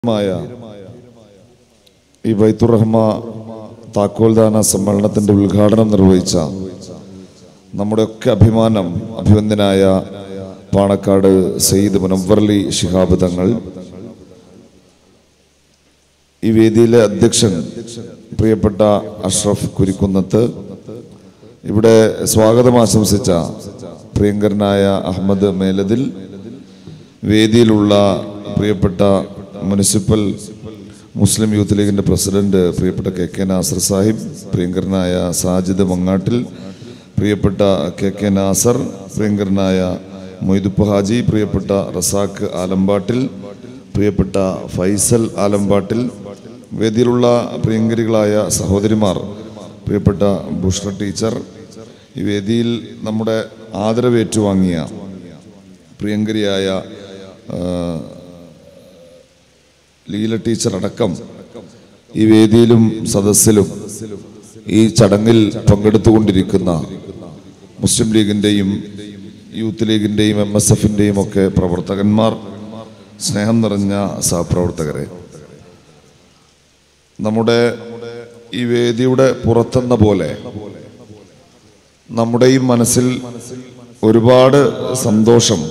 മായ ഈ ബൈത്തുറഹ്മ താക്കോൽദാന സമ്മേളനത്തിന്റെ ഉദ്ഘാടനം നിർവഹിച്ച നമ്മുടെയൊക്കെ അഭിമാനം അഭിവന്ദനായ പാണക്കാട് സയ്യിദ് മുനവ്വർലി ശിഹാബ് തങ്ങൾ ഈ വേദിയിലെ അധ്യക്ഷൻ പ്രിയപ്പെട്ട അഷ്റഫ് കുരിക്കുന്നത്ത് ഇവിടെ സ്വാഗതം ആശംസിച്ച പ്രിയങ്കരനായ അഹമ്മദ് മേലതിൽ വേദിയിലുള്ള പ്രിയപ്പെട്ട മുനിസിപ്പൽ മുസ്ലിം യൂത്ത് ലീഗിന്റെ പ്രസിഡന്റ് പ്രിയപ്പെട്ട കെ കെ നാസർ സാഹിബ് പ്രിയങ്കരനായ സാജിദ് മങ്ങാട്ടിൽ പ്രിയപ്പെട്ട കെ കെ നാസർ പ്രിയങ്കരനായ മൊയ്തുപ്പ് ഹാജി പ്രിയപ്പെട്ട റസാഖ് ആലമ്പാട്ടിൽ പ്രിയപ്പെട്ട ഫൈസൽ ആലമ്പാട്ടിൽ വേദിയിലുള്ള പ്രിയങ്കരികളായ സഹോദരിമാർ പ്രിയപ്പെട്ട ബുഷ്ര ടീച്ചർ ഈ വേദിയിൽ നമ്മുടെ ആദരവേറ്റുവാങ്ങിയ പ്രിയങ്കരിയായ ആ, ലീല ടീച്ചർ അടക്കം ഈ വേദിയിലും സദസ്സിലും ഈ ചടങ്ങിൽ പങ്കെടുത്തുകൊണ്ടിരിക്കുന്ന മുസ്ലിം ലീഗിൻ്റെയും യൂത്ത് ലീഗിൻ്റെയും എം എസ് എഫിൻ്റെയും ഒക്കെ പ്രവർത്തകന്മാർ സ്നേഹം നിറഞ്ഞ സഹപ്രവർത്തകരെ നമ്മുടെ ഈ വേദിയുടെ പുറത്തെന്ന പോലെ നമ്മുടെയും മനസ്സിൽ ഒരുപാട് സന്തോഷം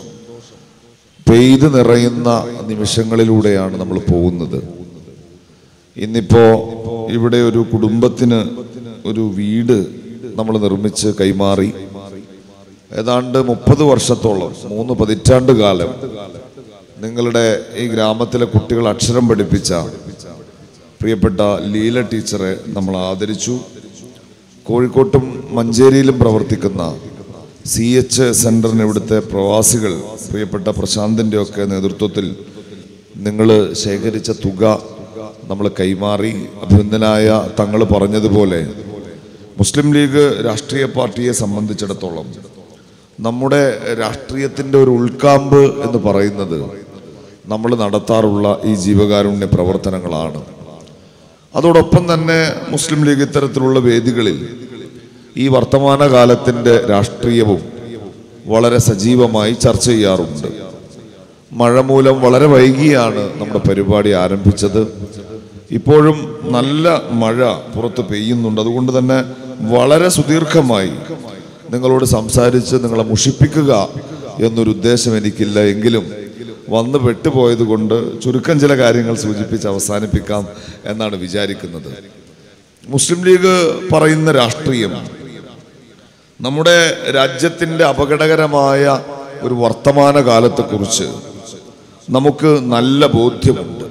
പെയ്ത് നിറയുന്ന നിമിഷങ്ങളിലൂടെയാണ് നമ്മൾ പോകുന്നത് ഇന്നിപ്പോ ഇവിടെ ഒരു കുടുംബത്തിന് ഒരു വീട് നമ്മൾ നിർമ്മിച്ച് കൈമാറി ഏതാണ്ട് മുപ്പത് വർഷത്തോളം മൂന്ന് പതിറ്റാണ്ട് കാലം നിങ്ങളുടെ ഈ ഗ്രാമത്തിലെ കുട്ടികൾ അക്ഷരം പഠിപ്പിച്ച പ്രിയപ്പെട്ട ലീല ടീച്ചറെ നമ്മൾ ആദരിച്ചു കോഴിക്കോട്ടും മഞ്ചേരിയിലും പ്രവർത്തിക്കുന്ന സി എച്ച് സെന്ററിന് ഇവിടുത്തെ പ്രവാസികൾ പ്രിയപ്പെട്ട പ്രശാന്തിൻ്റെ ഒക്കെ നേതൃത്വത്തിൽ നിങ്ങൾ ശേഖരിച്ച തുക നമ്മൾ കൈമാറി അഭിനന്ദനായ തങ്ങൾ പറഞ്ഞതുപോലെ മുസ്ലിം ലീഗ് രാഷ്ട്രീയ പാർട്ടിയെ സംബന്ധിച്ചിടത്തോളം നമ്മുടെ രാഷ്ട്രീയത്തിൻ്റെ ഒരു ഉൾക്കാമ്പ് എന്ന് പറയുന്നത് നമ്മൾ നടത്താറുള്ള ഈ ജീവകാരുണ്യ പ്രവർത്തനങ്ങളാണ് അതോടൊപ്പം തന്നെ മുസ്ലിം ലീഗ് ഇത്തരത്തിലുള്ള വേദികളിൽ ഈ വർത്തമാന കാലത്തിൻ്റെ രാഷ്ട്രീയവും വളരെ സജീവമായി ചർച്ച ചെയ്യാറുണ്ട് മഴ മൂലം വളരെ വൈകിയാണ് നമ്മുടെ പരിപാടി ആരംഭിച്ചത് ഇപ്പോഴും നല്ല മഴ പുറത്ത് പെയ്യുന്നുണ്ട് അതുകൊണ്ട് തന്നെ വളരെ സുദീർഘമായി നിങ്ങളോട് സംസാരിച്ച് നിങ്ങളെ മുഷിപ്പിക്കുക എന്നൊരു ഉദ്ദേശം എനിക്കില്ല എങ്കിലും വന്ന് പെട്ടുപോയത് കൊണ്ട് ചുരുക്കം ചില കാര്യങ്ങൾ സൂചിപ്പിച്ച് അവസാനിപ്പിക്കാം എന്നാണ് വിചാരിക്കുന്നത് മുസ്ലിം ലീഗ് പറയുന്ന രാഷ്ട്രീയം നമ്മുടെ രാജ്യത്തിൻ്റെ അപകടകരമായ ഒരു വർത്തമാന കാലത്തെക്കുറിച്ച് നമുക്ക് നല്ല ബോധ്യമുണ്ട്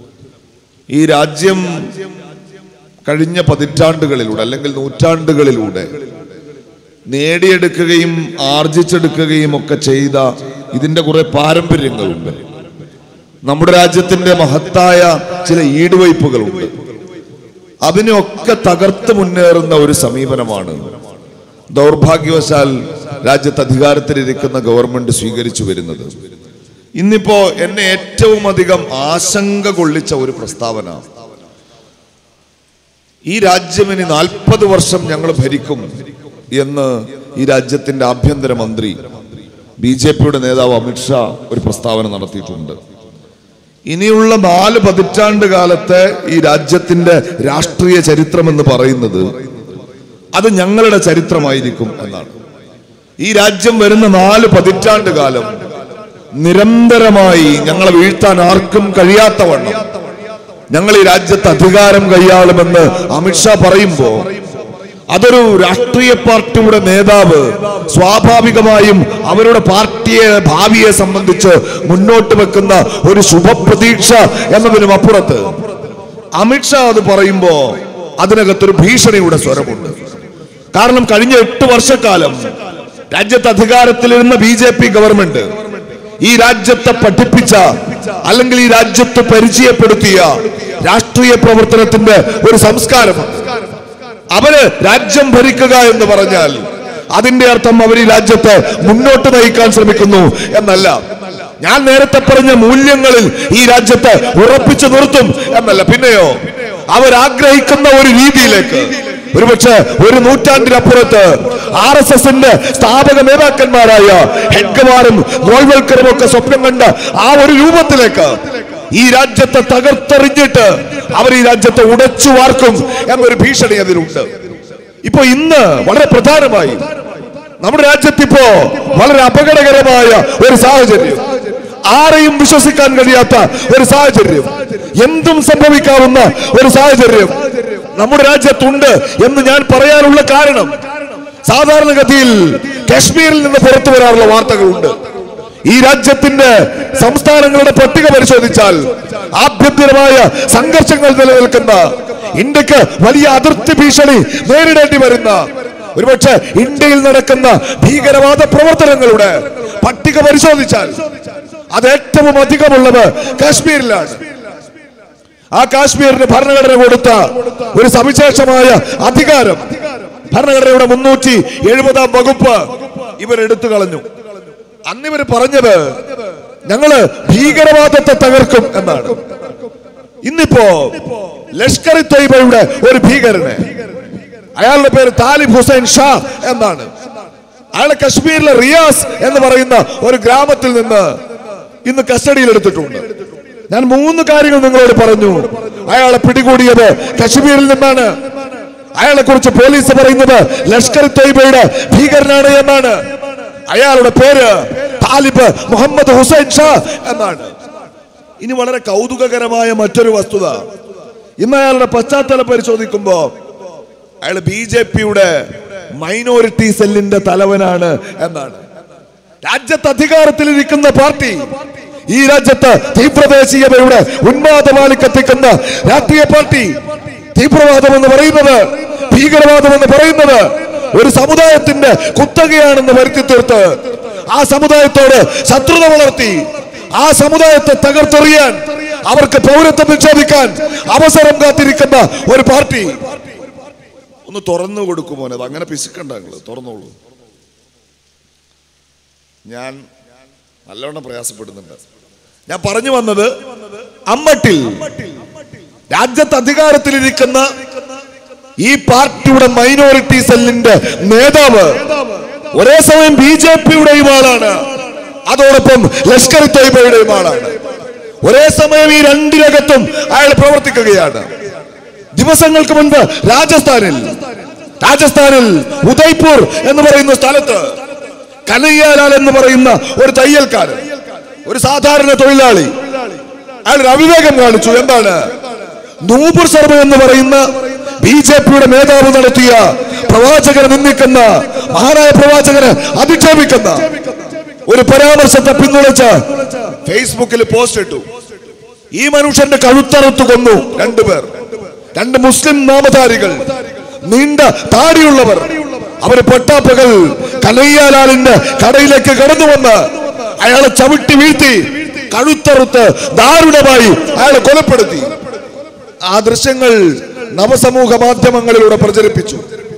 ഈ രാജ്യം കഴിഞ്ഞ പതിറ്റാണ്ടുകളിലൂടെ അല്ലെങ്കിൽ നൂറ്റാണ്ടുകളിലൂടെ നേടിയെടുക്കുകയും ആർജിച്ചെടുക്കുകയും ഒക്കെ ചെയ്ത ഇതിന്റെ കുറെ പാരമ്പര്യങ്ങളുണ്ട് നമ്മുടെ രാജ്യത്തിന്റെ മഹത്തായ ചില ഈടുവയ്പ്പുകളുണ്ട് അതിനെയൊക്കെ തകർത്ത് മുന്നേറുന്ന ഒരു സമീപനമാണ് ദൗർഭാഗ്യവശാൽ രാജ്യത്ത് അധികാരത്തിലിരിക്കുന്ന ഗവൺമെന്റ് സ്വീകരിച്ചു വരുന്നത് ഇന്നിപ്പോ എന്നെ ഏറ്റവും അധികം ആശങ്ക കൊള്ളിച്ച ഒരു പ്രസ്താവന ഈ രാജ്യം ഇനി നാൽപ്പത് വർഷം ഞങ്ങൾ ഭരിക്കും എന്ന് ഈ രാജ്യത്തിന്റെ ആഭ്യന്തരമന്ത്രി ബി ജെ പിയുടെ നേതാവ് അമിത്ഷാ ഒരു പ്രസ്താവന നടത്തിയിട്ടുണ്ട് ഇനിയുള്ള നാല് പതിറ്റാണ്ട് കാലത്തെ ഈ രാജ്യത്തിന്റെ രാഷ്ട്രീയ ചരിത്രം എന്ന് പറയുന്നത് അത് ഞങ്ങളുടെ ചരിത്രമായിരിക്കും എന്നാണ് ഈ രാജ്യം വരുന്ന നാല് പതിറ്റാണ്ട് കാലം നിരന്തരമായി ഞങ്ങളെ വീഴ്ത്താൻ ആർക്കും കഴിയാത്ത വണ്ണം ഞങ്ങൾ ഈ രാജ്യത്ത് അധികാരം കൈയാളുമെന്ന് അമിത്ഷാ പറയുമ്പോ അതൊരു രാഷ്ട്രീയ പാർട്ടിയുടെ നേതാവ് സ്വാഭാവികമായും അവരുടെ പാർട്ടിയെ ഭാവിയെ സംബന്ധിച്ച് മുന്നോട്ട് വെക്കുന്ന ഒരു ശുഭപ്രതീക്ഷ എന്നതിനും അപ്പുറത്ത് അമിത്ഷാ അത് പറയുമ്പോ അതിനകത്തൊരു ഭീഷണിയുടെ സ്വരമുണ്ട് കാരണം കഴിഞ്ഞ എട്ട് വർഷക്കാലം രാജ്യത്ത് അധികാരത്തിലിരുന്ന ബി ജെ പി ഗവൺമെന്റ് ഈ രാജ്യത്തെ പഠിപ്പിച്ച അല്ലെങ്കിൽ ഈ രാജ്യത്ത് പരിചയപ്പെടുത്തിയ രാഷ്ട്രീയ പ്രവർത്തനത്തിന്റെ ഒരു സംസ്കാരമാണ് അവര് രാജ്യം ഭരിക്കുക എന്ന് പറഞ്ഞാൽ അതിന്റെ അർത്ഥം അവർ ഈ രാജ്യത്തെ മുന്നോട്ട് നയിക്കാൻ ശ്രമിക്കുന്നു എന്നല്ല ഞാൻ നേരത്തെ പറഞ്ഞ മൂല്യങ്ങളിൽ ഈ രാജ്യത്തെ ഉറപ്പിച്ചു നിർത്തും എന്നല്ല പിന്നെയോ അവരാഗ്രഹിക്കുന്ന ഒരു രീതിയിലേക്ക് ഒരുപക്ഷെ ഒരു നൂറ്റാണ്ടിനപ്പുറത്ത് ആർ എസ് എസിന്റെ സ്ഥാപക നേതാക്കന്മാരായ ഹെഡ്ഗവാറും ഗോൾവൽക്കറും ഒക്കെ സ്വപ്നം കണ്ട ആ ഒരു രൂപത്തിലേക്ക് ഈ രാജ്യത്തെ തകർത്തെറിഞ്ഞിട്ട് അവർ ഈ രാജ്യത്തെ ഉടച്ചു വാർക്കും എന്നൊരു ഭീഷണി അതിലുണ്ട് ഇപ്പൊ ഇന്ന് വളരെ പ്രധാനമായി നമ്മുടെ രാജ്യത്തിപ്പോ വളരെ അപകടകരമായ ഒരു സാഹചര്യം ആരെയും വിശ്വസിക്കാൻ കഴിയാത്ത ഒരു സാഹചര്യം എന്തും സംഭവിക്കാവുന്ന ഒരു സാഹചര്യം നമ്മുടെ രാജ്യത്തുണ്ട് എന്ന് ഞാൻ പറയാനുള്ള കാരണം സാധാരണഗതിയിൽ കാശ്മീരിൽ നിന്ന് പുറത്തു വരാറുള്ള വാർത്തകളുണ്ട് ഈ രാജ്യത്തിന്റെ സംസ്ഥാനങ്ങളുടെ പട്ടിക പരിശോധിച്ചാൽ ആഭ്യന്തരമായ സംഘർഷങ്ങൾ നിലനിൽക്കുന്ന ഇന്ത്യക്ക് വലിയ അതിർത്തി ഭീഷണി നേരിടേണ്ടി വരുന്ന ഒരുപക്ഷെ ഇന്ത്യയിൽ നടക്കുന്ന ഭീകരവാദ പ്രവർത്തനങ്ങളുടെ പട്ടിക പരിശോധിച്ചാൽ അത് ഏറ്റവും അധികമുള്ളത് കാശ്മീരിലാണ് ആ കാശ്മീരിന് ഭരണഘടന കൊടുത്ത ഒരു സവിശേഷമായ അധികാരം ഭരണഘടനയുടെ മുന്നൂറ്റി എഴുപതാം വകുപ്പ് ഇവർ എടുത്തു കളഞ്ഞു അന്ന് ഇവർ പറഞ്ഞത് ഞങ്ങള് ഭീകരവാദത്തെ തകർക്കും എന്നാണ് ഇന്നിപ്പോ ലഷ്കർ ഇ തൊയ്ബയുടെ ഒരു ഭീകരനെ അയാളുടെ പേര് താലിബ് ഹുസൈൻ ഷാ എന്നാണ് അയാളെ കശ്മീരിലെ റിയാസ് എന്ന് പറയുന്ന ഒരു ഗ്രാമത്തിൽ നിന്ന് ഇന്ന് കസ്റ്റഡിയിൽ എടുത്തിട്ടുണ്ട് ഞാൻ മൂന്ന് കാര്യങ്ങൾ നിങ്ങളോട് പറഞ്ഞു അയാളെ പിടികൂടിയത് കശ്മീരിൽ നിന്നാണ് അയാളെ കുറിച്ച് പോലീസ് പറയുന്നത് ലഷ്കർ ഇ തൊയ്ബയുടെ ഭീകരനാണ് എന്നാണ് അയാളുടെ പേര് താലിബ് മുഹമ്മദ് ഹുസൈൻ ഷാ എന്നാണ് ഇനി വളരെ കൗതുകകരമായ മറ്റൊരു വസ്തുത ഇന്ന് അയാളുടെ പശ്ചാത്തലം പരിശോധിക്കുമ്പോ അയാൾ ബി ജെ പിയുടെ മൈനോറിറ്റി സെല്ലിന്റെ തലവനാണ് എന്നാണ് രാജ്യത്ത് അധികാരത്തിലിരിക്കുന്ന പാർട്ടി ഈ രാജ്യത്ത് തീവ്രദേശീയതയുടെ ഉന്മാദമാലി കത്തിക്കുന്ന രാഷ്ട്രീയ പാർട്ടി തീവ്രവാദം എന്ന് പറയുന്നത് ഭീകരവാദം എന്ന് പറയുന്നത് ഒരു സമുദായത്തിന്റെ കുത്തകയാണെന്ന് വരുത്തി തീർത്ത് ആ സമുദായത്തോട് ശത്രുത വളർത്തി ആ സമുദായത്തെ തകർത്തെറിയാൻ അവർക്ക് പൗരത്വം നിക്ഷേപിക്കാൻ അവസരം കാത്തിരിക്കുന്ന ഒരു പാർട്ടി ഒന്ന് തുറന്നു കൊടുക്കുമോനെ അത് അങ്ങനെ പിശുക്കണ്ട നിങ്ങള് തുറന്നോളൂ ഞാൻ നല്ലവണ്ണം പ്രയാസപ്പെടുന്നുണ്ട് ഞാൻ പറഞ്ഞു വന്നത് അമ്മട്ടിൽ രാജ്യത്ത് അധികാരത്തിലിരിക്കുന്ന ഈ പാർട്ടിയുടെ മൈനോറിറ്റി സെല്ലിന്റെ നേതാവ് ഒരേ സമയം ബി ജെ പിയുടെയും ആളാണ് അതോടൊപ്പം ലഷ്കർ തൊയ്ബയുടെയും ആളാണ് ഒരേ സമയം ഈ രണ്ടിനകത്തും അയാൾ പ്രവർത്തിക്കുകയാണ് ദിവസങ്ങൾക്ക് മുൻപ് രാജസ്ഥാനിൽ രാജസ്ഥാനിൽ ഉദയ്പൂർ എന്ന് പറയുന്ന സ്ഥലത്ത് കനയ്യാലാൽ എന്ന് പറയുന്ന ഒരു തയ്യൽക്കാരൻ ഒരു സാധാരണ തൊഴിലാളി അയാൾ ഒരു അവിവേകം കാണിച്ചു എന്താണ് നൂപുർ ശർമ്മ എന്ന് പറയുന്ന ബി ജെ പിയുടെ നേതാവ് നടത്തിയ പ്രവാചകനെ നിന്ദിക്കുന്ന മഹാനായ പ്രവാചകനെ അധിക്ഷേപിക്കുന്ന ഒരു പരാമർശത്തെ പിന്തുണച്ച് ഫേസ്ബുക്കിൽ പോസ്റ്റ് ഇട്ടു ഈ മനുഷ്യന്റെ കഴുത്തറുത്തു കൊന്നു രണ്ടുപേർ രണ്ട് മുസ്ലിം നാമധാരികൾ നീണ്ട താടിയുള്ളവർ അവര് പട്ടാപ്പകൽ കനയ്യാലാലിന്റെ കടയിലേക്ക് കടന്നു വന്ന് അയാളെ ചവിട്ടി വീഴ്ത്തി കഴുത്തറുത്ത് ദാരുണമായി അയാളെ കൊലപ്പെടുത്തി ആ ദൃശ്യങ്ങൾ നവസമൂഹ മാധ്യമങ്ങളിലൂടെ പ്രചരിപ്പിച്ചു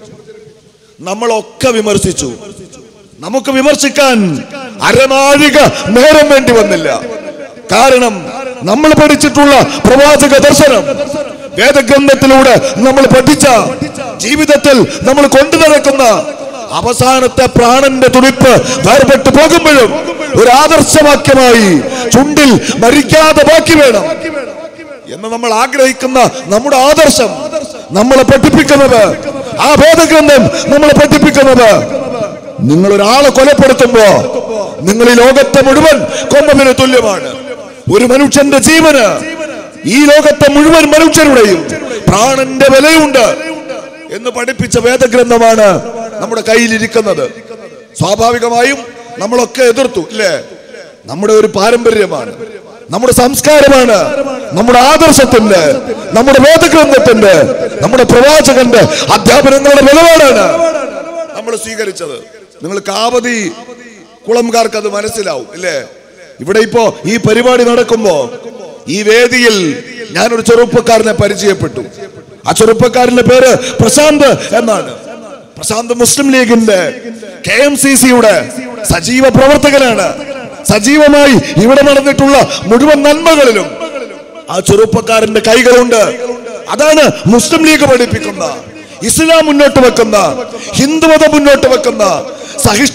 നമ്മളൊക്കെ വിമർശിച്ചു നമുക്ക് വിമർശിക്കാൻ അരനാഴിക നേരം വേണ്ടി വന്നില്ല കാരണം നമ്മൾ പഠിച്ചിട്ടുള്ള പ്രവാചക ദർശനം വേദഗ്രന്ഥത്തിലൂടെ നമ്മൾ പഠിച്ച ജീവിതത്തിൽ നമ്മൾ കൊണ്ടു നടക്കുന്ന അവസാനത്തെ പ്രാണന്റെ തുടിപ്പ് വേർപെട്ടു പോകുമ്പോഴും ഒരു ആദർശവാക്യമായി ചുണ്ടിൽ മരിക്കാതെ ബാക്കി വേണം എന്ന് നമ്മൾ ആഗ്രഹിക്കുന്ന നമ്മുടെ ആദർശം നമ്മളെ പഠിപ്പിക്കുന്നത് ആ ഭേദഗ്രന്ഥം നമ്മളെ പഠിപ്പിക്കുന്നത് നിങ്ങൾ ഒരാളെ കൊലപ്പെടുത്തുമ്പോ നിങ്ങൾ ഈ ലോകത്തെ മുഴുവൻ കൊന്നതിന് തുല്യമാണ് ഒരു മനുഷ്യന്റെ ജീവന് ഈ ലോകത്തെ മുഴുവൻ മനുഷ്യരുടെയും പ്രാണന്റെ വിലയുണ്ട് എന്ന് പഠിപ്പിച്ച വേദഗ്രന്ഥമാണ് നമ്മുടെ കയ്യിലിരിക്കുന്നത് സ്വാഭാവികമായും നമ്മളൊക്കെ എതിർത്തു ഇല്ലേ നമ്മുടെ ഒരു പാരമ്പര്യമാണ് നമ്മുടെ സംസ്കാരമാണ് നമ്മുടെ ആദർശത്തിന്റെ നമ്മുടെ വേദഗ്രന്ഥത്തിന്റെ നമ്മുടെ പ്രവാചകന്റെ അധ്യാപനങ്ങളുടെ നിലപാടാണ് നമ്മൾ സ്വീകരിച്ചത് നിങ്ങൾ കാവതി കുളംകാർക്ക് അത് മനസ്സിലാവും ഇല്ലേ ഇവിടെ ഇപ്പോ ഈ പരിപാടി നടക്കുമ്പോ ഈ വേദിയിൽ ഞാനൊരു ചെറുപ്പക്കാരനെ പരിചയപ്പെട്ടു ആ ചെറുപ്പക്കാരന്റെ പേര് പ്രശാന്ത് എന്നാണ് പ്രശാന്ത് മുസ്ലിം ലീഗിന്റെ കെ എം സി സിയുടെ സജീവ പ്രവർത്തകനാണ് സജീവമായി ഇവിടെ നടന്നിട്ടുള്ള മുഴുവൻ നന്മകളിലും ആ ചെറുപ്പക്കാരന്റെ കൈകളുണ്ട് അതാണ് മുസ്ലിം ലീഗ് പഠിപ്പിക്കുന്ന ഇസ്ലാം മുന്നോട്ട് വെക്കുന്ന ഹിന്ദുമതം മുന്നോട്ട് വെക്കുന്ന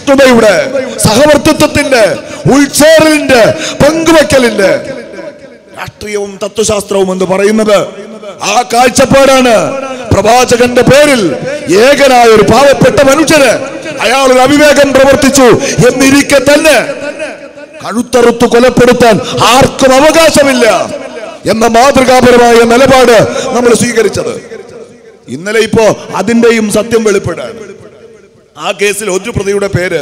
സഹിഷ്ണുതയുടെ സഹവർത്തിത്വത്തിന്റെ ഉൾച്ചേറലിന്റെ പങ്കുവെക്കലിന്റെ രാഷ്ട്രീയവും തത്വശാസ്ത്രവും എന്ന് പറയുന്നത് ആ കാഴ്ചപ്പാടാണ് പ്രവാചകന്റെ പേരിൽ ഏകനായ ഒരു പാവപ്പെട്ട മനുഷ്യന് അയാൾ ഒരു അവിവേകം പ്രവർത്തിച്ചു എന്നിരിക്കെ തന്നെ കഴുത്തറുത്ത് കൊലപ്പെടുത്താൻ ആർക്കും അവകാശമില്ല എന്ന മാതൃകാപരമായ നിലപാട് നമ്മൾ സ്വീകരിച്ചത് ഇന്നലെ ഇപ്പോ അതിന്റെയും സത്യം വെളിപ്പെടാണ് ആ കേസിൽ ഒരു പ്രതിയുടെ പേര്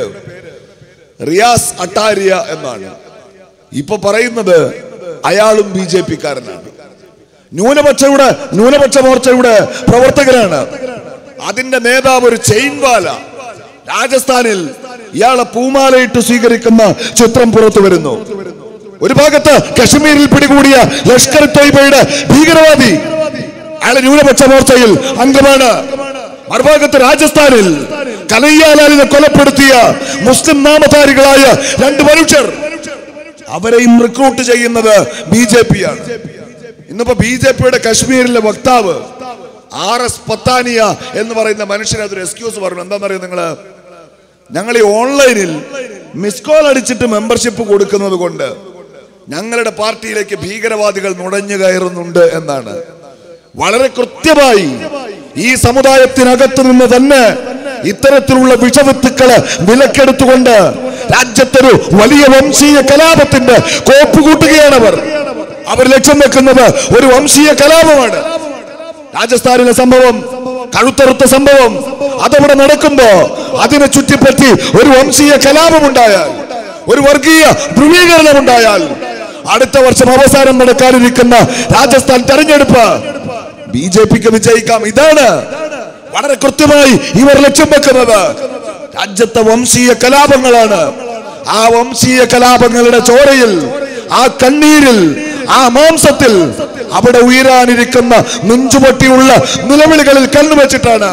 റിയാസ് അട്ടാരിയ എന്നാണ് ഇപ്പൊ പറയുന്നത് അയാളും ബി ജെ പിക്കാരനാണ് ന്യൂനപക്ഷയുടെ ന്യൂനപക്ഷ മോർച്ചയുടെ പ്രവർത്തകനാണ് അതിന്റെ നേതാവ് ഒരു ചെയിൻവാല രാജസ്ഥാനിൽ ഇയാളെ പൂമാലയിട്ട് സ്വീകരിക്കുന്ന ചിത്രം പുറത്തു വരുന്നു ഒരു ഭാഗത്ത് കശ്മീരിൽ പിടികൂടിയ ലഷ്കർ തൊയ്ബയുടെ ഭീകരവാദി അയാളെ ന്യൂനപക്ഷ മോർച്ചയിൽ അംഗമാണ് മറുഭാഗത്ത് രാജസ്ഥാനിൽ കനയ്യാലാലിനെ കൊലപ്പെടുത്തിയ മുസ്ലിം നാമധാരികളായ രണ്ട് മനുഷ്യർ അവരെയും റിക്രൂട്ട് ചെയ്യുന്നത് ബി ജെ പി ആണ് ഇന്നിപ്പോ ബി ജെ പിയുടെ കശ്മീരിലെ വക്താവ് ആർ എസ് പത്താനിയ എന്ന് പറയുന്ന മനുഷ്യന് അതൊരു എക്സ്ക്യൂസ് പറഞ്ഞു എന്താണെന്നറിയോ നിങ്ങള് ഞങ്ങൾ ഈ ഓൺലൈനിൽ മിസ് കോൾ അടിച്ചിട്ട് മെമ്പർഷിപ്പ് കൊടുക്കുന്നത് കൊണ്ട് ഞങ്ങളുടെ പാർട്ടിയിലേക്ക് ഭീകരവാദികൾ നുഴഞ്ഞു കയറുന്നുണ്ട് എന്നാണ് വളരെ കൃത്യമായി ഈ സമുദായത്തിനകത്ത് നിന്ന് തന്നെ ഇത്തരത്തിലുള്ള വിഷവിത്തുക്കള് വിലക്കെടുത്തുകൊണ്ട് രാജ്യത്തൊരു വലിയ വംശീയ കലാപത്തിന്റെ കോപ്പ് കൂട്ടുകയാണ് അവർ അവർ ലക്ഷ്യം വെക്കുന്നത് ഒരു വംശീയ കലാപമാണ് രാജസ്ഥാനിലെ സംഭവം കഴുത്തറുത്ത സംഭവം അതവിടെ നടക്കുമ്പോ അതിനെ ചുറ്റിപ്പറ്റി ഒരു വംശീയ കലാപമുണ്ടായാൽ ഒരു വർഗീയ ധ്രുവീകരണം ഉണ്ടായാൽ അടുത്ത വർഷം അവസാനം നടക്കാനിരിക്കുന്ന രാജസ്ഥാൻ തെരഞ്ഞെടുപ്പ് ബി ജെ പിക്ക് വിജയിക്കാം ഇതാണ് വളരെ കൃത്യമായി ഇവർ ലക്ഷ്യം വെക്കുന്നത് രാജ്യത്തെ വംശീയ കലാപങ്ങളാണ് ആ വംശീയ കലാപങ്ങളുടെ ചോരയിൽ ആ കണ്ണീരിൽ ആ മാംസത്തിൽ അവിടെ ഉയരാനിരിക്കുന്ന നെഞ്ചുപൊട്ടിയുള്ള നിലവിളികളിൽ കണ്ണുവെച്ചിട്ടാണ്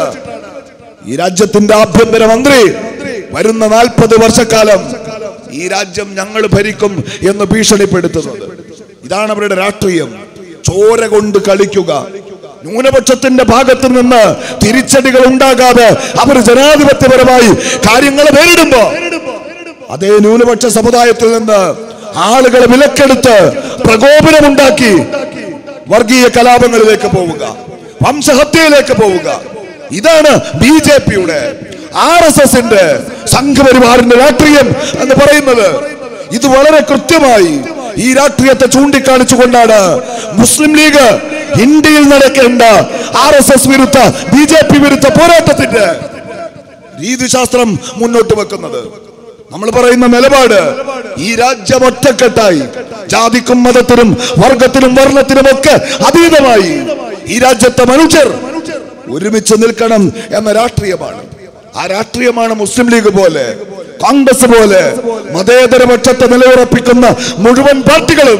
ഈ രാജ്യത്തിന്റെ ആഭ്യന്തര മന്ത്രി വരുന്ന നാൽപ്പത് വർഷക്കാലം ഈ രാജ്യം ഞങ്ങൾ ഭരിക്കും എന്ന് ഭീഷണിപ്പെടുത്തുന്നത് ഇതാണ് അവരുടെ രാഷ്ട്രീയം ചോര കൊണ്ട് കളിക്കുക ന്യൂനപക്ഷത്തിന്റെ ഭാഗത്ത് നിന്ന് തിരിച്ചടികൾ ഉണ്ടാകാതെ അവർ ജനാധിപത്യപരമായി കാര്യങ്ങൾ നേരിടുമ്പോ അതേ ന്യൂനപക്ഷ സമുദായത്തിൽ നിന്ന് ആളുകളെ വിലക്കെടുത്ത് പ്രകോപനമുണ്ടാക്കി വർഗീയ കലാപങ്ങളിലേക്ക് പോവുക വംശഹത്യയിലേക്ക് പോവുക ഇതാണ് ബി ജെ പിയുടെ ആർ എസ് എസിന്റെ സംഘപരിവാറിന്റെ രാഷ്ട്രീയം എന്ന് പറയുന്നത് ഇത് വളരെ കൃത്യമായി ഈ രാഷ്ട്രീയത്തെ ചൂണ്ടിക്കാണിച്ചുകൊണ്ടാണ് മുസ്ലിം ലീഗ് ഇന്ത്യയിൽ നടക്കേണ്ട ആർ എസ് എസ് വിരുദ്ധ ബി ജെ പി വിരുദ്ധ പോരാട്ടത്തിന്റെ രീതിശാസ്ത്രം മുന്നോട്ട് വെക്കുന്നത് നമ്മൾ പറയുന്ന നിലപാട് ഈ രാജ്യം ഒറ്റക്കെട്ടായി ജാതിക്കും മതത്തിനും വർഗത്തിനും വർണ്ണത്തിനും ഒക്കെ അതീതമായി ഈ രാജ്യത്തെ മനുഷ്യർ ഒരുമിച്ച് നിൽക്കണം എന്ന രാഷ്ട്രീയമാണ് ആ രാഷ്ട്രീയമാണ് മുസ്ലിം ലീഗ് പോലെ കോൺഗ്രസ് പോലെ മതേതര പക്ഷത്തെ നിലയുറപ്പിക്കുന്ന മുഴുവൻ പാർട്ടികളും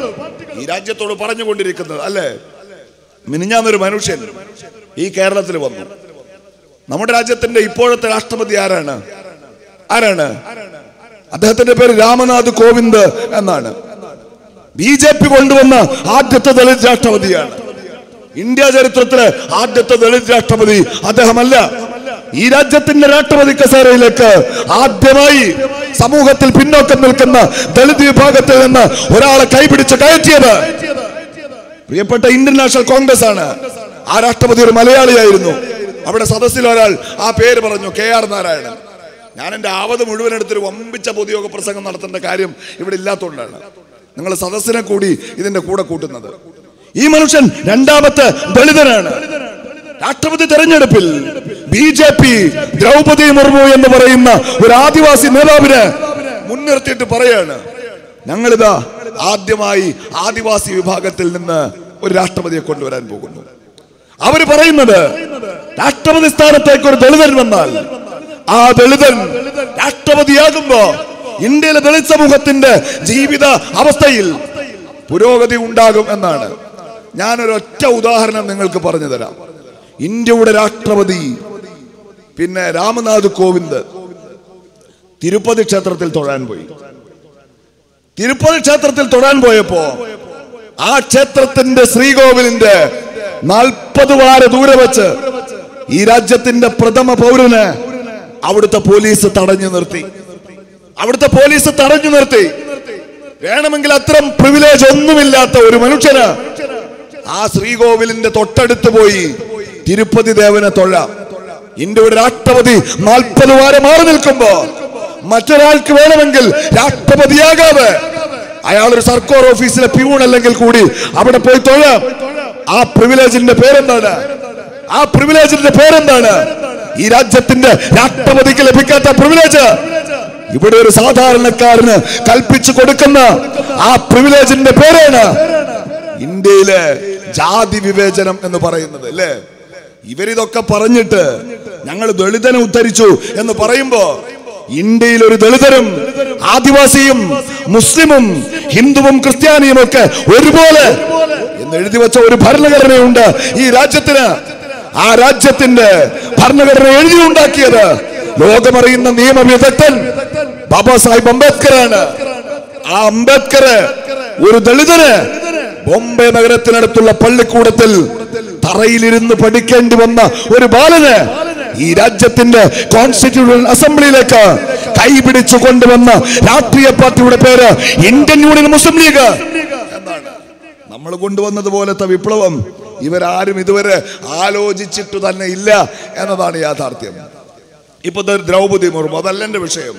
ഈ രാജ്യത്തോട് പറഞ്ഞുകൊണ്ടിരിക്കുന്നത് അല്ലേ മിനിഞ്ഞാന്നൊരു മനുഷ്യൻ ഈ കേരളത്തിൽ വന്നു നമ്മുടെ രാജ്യത്തിന്റെ ഇപ്പോഴത്തെ രാഷ്ട്രപതി ആരാണ് ആരാണ് അദ്ദേഹത്തിന്റെ പേര് രാമനാഥ് കോവിന്ദ് എന്നാണ് ബി ജെ പി കൊണ്ടുവന്ന ആദ്യത്തെ ദളിത് രാഷ്ട്രപതിയാണ് ഇന്ത്യ ചരിത്രത്തിലെ ആദ്യത്തെ ദളിത് രാഷ്ട്രപതി അദ്ദേഹമല്ല ഈ രാജ്യത്തിന്റെ രാഷ്ട്രപതി കസേരയിലേക്ക് ആദ്യമായി സമൂഹത്തിൽ പിന്നോക്കം നിൽക്കുന്ന ദളിത് വിഭാഗത്തിൽ നിന്ന് ഒരാളെ കൈപിടിച്ച് കയറ്റിയത് പ്രിയപ്പെട്ട ഇന്ത്യൻ നാഷണൽ കോൺഗ്രസ് ആണ് ആ രാഷ്ട്രപതി ഒരു മലയാളിയായിരുന്നു അവിടെ സദസ്സിൽ ഒരാൾ ആ പേര് പറഞ്ഞു കെ ആർ നാരായണൻ ഞാൻ എൻ്റെ ആവത് മുഴുവൻ എടുത്തൊരു വമ്പിച്ച പൊതുയോഗ പ്രസംഗം നടത്തേണ്ട കാര്യം ഇവിടെ ഇല്ലാത്തതുകൊണ്ടാണ് നിങ്ങൾ സദസ്സിനെ കൂടി ഇതിന്റെ കൂടെ കൂട്ടുന്നത് ഈ മനുഷ്യൻ രണ്ടാമത്തെ ദളിതനാണ് രാഷ്ട്രപതി തെരഞ്ഞെടുപ്പിൽ B J P Draupadi Murmu എന്ന് പറയുന്ന ഒരു ആദിവാസി നേതാവിന് മുൻനിർത്തിയിട്ട് പറയാണ് ഞങ്ങളിതാ ആദ്യമായി ആദിവാസി വിഭാഗത്തിൽ നിന്ന് ഒരു രാഷ്ട്രപതിയെ കൊണ്ടുവരാൻ പോകുന്നു അവര് പറയുന്നത് രാഷ്ട്രപതി സ്ഥാനത്തേക്ക് ഒരു ദളിതൻ വന്നാൽ ആ ദളിതൻ രാഷ്ട്രപതിയാകുമ്പോ ഇന്ത്യയിലെ ദളിത് സമൂഹത്തിന്റെ ജീവിത അവസ്ഥയിൽ പുരോഗതി ഉണ്ടാകും എന്നാണ് ഞാനൊരൊറ്റ ഉദാഹരണം നിങ്ങൾക്ക് പറഞ്ഞു തരാം ഇന്ത്യയുടെ രാഷ്ട്രപതി പിന്നെ രാമനാഥ് കോവിന്ദ് തിരുപ്പതി ക്ഷേത്രത്തിൽ തൊഴാൻ പോയി തിരുപ്പതി ക്ഷേത്രത്തിൽ തൊഴാൻ പോയപ്പോ ആ ക്ഷേത്രത്തിന്റെ ശ്രീകോവിലിന്റെ നാൽപ്പത് വാര ദൂരെ വെച്ച് ഈ രാജ്യത്തിന്റെ പ്രഥമ പൗരന് അവിടുത്തെ പോലീസ് തടഞ്ഞു നിർത്തി അവിടുത്തെ പോലീസ് തടഞ്ഞു നിർത്തി വേണമെങ്കിൽ അത്തരം പ്രിവിലേജ് ഒന്നുമില്ലാത്ത ഒരു മനുഷ്യന് ആ ശ്രീകോവിലിന്റെ തൊട്ടടുത്ത് പോയി തിരുപ്പതി ദേവനെ തൊഴാം ഇന്ത്യയുടെ രാഷ്ട്രപതി നാൽപ്പത് വാരം മാറി നിൽക്കുമ്പോ മറ്റൊരാൾക്ക് വേണമെങ്കിൽ രാഷ്ട്രപതിയാകാതെ അയാൾ ഒരു സർക്കാർ ഓഫീസിലെ പ്യൂൺ അല്ലെങ്കിൽ കൂടി അവിടെ പോയി തൊഴാം ആ പ്രിവിലേജിന്റെ പേരെന്താണ് ആ പ്രിവിലേജിന്റെ പേരെന്താണ് ഈ രാജ്യത്തിന്റെ രാഷ്ട്രപതിക്ക് ലഭിക്കാത്ത പ്രിവിലേജ് ഇവിടെ ഒരു സാധാരണക്കാരന് കൽപ്പിച്ചു കൊടുക്കുന്ന ആ പ്രിവിലേജിന്റെ പേരാണ് ഇന്ത്യയിലെ ജാതി വിവേചനം എന്ന് പറയുന്നത് അല്ലേ ഇവരിതൊക്കെ പറഞ്ഞിട്ട് ഞങ്ങൾ ദളിതനെ ഉദ്ധരിച്ചു എന്ന് പറയുമ്പോ ഇന്ത്യയിൽ ഒരു ദളിതരും ആദിവാസിയും മുസ്ലിമും ഹിന്ദുവും ക്രിസ്ത്യാനിയും ഒക്കെ ഒരുപോലെ എന്ന് എഴുതി വെച്ച ഒരു ഭരണഘടനയുണ്ട് ഈ രാജ്യത്തിന് ആ രാജ്യത്തിന്റെ ഭരണഘടന എഴുതിയുണ്ടാക്കിയത് ലോകമറിയുന്ന നിയമ വിദഗ്ധൻ ബാബാ സാഹിബ് അംബേദ്കറാണ് ആ അംബേദ്കർ ഒരു ദളിതന് ബോംബെ നഗരത്തിനടുത്തുള്ള പള്ളിക്കൂടത്തിൽ തറയിലിരുന്ന് പഠിക്കേണ്ടി വന്ന ഒരു ബാലന് ഈ രാജ്യത്തിന്റെ കോൺസ്റ്റിറ്റ്യൂഷൻ അസംബ്ലിയിലേക്ക് കൈപിടിച്ചു കൊണ്ടുവന്ന രാഷ്ട്രീയ പാർട്ടിയുടെ പേര് ഇന്ത്യൻ യൂണിയൻ മുസ്ലിം ലീഗ് എന്നാണ് നമ്മൾ കൊണ്ടുവന്നത് പോലത്തെ വിപ്ലവം ഇവരാരും ഇതുവരെ ആലോചിച്ചിട്ട് തന്നെ ഇല്ല എന്നതാണ് യാഥാർത്ഥ്യം ഇപ്പൊ ദേ ദ്രൗപദി മുർമു അതല്ല എന്റെ വിഷയം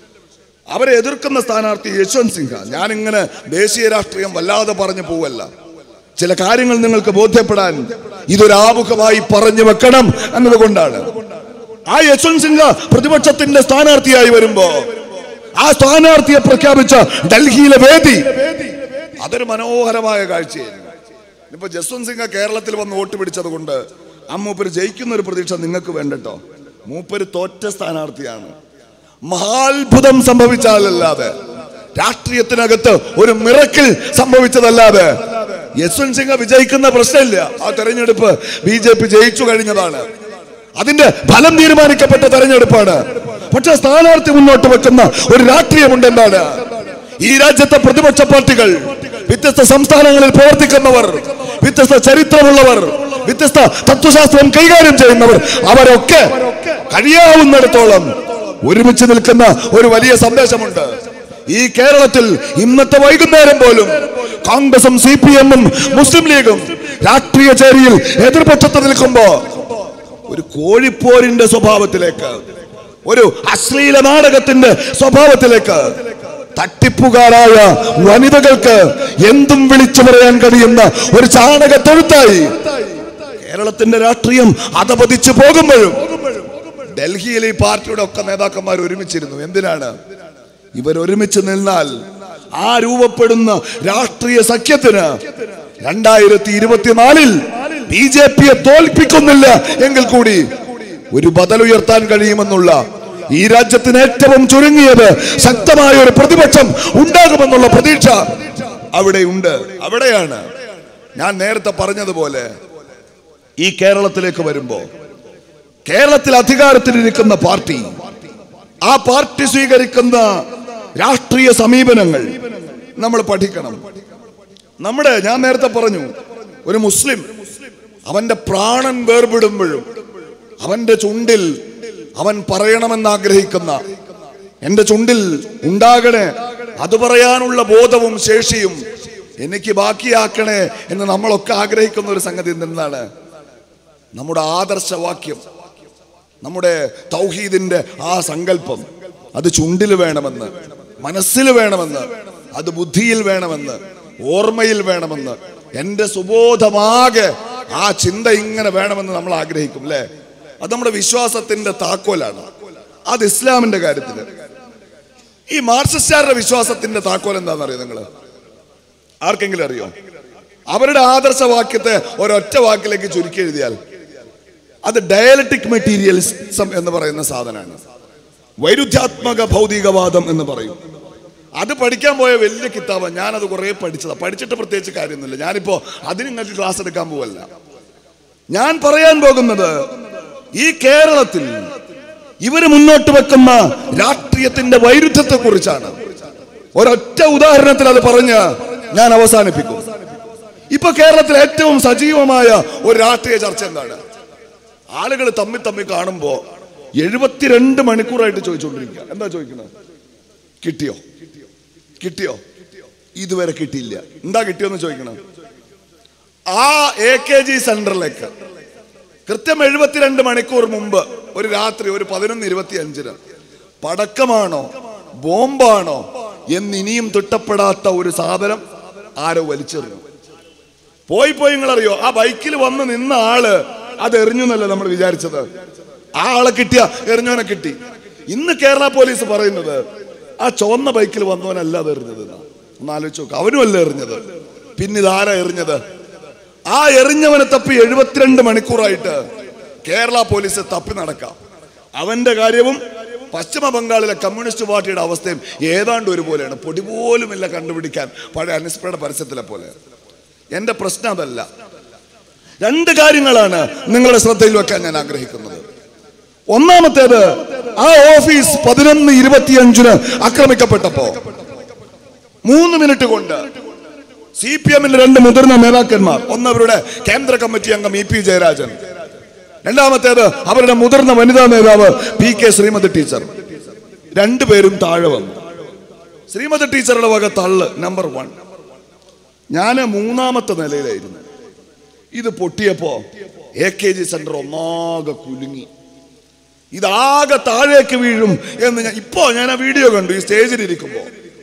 അവരെ എതിർക്കുന്ന സ്ഥാനാർത്ഥി യശ്വന്ത് സിൻഹ ഞാൻ ഇങ്ങനെ ദേശീയ രാഷ്ട്രീയം വല്ലാതെ പറഞ്ഞു പോവല്ല ചില കാര്യങ്ങൾ നിങ്ങൾക്ക് ബോധ്യപ്പെടാൻ ഇതൊരു ആമുഖമായി പറഞ്ഞു വെക്കണം എന്നതുകൊണ്ടാണ് ആ യശ്വന്ത് സിൻഹ പ്രതിപക്ഷത്തിന്റെ സ്ഥാനാർത്ഥിയായി വരുമ്പോ ആ സ്ഥാനാർത്ഥിയെ പ്രഖ്യാപിച്ച ഡൽഹിയിലെ വേദി അതൊരു മനോഹരമായ കാഴ്ചയായിരുന്നു ഇപ്പൊ ജസ്വന്ത് സിംഗ് കേരളത്തിൽ വന്ന് വോട്ട് പിടിച്ചത് കൊണ്ട് ആ മൂപ്പര് ജയിക്കുന്ന ഒരു പ്രതീക്ഷ നിങ്ങൾക്ക് വേണ്ടട്ടോ മൂപ്പര് തോറ്റ സ്ഥാനാർത്ഥിയാണ് മഹാത്ഭുതം സംഭവിച്ചാലല്ലാതെ രാഷ്ട്രീയത്തിനകത്ത് ഒരു മിറക്കിൾ സംഭവിച്ചതല്ലാതെ യശ്വന്ത് സിംഗ് വിജയിക്കുന്ന പ്രശ്നമില്ല ആ തെരഞ്ഞെടുപ്പ് ബി ജെ പി ജയിച്ചു കഴിഞ്ഞതാണ് അതിന്റെ ഫലം തീരുമാനിക്കപ്പെട്ട തെരഞ്ഞെടുപ്പാണ് പക്ഷെ സ്ഥാനാർത്ഥി മുന്നോട്ട് വെക്കുന്ന ഒരു രാഷ്ട്രീയമുണ്ട് എന്താണ് ഈ രാജ്യത്തെ പ്രതിപക്ഷ പാർട്ടികൾ വ്യത്യസ്ത സംസ്ഥാനങ്ങളിൽ പ്രവർത്തിക്കുന്നവർ വ്യത്യസ്ത ചരിത്രമുള്ളവർ വ്യത്യസ്ത തത്വശാസ്ത്രം കൈകാര്യം ചെയ്യുന്നവർ അവരൊക്കെ കഴിയാവുന്നിടത്തോളം ഒരുമിച്ച് നിൽക്കുന്ന ഒരു വലിയ സന്ദേശമുണ്ട് ഈ കേരളത്തിൽ ഇന്നത്തെ വൈകുന്നേരം പോലും കോൺഗ്രസും സി പി എമ്മും മുസ്ലിം ലീഗും രാഷ്ട്രീയ ചേരിയിൽ എതിർപക്ഷത്ത് നിൽക്കുമ്പോ ഒരു കോഴിപ്പോരിന്റെ സ്വഭാവത്തിലേക്ക് ഒരു അശ്ലീല നാടകത്തിന്റെ സ്വഭാവത്തിലേക്ക് തട്ടിപ്പുകാരായ വനിതകൾക്ക് എന്തും വിളിച്ചു പറയാൻ കഴിയുന്ന ഒരു ചാണക തൊഴുത്തായി കേരളത്തിന്റെ രാഷ്ട്രീയം അധപതിച്ചു പോകുമ്പോഴും ഡൽഹിയിൽ ഈ പാർട്ടിയുടെ ഒക്കെ നേതാക്കന്മാർ ഒരുമിച്ചിരുന്നു എന്തിനാണ് ഇവർ ഒരുമിച്ച് നിന്നാൽ ആ രൂപപ്പെടുന്ന രാഷ്ട്രീയ സഖ്യത്തിന് രണ്ടായിരത്തി ഇരുപത്തിനാലിൽ ബി ജെ പിയെ തോൽപ്പിക്കുന്നില്ല എങ്കിൽ കൂടി ഒരു ബദൽ ഉയർത്താൻ കഴിയുമെന്നുള്ള ഈ രാജ്യത്തിന് ഏറ്റവും ചുരുങ്ങിയത് ശക്തമായ ഒരു പ്രതിപക്ഷം ഉണ്ടാകുമെന്നുള്ള പ്രതീക്ഷ അവിടെ ഉണ്ട് അവിടെയാണ് ഞാൻ നേരത്തെ പറഞ്ഞതുപോലെ ഈ കേരളത്തിലേക്ക് വരുമ്പോ കേരളത്തിൽ അധികാരത്തിലിരിക്കുന്ന പാർട്ടി ആ പാർട്ടി സ്വീകരിക്കുന്ന രാഷ്ട്രീയ സമീപനങ്ങൾ നമ്മൾ പഠിക്കണം നമ്മുടെ ഞാൻ നേരത്തെ പറഞ്ഞു ഒരു മുസ്ലിം അവന്റെ പ്രാണൻ വേർപെടുമ്പോഴും അവന്റെ ചുണ്ടിൽ അവൻ പറയണമെന്ന് ആഗ്രഹിക്കുന്ന എന്റെ ചുണ്ടിൽ ഉണ്ടാകണേ അത് പറയാനുള്ള ബോധവും ശേഷിയും എനിക്ക് ബാക്കിയാക്കണേ എന്ന് നമ്മളൊക്കെ ആഗ്രഹിക്കുന്ന ഒരു സംഗതി എന്താണ് നമ്മുടെ ആദർശവാക്യം നമ്മുടെ തൗഹീദിന്റെ ആ സങ്കല്പം അത് ചുണ്ടിൽ വേണമെന്ന് മനസ്സിൽ വേണമെന്ന് അത് ബുദ്ധിയിൽ വേണമെന്ന് ഓർമ്മയിൽ വേണമെന്ന് എൻ്റെ സുബോധമാകെ ആ ചിന്ത ഇങ്ങനെ വേണമെന്ന് നമ്മൾ ആഗ്രഹിക്കും അല്ലേ അത് നമ്മുടെ വിശ്വാസത്തിന്റെ താക്കോലാണ് അത് ഇസ്ലാമിന്റെ കാര്യത്തിൽ ഈ മാർക്സിസ്റ്റുകാരുടെ വിശ്വാസത്തിന്റെ താക്കോൽ എന്താണെന്നറിയോ നിങ്ങൾ ആർക്കെങ്കിലും അറിയോ അവരുടെ ആദർശവാക്യത്തെ ഒരൊറ്റ വാക്കിലേക്ക് ചുരുക്കി എഴുതിയാൽ അത് ഡയലറ്റിക് മെറ്റീരിയലിസം എന്ന് പറയുന്ന സാധനമാണ് വൈരുദ്ധ്യാത്മക ഭൗതികവാദം എന്ന് പറയും അത് പഠിക്കാൻ പോയ വലിയ കിതാബ് ഞാനത് കുറേ പഠിച്ചതാ പഠിച്ചിട്ട് പ്രത്യേകിച്ച് കാര്യമൊന്നുമില്ല ഞാനിപ്പോ അതിന് നിങ്ങൾക്ക് ക്ലാസ് എടുക്കാൻ പോവല്ല ഞാൻ പറയാൻ പോകുന്നത് ഈ കേരളത്തിൽ ഇവര് മുന്നോട്ട് വെക്കുന്ന രാഷ്ട്രീയത്തിന്റെ വൈരുദ്ധ്യത്തെ കുറിച്ചാണ് ഒരൊറ്റ ഉദാഹരണത്തിൽ അത് പറഞ്ഞ് ഞാൻ അവസാനിപ്പിക്കും ഇപ്പൊ കേരളത്തിൽ ഏറ്റവും സജീവമായ ഒരു രാഷ്ട്രീയ ചർച്ച എന്താണ് ആളുകൾ തമ്മിൽ തമ്മിൽ കാണുമ്പോ എഴുപത്തിരണ്ട് മണിക്കൂറായിട്ട് ചോദിച്ചുകൊണ്ടിരിക്കുക എന്താ ചോദിക്കുന്നത് കിട്ടിയോ കിട്ടിയോ ഇതുവരെ കിട്ടിയില്ല എന്താ കിട്ടിയെന്ന് ചോദിക്കണം ആ എ കെ ജി സെന്ററിലേക്ക് കൃത്യം എഴുപത്തിരണ്ട് മണിക്കൂർ മുമ്പ് ഒരു രാത്രി ഒരു പതിനൊന്ന് ഇരുപത്തി അഞ്ചിന് പടക്കമാണോ ബോംബാണോ എന്നിനിയും തിട്ടപ്പെടാത്ത ഒരു സാധനം ആരോ വലിച്ചെറിഞ്ഞു പോയി പോയി നിങ്ങളറിയോ ആ ബൈക്കിൽ വന്ന് നിന്ന ആള് അത് എറിഞ്ഞു എന്നല്ലേ നമ്മൾ വിചാരിച്ചത് ആ ആളെ കിട്ടിയ എറിഞ്ഞവനെ കിട്ടി ഇന്ന് കേരള പോലീസ് പറയുന്നത് ആ ചുവന്ന ബൈക്കിൽ വന്നവനല്ല അത് എറിഞ്ഞത് എന്നാ. ഒന്ന് ആലോചിച്ച് നോക്ക് അവനും അല്ല എറിഞ്ഞത് പിന്നെ ഇതാരാ എറിഞ്ഞത് ആ എറിഞ്ഞവനെ തപ്പി എഴുപത്തിരണ്ട് മണിക്കൂറായിട്ട് കേരള പോലീസ് തപ്പി നടക്കാം അവന്റെ കാര്യവും പശ്ചിമ ബംഗാളിലെ കമ്മ്യൂണിസ്റ്റ് പാർട്ടിയുടെ അവസ്ഥയും ഏതാണ്ട് ഒരുപോലെയാണ് പൊടി പോലുമില്ല കണ്ടുപിടിക്കാൻ പഴയ അനുസ്മരണ പരസ്യത്തിലെ പോലെ എന്റെ പ്രശ്നം അതല്ല രണ്ട് കാര്യങ്ങളാണ് നിങ്ങളുടെ ശ്രദ്ധയിൽ വെക്കാൻ ഞാൻ ആഗ്രഹിക്കുന്നത് ഒന്നാമത്തേത് ആ ഓഫീസ് പതിനൊന്ന് ഇരുപത്തിയഞ്ചിന് ആക്രമിക്കപ്പെട്ടപ്പോ മൂന്ന് മിനിറ്റ് കൊണ്ട് സി പി എമ്മിന്റെ രണ്ട് മുതിർന്ന നേതാക്കന്മാർ ഒന്ന് അവരുടെ കേന്ദ്ര കമ്മിറ്റി അംഗം ഇ പി ജയരാജൻ രണ്ടാമത്തേത് അവരുടെ മുതിർന്ന വനിതാ നേതാവ് പി കെ ശ്രീമതി ടീച്ചർ രണ്ടുപേരും താഴെ വന്നു ശ്രീമതി ടീച്ചറുടെ വക തള്ള് നമ്പർ വൺ ഞാൻ മൂന്നാമത്തെ നിലയിലായിരുന്നു ഇത് പൊട്ടിയപ്പോ എ കെ ജി സെന്റർ ഒന്നാകെ കുലുങ്ങി ഇതാകെ താഴേക്ക് വീഴും എന്ന് ഞാൻ ഇപ്പോ ഞാൻ ആ വീഡിയോ കണ്ടു ഈ സ്റ്റേജിൽ ഇരിക്കുമ്പോ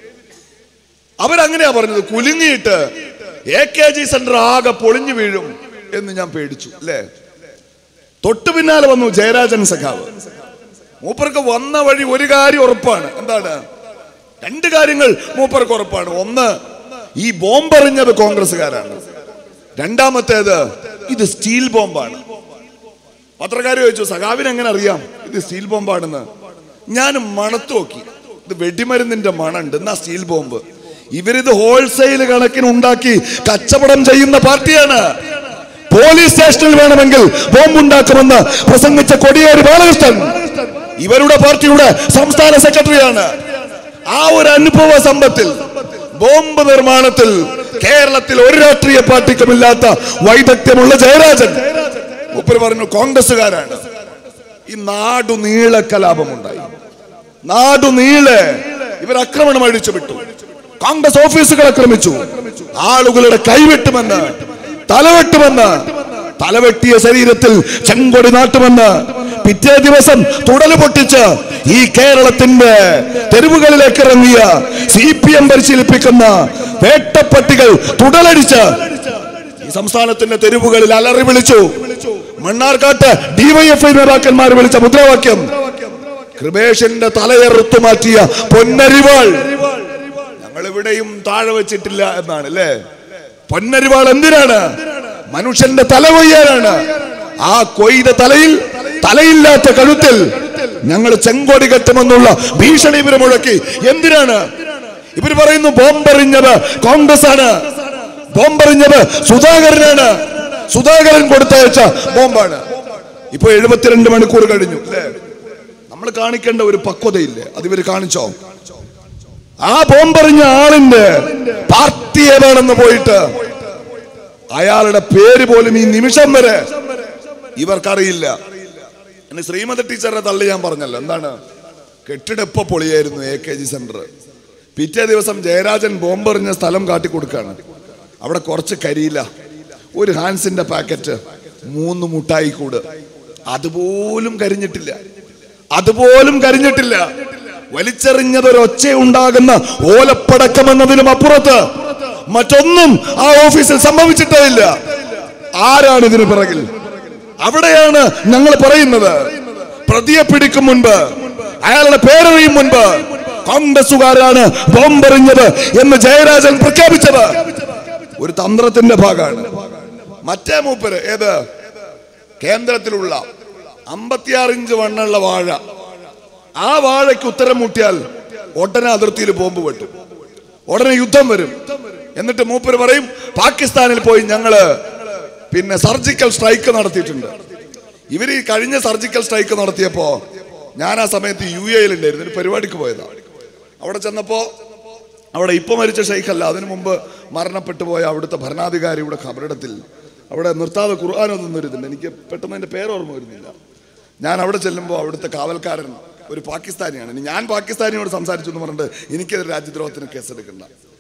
അവരങ്ങനെയാ പറഞ്ഞത് കുലുങ്ങിയിട്ട് എ കെ ജി സെന്റർ ആകെ പൊളിഞ്ഞു വീഴും എന്ന് ഞാൻ പേടിച്ചു അല്ലേ തൊട്ടു പിന്നാലെ വന്നു ജയരാജൻ സഖാവ് മൂപ്പർക്ക് വന്ന വഴി ഒരു കാര്യം ഉറപ്പാണ് എന്താണ് രണ്ട് കാര്യങ്ങൾ മൂപ്പർക്ക് ഉറപ്പാണ് ഒന്ന് ഈ ബോംബെറിഞ്ഞത് കോൺഗ്രസ്സുകാരാണ് രണ്ടാമത്തേത് ഇത് സ്റ്റീൽ ബോംബാണ് പത്രക്കാർ ചോദിച്ചു സഖാവിന് എങ്ങനെ അറിയാം ഇത് സ്റ്റീൽ ബോംബാണെന്ന് ഞാൻ മണത്ത് നോക്കി ഇത് വെടിമരുന്നിന്റെ മണുണ്ട് എന്നാ സ്റ്റീൽ ബോംബ് ഇവരിത് ഹോൾസെയിൽ കണക്കിന് ഉണ്ടാക്കി കച്ചവടം ചെയ്യുന്ന പാർട്ടിയാണ് പോലീസ് സ്റ്റേഷനിൽ വേണമെങ്കിൽ ബോംബ് ഉണ്ടാക്കുമെന്ന് പ്രസംഗിച്ച കൊടിയേരി ബാലകൃഷ്ണൻ ഇവരുടെ പാർട്ടിയുടെ സംസ്ഥാന സെക്രട്ടറിയാണ് ആ ഒരു അനുഭവ സമ്പത്തിൽ ബോംബ് നിർമ്മാണത്തിൽ കേരളത്തിൽ ഒരു രാഷ്ട്രീയ പാർട്ടിക്കുമില്ലാത്ത വൈദഗ്ധ്യമുള്ള ജയരാജൻ ഉപ്പര് പറഞ്ഞു കോൺഗ്രസ്സുകാരാണ് ഈ നാടു നീള കലാപമുണ്ടായി നാടു നീളെ ഇവർ ആക്രമണം അഴിച്ചു വിട്ടു കോൺഗ്രസ് ഓഫീസുകൾ ആക്രമിച്ചു ആളുകളുടെ കൈവെട്ടുമെന്ന് തലവെട്ടുമെന്ന് തലവെട്ടിയ ശരീരത്തിൽ ചെങ്കൊടി നാട്ടുമെന്ന് പിറ്റേ ദിവസം തുടല് പൊട്ടിച്ച് ഈ കേരളത്തിന്റെ തെരുവുകളിലേക്ക് ഇറങ്ങിയ സി പി എം പരിശീലിപ്പിക്കുന്ന വേട്ടപ്പട്ടികൾ തുടലടിച്ച് ഈ സംസ്ഥാനത്തിന്റെ തെരുവുകളിൽ അലറി വിളിച്ചു മണ്ണാർക്കാട്ട് ഡിവൈഎഫ്ഐ നേതാക്കന്മാർ വിളിച്ച മുദ്രാവാക്യം കൃപേഷിന്റെ തലയെറുത്തു മാറ്റിയ പൊന്നരിവാൾ ഞങ്ങൾ ഇവിടെയും താഴെ വെച്ചിട്ടില്ല എന്നാണ് അല്ലേ പൊന്നരിവാൾ എന്തിനാണ് മനുഷ്യന്റെ തല കൊയ്യാനാണ് ആ കൊയ്ത തലയിൽ തലയില്ലാത്ത കഴുത്തിൽ ഞങ്ങൾ ചെങ്കോടി കെട്ടുമെന്നുള്ള ഭീഷണി ഇവര് മുഴക്കി എന്തിനാണ് ഇവര് പറയുന്നു ബോംബെറിഞ്ഞത് കോൺഗ്രസ് ആണ് ബോംബെറിഞ്ഞത് സുധാകരനാണ് സുധാകരൻ കൊടുത്തയച്ച ബോംബാണ് ഇപ്പൊ എഴുപത്തിരണ്ട് മണിക്കൂർ കഴിഞ്ഞു അല്ലേ നമ്മൾ കാണിക്കേണ്ട ഒരു പക്വതയില്ലേ അത് ഇവര് കാണിച്ചോ ആ ബോംബെറിഞ്ഞ ആളിന്റെ പാർട്ടി ഏതാണെന്ന് പോയിട്ട് അയാളുടെ പേര് പോലും ഈ നിമിഷം വരെ ഇവർക്കറിയില്ല എന്നെ ശ്രീമതി ടീച്ചറുടെ തള്ളി ഞാൻ പറഞ്ഞല്ലോ എന്താണ് കെട്ടിടപ്പ പൊളിയായിരുന്നു എ കെ ജി സെന്റർ പിറ്റേ ദിവസം ജയരാജൻ ബോംബെറിഞ്ഞ സ്ഥലം കാട്ടിക്കൊടുക്കാണ് അവിടെ കുറച്ച് കരിയില്ല ഒരു ഹാൻസിന്റെ പാക്കറ്റ് മൂന്ന് മുട്ടായി കൂട് അതുപോലും കരിഞ്ഞിട്ടില്ല അതുപോലും കരിഞ്ഞിട്ടില്ല വലിച്ചെറിഞ്ഞതൊരൊച്ച ഉണ്ടാകുന്ന ഓലപ്പടക്കം എന്നതിനും അപ്പുറത്ത് മറ്റൊന്നും ആ ഓഫീസിൽ സംഭവിച്ചിട്ടേ ഇല്ല ആരാണ് ഇതിന് പിറകിൽ അവിടെയാണ് ഞങ്ങൾ പറയുന്നത് പ്രതിയെ പിടിക്കും മുൻപ് അയാളുടെ പേരറിയും മുൻപ് കോൺഗ്രസുകാരാണ് ബോംബെറിഞ്ഞത് എന്ന് ജയരാജൻ പ്രഖ്യാപിച്ചത് ഒരു തന്ത്രത്തിന്റെ ഭാഗമാണ് മറ്റേ മൂപ്പര് ഏത് കേന്ദ്രത്തിലുള്ള അമ്പത്തിയാറ് ഇഞ്ച് വണ്ണുള്ള വാഴ ആ വാഴയ്ക്ക് ഉത്തരം മുട്ടിയാൽ ഉടനെ അതിർത്തിയിൽ ബോംബ് വെട്ടും ഉടനെ യുദ്ധം വരും എന്നിട്ട് മൂപ്പര് പറയും പാകിസ്ഥാനിൽ പോയി ഞങ്ങള് പിന്നെ സർജിക്കൽ സ്ട്രൈക്ക് നടത്തിയിട്ടുണ്ട് ഇവർ ഈ കഴിഞ്ഞ സർജിക്കൽ സ്ട്രൈക്ക് നടത്തിയപ്പോ ഞാൻ ആ സമയത്ത് യു എയിലുണ്ടായിരുന്നു ഒരു പരിപാടിക്ക് പോയതാ അവിടെ ചെന്നപ്പോ അവിടെ ഇപ്പൊ മരിച്ച ഷെയ്ഖല്ല അതിനു മുമ്പ് മരണപ്പെട്ടു പോയ അവിടുത്തെ ഭരണാധികാരിയുടെ ഖബറിടത്തിൽ അവിടെ നിർത്താതെ ഖുർആൻ ഒന്നും എനിക്ക് പെട്ടെന്ന് എൻ്റെ പേര് ഓർമ്മ വരുന്നില്ല ഞാൻ അവിടെ ചെല്ലുമ്പോൾ അവിടുത്തെ കാവൽക്കാരൻ ഒരു പാകിസ്ഥാനിയാണ് ഇനി ഞാൻ പാകിസ്ഥാനിയോട് സംസാരിച്ചു എന്ന് പറഞ്ഞിട്ട് എനിക്കെതിരെ രാജ്യദ്രോഹത്തിന് കേസെടുക്കണ്ട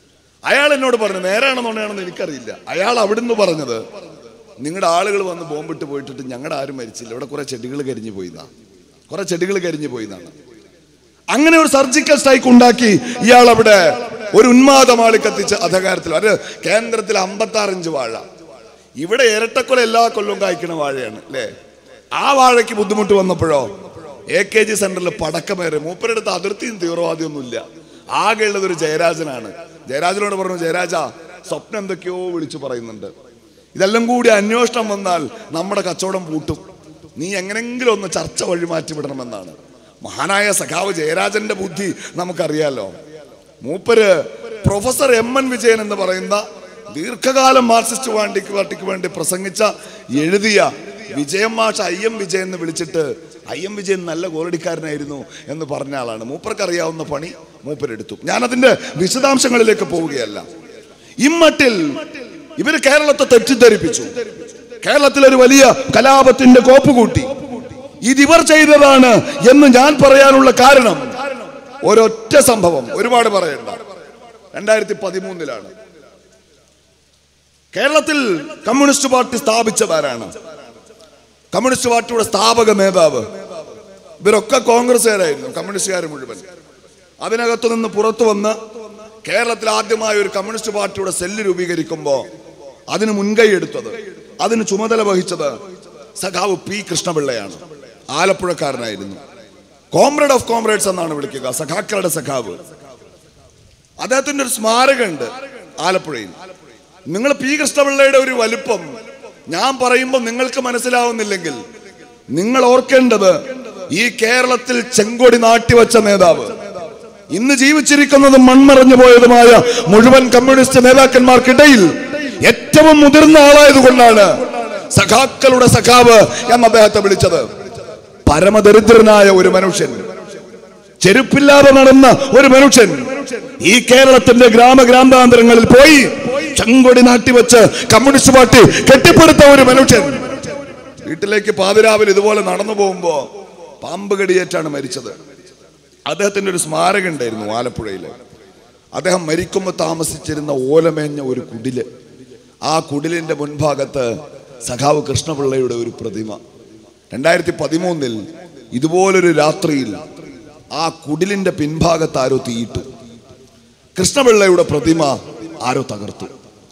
അയാൾ എന്നോട് പറഞ്ഞു നേരാണെന്നുണ്ടെയാണെന്ന് എനിക്കറിയില്ല അയാൾ അവിടുന്ന് പറഞ്ഞത് നിങ്ങളുടെ ആളുകൾ വന്ന് ബോംബിട്ട് പോയിട്ടിട്ട് ഞങ്ങളുടെ ആരും മരിച്ചില്ല ഇവിടെ കുറെ ചെടികൾ കരിഞ്ഞു പോയിന്നാ കുറെ ചെടികൾ കരിഞ്ഞു പോയിന്നാണ് അങ്ങനെ ഒരു സർജിക്കൽ സ്ട്രൈക്ക് ഉണ്ടാക്കി ഇയാൾ അവിടെ ഒരു ഉന്മാദമാളി കത്തിച്ച് അധികാരത്തിൽ അത് കേന്ദ്രത്തിൽ അമ്പത്തി ഇഞ്ച് വാഴ ഇവിടെ ഇരട്ടക്കൊല എല്ലാ കൊല്ലവും കായ്ക്കുന്ന വാഴയാണ് അല്ലേ ആ വാഴയ്ക്ക് ബുദ്ധിമുട്ട് വന്നപ്പോഴോ എ കെ ജി സെന്ററിൽ പടക്കമേറെ മൂപ്പരെടുത്ത് അതിർത്തിയും തീവ്രവാദിയൊന്നുമില്ല ആകെ ഉള്ളത് ഒരു ജയരാജനാണ് ജയരാജനോട് പറഞ്ഞു ജയരാജ സ്വപ്നം എന്തൊക്കെയോ വിളിച്ചു പറയുന്നുണ്ട് ഇതെല്ലാം കൂടി അന്വേഷണം വന്നാൽ നമ്മുടെ കച്ചവടം പൂട്ടും നീ എങ്ങനെങ്കിലും ഒന്ന് ചർച്ച വഴി മാറ്റി വിടണമെന്നാണ് മഹാനായ സഖാവ് ജയരാജന്റെ ബുദ്ധി നമുക്കറിയാലോ മൂപ്പര് പ്രൊഫസർ എം എൻ വിജയൻ എന്ന് പറയുന്ന ദീർഘകാലം മാർക്സിസ്റ്റ് പാർട്ടിക്ക് പാർട്ടിക്ക് വേണ്ടി പ്രസംഗിച്ച എഴുതിയ വിജയം മാഷ ഐ എം വിജയൻ എന്ന് വിളിച്ചിട്ട് ഐ എം വിജയൻ നല്ല ഗോളടിക്കാരനായിരുന്നു എന്ന് പറഞ്ഞ ആളാണ് മൂപ്പർക്ക് അറിയാവുന്ന പണി മൂപ്പരെടുത്തു ഞാനതിന്റെ വിശദാംശങ്ങളിലേക്ക് പോവുകയല്ല ഇമ്മട്ടിൽ ഇവര് കേരളത്തെ തെറ്റിദ്ധരിപ്പിച്ചു കേരളത്തിൽ ഒരു വലിയ കലാപത്തിന്റെ കോപ്പ് കൂട്ടി ഇതിവർ ചെയ്തതാണ് എന്ന് ഞാൻ പറയാനുള്ള കാരണം ഒരൊറ്റ സംഭവം ഒരുപാട് പറയണ്ട രണ്ടായിരത്തി പതിമൂന്നിലാണ് കേരളത്തിൽ കമ്മ്യൂണിസ്റ്റ് പാർട്ടി സ്ഥാപിച്ചതാരാണ് കമ്മ്യൂണിസ്റ്റ് പാർട്ടിയുടെ സ്ഥാപക നേതാവ് ഇവരൊക്കെ കോൺഗ്രസ്സുകാരായിരുന്നു കമ്മ്യൂണിസ്റ്റുകാർ മുഴുവൻ അതിനകത്തു നിന്ന് പുറത്തു വന്ന് കേരളത്തിൽ ആദ്യമായ ഒരു കമ്മ്യൂണിസ്റ്റ് പാർട്ടിയുടെ സെല്ല് രൂപീകരിക്കുമ്പോൾ അതിന് മുൻകൈ എടുത്തത് അതിന് ചുമതല വഹിച്ചത് സഖാവ് പി കൃഷ്ണപിള്ളയാണ് ആലപ്പുഴക്കാരനായിരുന്നു കോമ്രേഡ് ഓഫ് കോമ്രേഡ്സ് എന്നാണ് വിളിക്കുക സഖാക്കളുടെ സഖാവ് അദ്ദേഹത്തിന്റെ ഒരു സ്മാരകമുണ്ട് ആലപ്പുഴയിൽ നിങ്ങൾ പി കൃഷ്ണപിള്ളയുടെ ഒരു വലുപ്പം ഞാൻ പറയുമ്പോൾ നിങ്ങൾക്ക് മനസ്സിലാവുന്നില്ലെങ്കിൽ നിങ്ങൾ ഓർക്കേണ്ടത് ഈ കേരളത്തിൽ ചെങ്കൊടി നാട്ടിവച്ച നേതാവ് ഇന്ന് ജീവിച്ചിരിക്കുന്നതും മൺമറഞ്ഞു പോയതുമായ മുഴുവൻ കമ്മ്യൂണിസ്റ്റ് നേതാക്കന്മാർക്കിടയിൽ ഏറ്റവും മുതിർന്ന ആളായതുകൊണ്ടാണ് സഖാക്കളുടെ സഖാവ് എന്ന് അദ്ദേഹത്തെ വിളിച്ചത് പരമദരിദ്രനായ ഒരു മനുഷ്യൻ ചെരുപ്പില്ലാതെ നടന്ന ഒരു മനുഷ്യൻ ഈ കേരളത്തിന്റെ ഗ്രാമഗ്രാമാന്തരങ്ങളിൽ പോയി ചെങ്കൊടി നാട്ടിവെച്ച് കമ്മ്യൂണിസ്റ്റ് പാർട്ടി കെട്ടിപ്പടുത്ത ഒരു മനുഷ്യൻ വീട്ടിലേക്ക് പാതിരാവിൽ ഇതുപോലെ നടന്നു പോകുമ്പോ പാമ്പ് കടിയേറ്റാണ് മരിച്ചത് അദ്ദേഹത്തിന്റെ ഒരു സ്മാരകം ഉണ്ടായിരുന്നു ആലപ്പുഴയിൽ അദ്ദേഹം മരിക്കുമ്പോൾ താമസിച്ചിരുന്ന ഓലമേഞ്ഞ ഒരു കുടില് ആ കുടിലിന്റെ മുൻഭാഗത്ത് സഖാവ് കൃഷ്ണപിള്ളയുടെ ഒരു പ്രതിമ രണ്ടായിരത്തി പതിമൂന്നിൽ ഇതുപോലൊരു രാത്രിയിൽ ആ കുടിലിന്റെ പിൻഭാഗത്ത് ആരോ തീയിട്ടു കൃഷ്ണപിള്ളയുടെ പ്രതിമ ആരോ തകർത്തു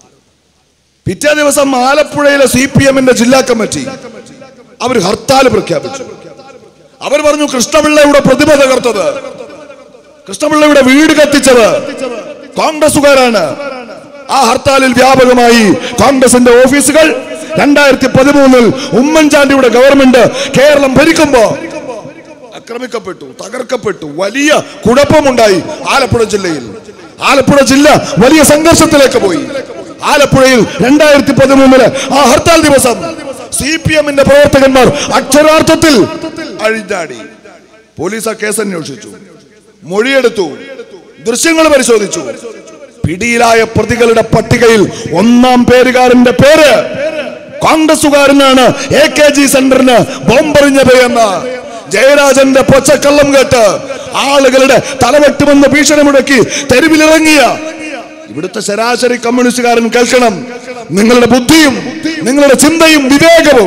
പിറ്റേ ദിവസം ആലപ്പുഴയിലെ സി പി എമ്മിന്റെ ജില്ലാ കമ്മിറ്റി അവർ ഹർത്താൽ പ്രഖ്യാപിച്ചു അവർ പറഞ്ഞു കൃഷ്ണപിള്ളയുടെ പ്രതിമ തകർത്തത് കൃഷ്ണപിള്ളയുടെ വീട് കത്തിച്ചത് കോൺഗ്രസുകാരാണ് ആ ഹർത്താലിൽ വ്യാപകമായി കോൺഗ്രസിന്റെ ഓഫീസുകൾ രണ്ടായിരത്തി പതിമൂന്നിൽ ഉമ്മൻചാണ്ടിയുടെ ഗവൺമെന്റ് കേരളം ഭരിക്കുമ്പോ ആക്രമിക്കപ്പെട്ടു തകർക്കപ്പെട്ടു വലിയ കുഴപ്പമുണ്ടായി ആലപ്പുഴ ജില്ലയിൽ ആലപ്പുഴ ജില്ല വലിയ സംഘർഷത്തിലേക്ക് പോയി ആലപ്പുഴയിൽ രണ്ടായിരത്തി പതിമൂന്നില് ആ ഹർത്താൽ ദിവസം സി പി എമ്മിന്റെ പ്രവർത്തകന്മാർ അക്ഷരാർത്ഥത്തിൽ അഴിഞ്ഞാടി പോലീസ് ആ കേസ് അന്വേഷിച്ചു മൊഴിയെടുത്തു ദൃശ്യങ്ങൾ പരിശോധിച്ചു പിടിയിലായ പ്രതികളുടെ പട്ടികയിൽ ഒന്നാം പേരുകാരന്റെ പേര് കോൺഗ്രസുകാരനാണ് എ കെ ജി സെന്ററിന് ബോംബെറിഞ്ഞത് എന്ന ജയരാജന്റെ പൊച്ചക്കള്ളം കേട്ട് ആളുകളുടെ തലവെട്ടുമെന്ന് ഭീഷണി മുടക്കി തെരുവിലിറങ്ങിയ ഇവിടുത്തെ ശരാശരി കമ്മ്യൂണിസ്റ്റുകാരൻ കേൾക്കണം നിങ്ങളുടെ ബുദ്ധിയും നിങ്ങളുടെ ചിന്തയും വിവേകവും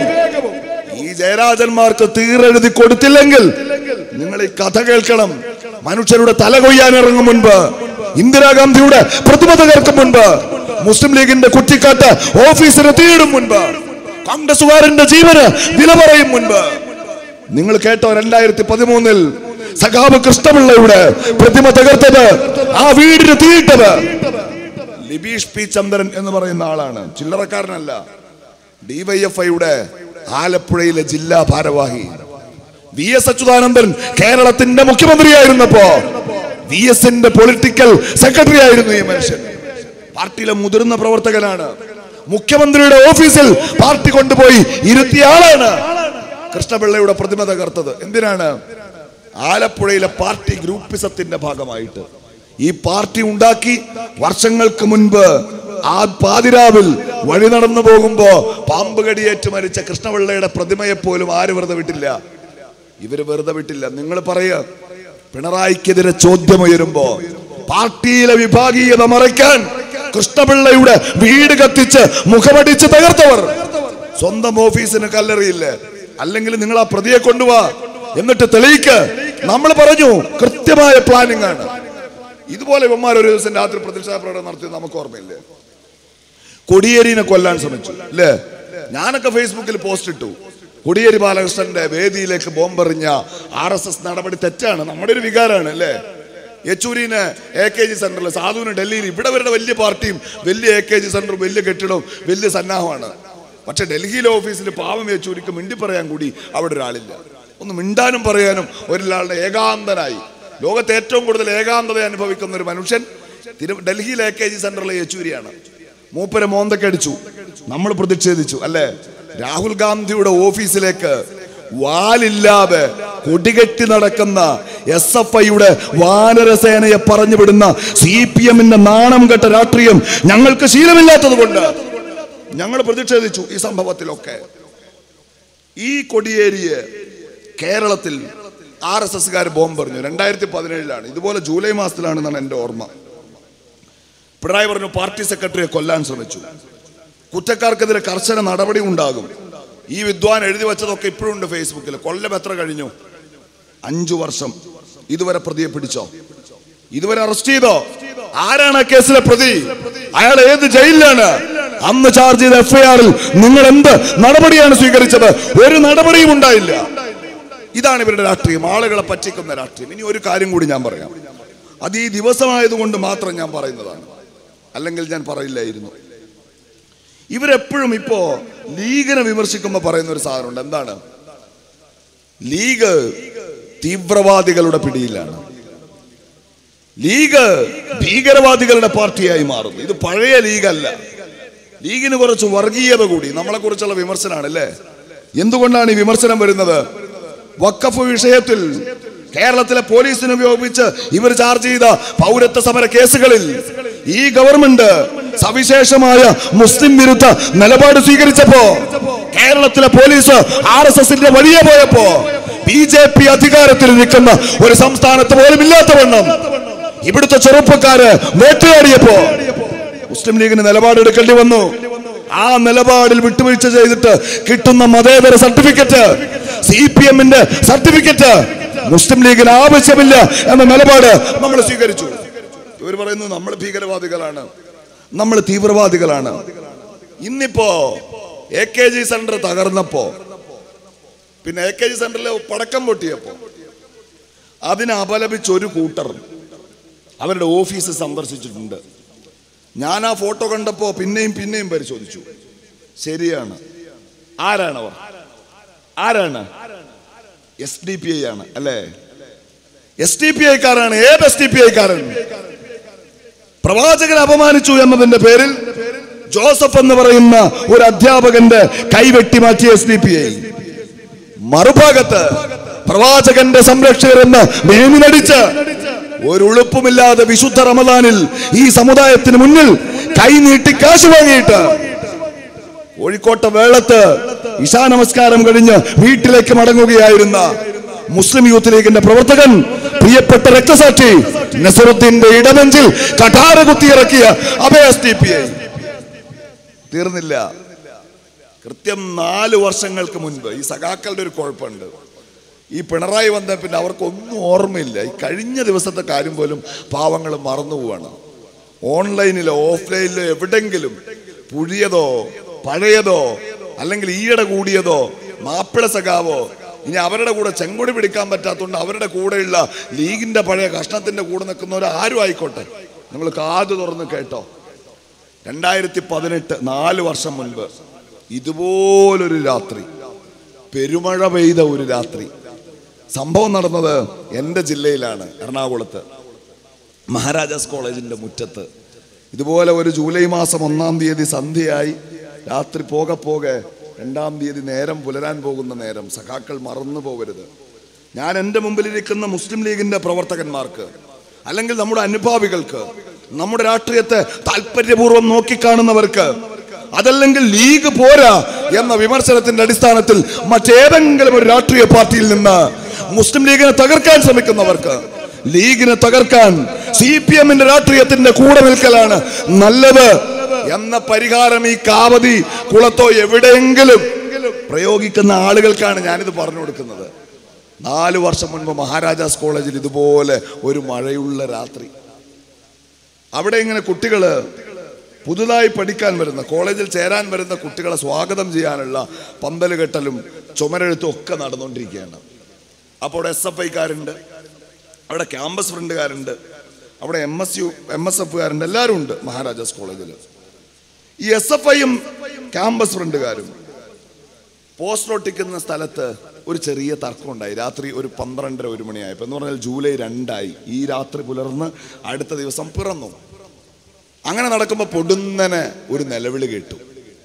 ഈ ജയരാജന്മാർക്ക് തീരെഴുതി കൊടുത്തില്ലെങ്കിൽ നിങ്ങൾ ഈ കഥ കേൾക്കണം മനുഷ്യരുടെ തല കൊയ്യാൻ ഇറങ്ങും മുൻപ് ഇന്ദിരാഗാന്ധിയുടെ പ്രതിമ തകർക്കും മുൻപ് മുസ്ലിം ലീഗിന്റെ കുറ്റിക്കാട്ട് ഓഫീസിന് തീയിടും മുൻപ് കോൺഗ്രസുകാരന്റെ ജീവന് വില പറയും മുൻപ് നിങ്ങൾ കേട്ടോ രണ്ടായിരത്തി പതിമൂന്നിൽ സഖാവ് കൃഷ്ണപിള്ളയുടെ പ്രതിമ തകർത്തത് ആ വീടിന് തീയിട്ടത് ലിബീഷ് പി ചന്ദ്രൻ എന്ന് പറയുന്ന ആളാണ് ചില്ലറക്കാരനല്ല ഡിവൈഎഫ്ഐയുടെ ആലപ്പുഴയിലെ ജില്ലാ ഭാരവാഹി വി എസ് അച്യുതാനന്ദൻ കേരളത്തിന്റെ മുഖ്യമന്ത്രിയായിരുന്നപ്പോ വി എസിന്റെ പൊളിറ്റിക്കൽ സെക്രട്ടറി ആയിരുന്നു ഈ മനുഷ്യൻ പാർട്ടിയിലെ മുതിർന്ന പ്രവർത്തകനാണ് മുഖ്യമന്ത്രിയുടെ ഓഫീസിൽ പാർട്ടി കൊണ്ടുപോയി ഇരുത്തിയ ആളാണ് കൃഷ്ണപിള്ളയുടെ പ്രതിമ തകർത്തത് എന്തിനാണ് ആലപ്പുഴയിലെ പാർട്ടി ഗ്രൂപ്പിസത്തിന്റെ ഭാഗമായിട്ട് ഈ പാർട്ടി ഉണ്ടാക്കി വർഷങ്ങൾക്ക് മുൻപ് ആ പാതിരാവിൽ വഴി നടന്നു പോകുമ്പോ പാമ്പ് കടിയേറ്റ് മരിച്ച കൃഷ്ണപിള്ളയുടെ പ്രതിമയെ പോലും ആര് വെറുതെ വിട്ടില്ല ഇവര് വെറുതെ വിട്ടില്ല നിങ്ങൾ പറയ പിണറായിക്കെതിരെ ചോദ്യമുയരുമ്പോ പാർട്ടിയിലെ വിഭാഗീയത മറയ്ക്കാൻ കൃഷ്ണപിള്ളയുടെ വീട് കത്തിച്ച് മുഖമടിച്ച് തകർത്തവർ സ്വന്തം ഓഫീസിന് കല്ലെറിയില്ലേ അല്ലെങ്കിൽ നിങ്ങൾ ആ പ്രതിയെ കൊണ്ടുപോവാ എന്നിട്ട് തെളിയിക്ക് നമ്മൾ പറഞ്ഞു കൃത്യമായ പ്ലാനിംഗ് ആണ് ഇതുപോലെ ഇവന്മാർ ഒരു ദിവസം രാത്രി പ്രതിഷേധ പ്രകടനം നടത്തി നമുക്ക് ഓർമ്മയില്ലേ കൊടിയേരിനെ കൊല്ലാൻ ശ്രമിച്ചു അല്ലേ ഞാനൊക്കെ ഫേസ്ബുക്കിൽ പോസ്റ്റ് ഇട്ടു കൊടിയേരി ബാലകൃഷ്ണന്റെ വേദിയിലേക്ക് ബോംബെറിഞ്ഞ ആർ എസ് എസ് നടപടി തെറ്റാണ് നമ്മുടെ ഒരു വികാരമാണ് അല്ലേ യെച്ചൂരിന് എ കെ ജി സെന്ററിൽ സാധുവിന് ഡൽഹിയിൽ ഇവിടെ അവരുടെ വലിയ പാർട്ടിയും വലിയ എ കെ ജി സെന്ററും വലിയ കെട്ടിടവും വലിയ സന്നാഹമാണ് പക്ഷെ ഡൽഹിയിലെ ഓഫീസിൽ പാവം യെച്ചൂരിക്ക് മിണ്ടി പറയാൻ കൂടി അവിടെ ഒരാളില്ല ഒന്ന് മിണ്ടാനും പറയാനും ഒരാളുടെ ഏകാന്തനായി ലോകത്തെ ഏറ്റവും കൂടുതൽ ഏകാന്തത അനുഭവിക്കുന്ന ഒരു മനുഷ്യൻ തിരു ഡൽഹിയിലെ എ കെ ജി സെന്ററിലെ യെച്ചൂരിയാണ് മൂപ്പരെ മോന്തക്കടിച്ചു നമ്മൾ പ്രതിഷേധിച്ചു അല്ലേ രാഹുൽ ഗാന്ധിയുടെ ഓഫീസിലേക്ക് വാലില്ലാതെ കൊടികെട്ടി നടക്കുന്ന എസ് എഫ് ഐയുടെ വാനരസേനയെ പറഞ്ഞു വിടുന്ന സി പി എമ്മിന്റെ നാണം കെട്ട രാഷ്ട്രീയം ഞങ്ങൾക്ക് ശീലമില്ലാത്തത് കൊണ്ട് ഞങ്ങൾ പ്രതിഷേധിച്ചു ഈ സംഭവത്തിലൊക്കെ ഈ കൊടിയേരിയെ കേരളത്തിൽ ആർ എസ് എസ്കാർ ബോംബെറിഞ്ഞു രണ്ടായിരത്തി പതിനേഴിലാണ് ഇതുപോലെ ജൂലൈ മാസത്തിലാണെന്നാണ് എൻ്റെ ഓർമ്മ പിണറായി പറഞ്ഞു പാർട്ടി സെക്രട്ടറിയെ കൊല്ലാൻ ശ്രമിച്ചു കുറ്റക്കാർക്കെതിരെ കർശന നടപടി ഉണ്ടാകും ഈ വിദ്വാൻ എഴുതി വെച്ചതൊക്കെ ഇപ്പോഴും ഉണ്ട് ഫേസ്ബുക്കിൽ കൊല്ലം എത്ര കഴിഞ്ഞു അഞ്ചു വർഷം ഇതുവരെ പ്രതിയെ പിടിച്ചോ ഇതുവരെ അറസ്റ്റ് ചെയ്തോ ആരാണ് ആ കേസിലെ പ്രതി അയാൾ ഏത് ജയിലിലാണ് അന്ന് ചാർജ് ചെയ്ത എഫ്ഐആറിൽ നിങ്ങൾ എന്ത് നടപടിയാണ് സ്വീകരിച്ചത് ഒരു നടപടിയും ഉണ്ടായില്ല ഇതാണ് ഇവരുടെ രാഷ്ട്രീയം ആളുകളെ പറ്റിക്കുന്ന രാഷ്ട്രീയം ഇനി ഒരു കാര്യം കൂടി ഞാൻ പറയാം അത് ഈ ദിവസമായതുകൊണ്ട് മാത്രം ഞാൻ പറയുന്നതാണ് അല്ലെങ്കിൽ ഞാൻ പറയില്ലായിരുന്നു ഇവരെപ്പോഴും ഇപ്പോ ലീഗിനെ വിമർശിക്കുമ്പോൾ പറയുന്ന ഒരു സാധനമുണ്ട് എന്താണ് ലീഗ് തീവ്രവാദികളുടെ പിടിയിലാണ് ലീഗ് ഭീകരവാദികളുടെ പാർട്ടിയായി മാറുന്നു ഇത് പഴയ ലീഗല്ല ലീഗിന് കുറച്ച് വർഗീയത കൂടി നമ്മളെ കുറിച്ചുള്ള വിമർശനമാണ് അല്ലേ എന്തുകൊണ്ടാണ് ഈ വിമർശനം വരുന്നത് വക്കഫ് വിഷയത്തിൽ കേരളത്തിലെ പോലീസിനെ ഉപയോഗിച്ച് ഇവർ ചാർജ് ചെയ്ത പൗരത്വ സമര കേസുകളിൽ ഈ ഗവൺമെന്റ് സവിശേഷമായ മുസ്ലിം വിരുദ്ധ നിലപാട് സ്വീകരിച്ചപ്പോ കേരളത്തിലെ പോലീസ് ആർ എസ് എസിന്റെ വഴിയെ പോയപ്പോ ബി ജെ പി അധികാരത്തിൽ നിൽക്കുന്ന ഒരു സംസ്ഥാനത്ത് പോലും ഇല്ലാത്തവണ്ണം ഇവിടുത്തെ ചെറുപ്പക്കാര് വേട്ടയാടിയപ്പോ മുസ്ലിം ലീഗിന് നിലപാടെടുക്കേണ്ടി വന്നു ആ നിലപാടിൽ വിട്ടുവീഴ്ച ചെയ്തിട്ട് കിട്ടുന്ന മതേതര സർട്ടിഫിക്കറ്റ് സി പി എമ്മിന്റെ സർട്ടിഫിക്കറ്റ് മുസ്ലിം ലീഗിന് ആവശ്യമില്ല എന്ന നിലപാട് നമ്മൾ സ്വീകരിച്ചു ഇവർ പറയുന്നു നമ്മൾ ഭീകരവാദികളാണ് നമ്മൾ തീവ്രവാദികളാണ് ഇന്നിപ്പോ എ കെ ജി സെന്റർ തകർന്നപ്പോ പിന്നെ എ കെ ജി സെന്ററിൽ പടക്കം പൊട്ടിയപ്പോ അതിനെ അപലപിച്ച് ഒരു കൂട്ടർ അവരുടെ ഓഫീസ് സന്ദർശിച്ചിട്ടുണ്ട് ഞാൻ ആ ഫോട്ടോ കണ്ടപ്പോൾ പിന്നെയും പിന്നെയും പരിശോധിച്ചു ശരിയാണ് ആരാണവർ ആരാണ് എസ് ഡി പി ഐ ആണ് അല്ലേ എസ് ഡി പി ഐക്കാരാണ് ഏത് എസ് ഡി പി ഐക്കാരൻ പ്രവാചകനെ അപമാനിച്ചു എന്നതിന്റെ പേരിൽ ജോസഫ് എന്ന് പറയുന്ന ഒരു അധ്യാപകന്റെ കൈവെട്ടി മാറ്റിയ എസ് ഡി പി ഐ മറുഭാഗത്ത് പ്രവാചകന്റെ സംരക്ഷകരെന്ന് മേമിനടിച്ച് ഒരു ഉളുപ്പുമില്ലാതെ വിശുദ്ധ റമദാനിൽ ഈ സമുദായത്തിന് മുന്നിൽ കൈനീട്ടി കാശ് വാങ്ങിയിട്ട് കോഴിക്കോട്ടെ വേളത്ത് ഇശാ നമസ്കാരം കഴിഞ്ഞ് വീട്ടിലേക്ക് മടങ്ങുകയായിരുന്ന മുസ്ലിം യൂത്ത് ലീഗിന്റെ പ്രവർത്തകൻ പ്രിയപ്പെട്ട രക്തസാക്ഷി നസറുദ്ദീന്റെ ഇടനെഞ്ചിൽ കഠാര കുത്തിയിറക്കിയ അഭയ എസ് ടി പി ഐ തീർന്നില്ല കൃത്യം നാല് വർഷങ്ങൾക്ക് മുൻപ് ഈ സഖാക്കളുടെ ഒരു കുഴപ്പമുണ്ട് ഈ പിണറായി വന്ന പിന്നെ അവർക്കൊന്നും ഓർമ്മയില്ല ഈ കഴിഞ്ഞ ദിവസത്തെ കാര്യം പോലും പാവങ്ങൾ മറന്നു പോവാണ് ഓൺലൈനിലോ ഓഫ്ലൈനിലോ എവിടെങ്കിലും പുതിയതോ പഴയതോ അല്ലെങ്കിൽ ഈയിടെ കൂടിയതോ മാപ്പിള സഖാവോ ഇനി അവരുടെ കൂടെ ചെങ്കൊടി പിടിക്കാൻ പറ്റാത്തതുകൊണ്ട് അവരുടെ കൂടെയുള്ള ലീഗിന്റെ പഴയ കഷ്ണത്തിന്റെ കൂടെ നിൽക്കുന്നവർ ആരും ആയിക്കോട്ടെ നിങ്ങൾ കാത് തുറന്ന് കേട്ടോ രണ്ടായിരത്തി പതിനെട്ട് നാല് വർഷം മുൻപ് ഇതുപോലൊരു രാത്രി പെരുമഴ പെയ്ത ഒരു രാത്രി സംഭവം നടന്നത് എൻ്റെ ജില്ലയിലാണ് എറണാകുളത്ത് മഹാരാജാസ് കോളേജിൻ്റെ മുറ്റത്ത് ഇതുപോലെ ഒരു ജൂലൈ മാസം ഒന്നാം തീയതി സന്ധ്യയായി രാത്രി പോകെ പോകെ രണ്ടാം തീയതി നേരം പുലരാൻ പോകുന്ന നേരം സഖാക്കൾ മറന്നു പോകരുത് ഞാൻ എൻ്റെ മുമ്പിലിരിക്കുന്ന മുസ്ലിം ലീഗിൻ്റെ പ്രവർത്തകന്മാർക്ക് അല്ലെങ്കിൽ നമ്മുടെ അനുഭാവികൾക്ക് നമ്മുടെ രാഷ്ട്രീയത്തെ താല്പര്യപൂർവ്വം നോക്കിക്കാണുന്നവർക്ക് അതല്ലെങ്കിൽ ലീഗ് പോരാ എന്ന വിമർശനത്തിന്റെ അടിസ്ഥാനത്തിൽ മറ്റേതെങ്കിലും ഒരു രാഷ്ട്രീയ പാർട്ടിയിൽ നിന്ന് മുസ്ലിം ലീഗിനെ തകർക്കാൻ ശ്രമിക്കുന്നവർക്ക് ലീഗിനെ തകർക്കാൻ സി പി എമ്മിന്റെ രാഷ്ട്രീയത്തിന്റെ കൂടെ നിൽക്കലാണ് നല്ലത് എന്ന പരിഹാരം ഈ കാവതി കുളത്തോ എവിടെയെങ്കിലും പ്രയോഗിക്കുന്ന ആളുകൾക്കാണ് ഞാനിത് പറഞ്ഞു കൊടുക്കുന്നത് നാല് വർഷം മുൻപ് മഹാരാജാസ് കോളേജിൽ ഇതുപോലെ ഒരു മഴയുള്ള രാത്രി അവിടെ ഇങ്ങനെ കുട്ടികള് പുതുതായി പഠിക്കാൻ വരുന്ന കോളേജിൽ ചേരാൻ വരുന്ന കുട്ടികളെ സ്വാഗതം ചെയ്യാനുള്ള പന്തൽ കെട്ടലും ചുമരെഴുത്തും ഒക്കെ നടന്നുകൊണ്ടിരിക്കുകയാണ് അപ്പോൾ അവിടെ എസ് എഫ് ഐക്കാരുണ്ട് അവിടെ ക്യാമ്പസ് ഫ്രണ്ടുകാരുണ്ട് അവിടെ M S U M S എഫുകാരുണ്ട് എല്ലാവരും ഉണ്ട് മഹാരാജാസ് കോളേജിൽ ഈ എസ് എഫ് ഐയും ക്യാമ്പസ് ഫ്രണ്ടുകാരും പോസ്റ്റർ ഒട്ടിക്കുന്ന സ്ഥലത്ത് ഒരു ചെറിയ തർക്കം ഉണ്ടായി രാത്രി ഒരു പന്ത്രണ്ടര ഒരു മണിയായപ്പോൾ എന്ന് പറഞ്ഞാൽ ജൂലൈ രണ്ടായി ഈ രാത്രി പുലർന്ന് അടുത്ത ദിവസം പിറന്നു അങ്ങനെ നടക്കുമ്പോൾ പൊടുന്നനെ ഒരു നിലവിളി കേട്ടു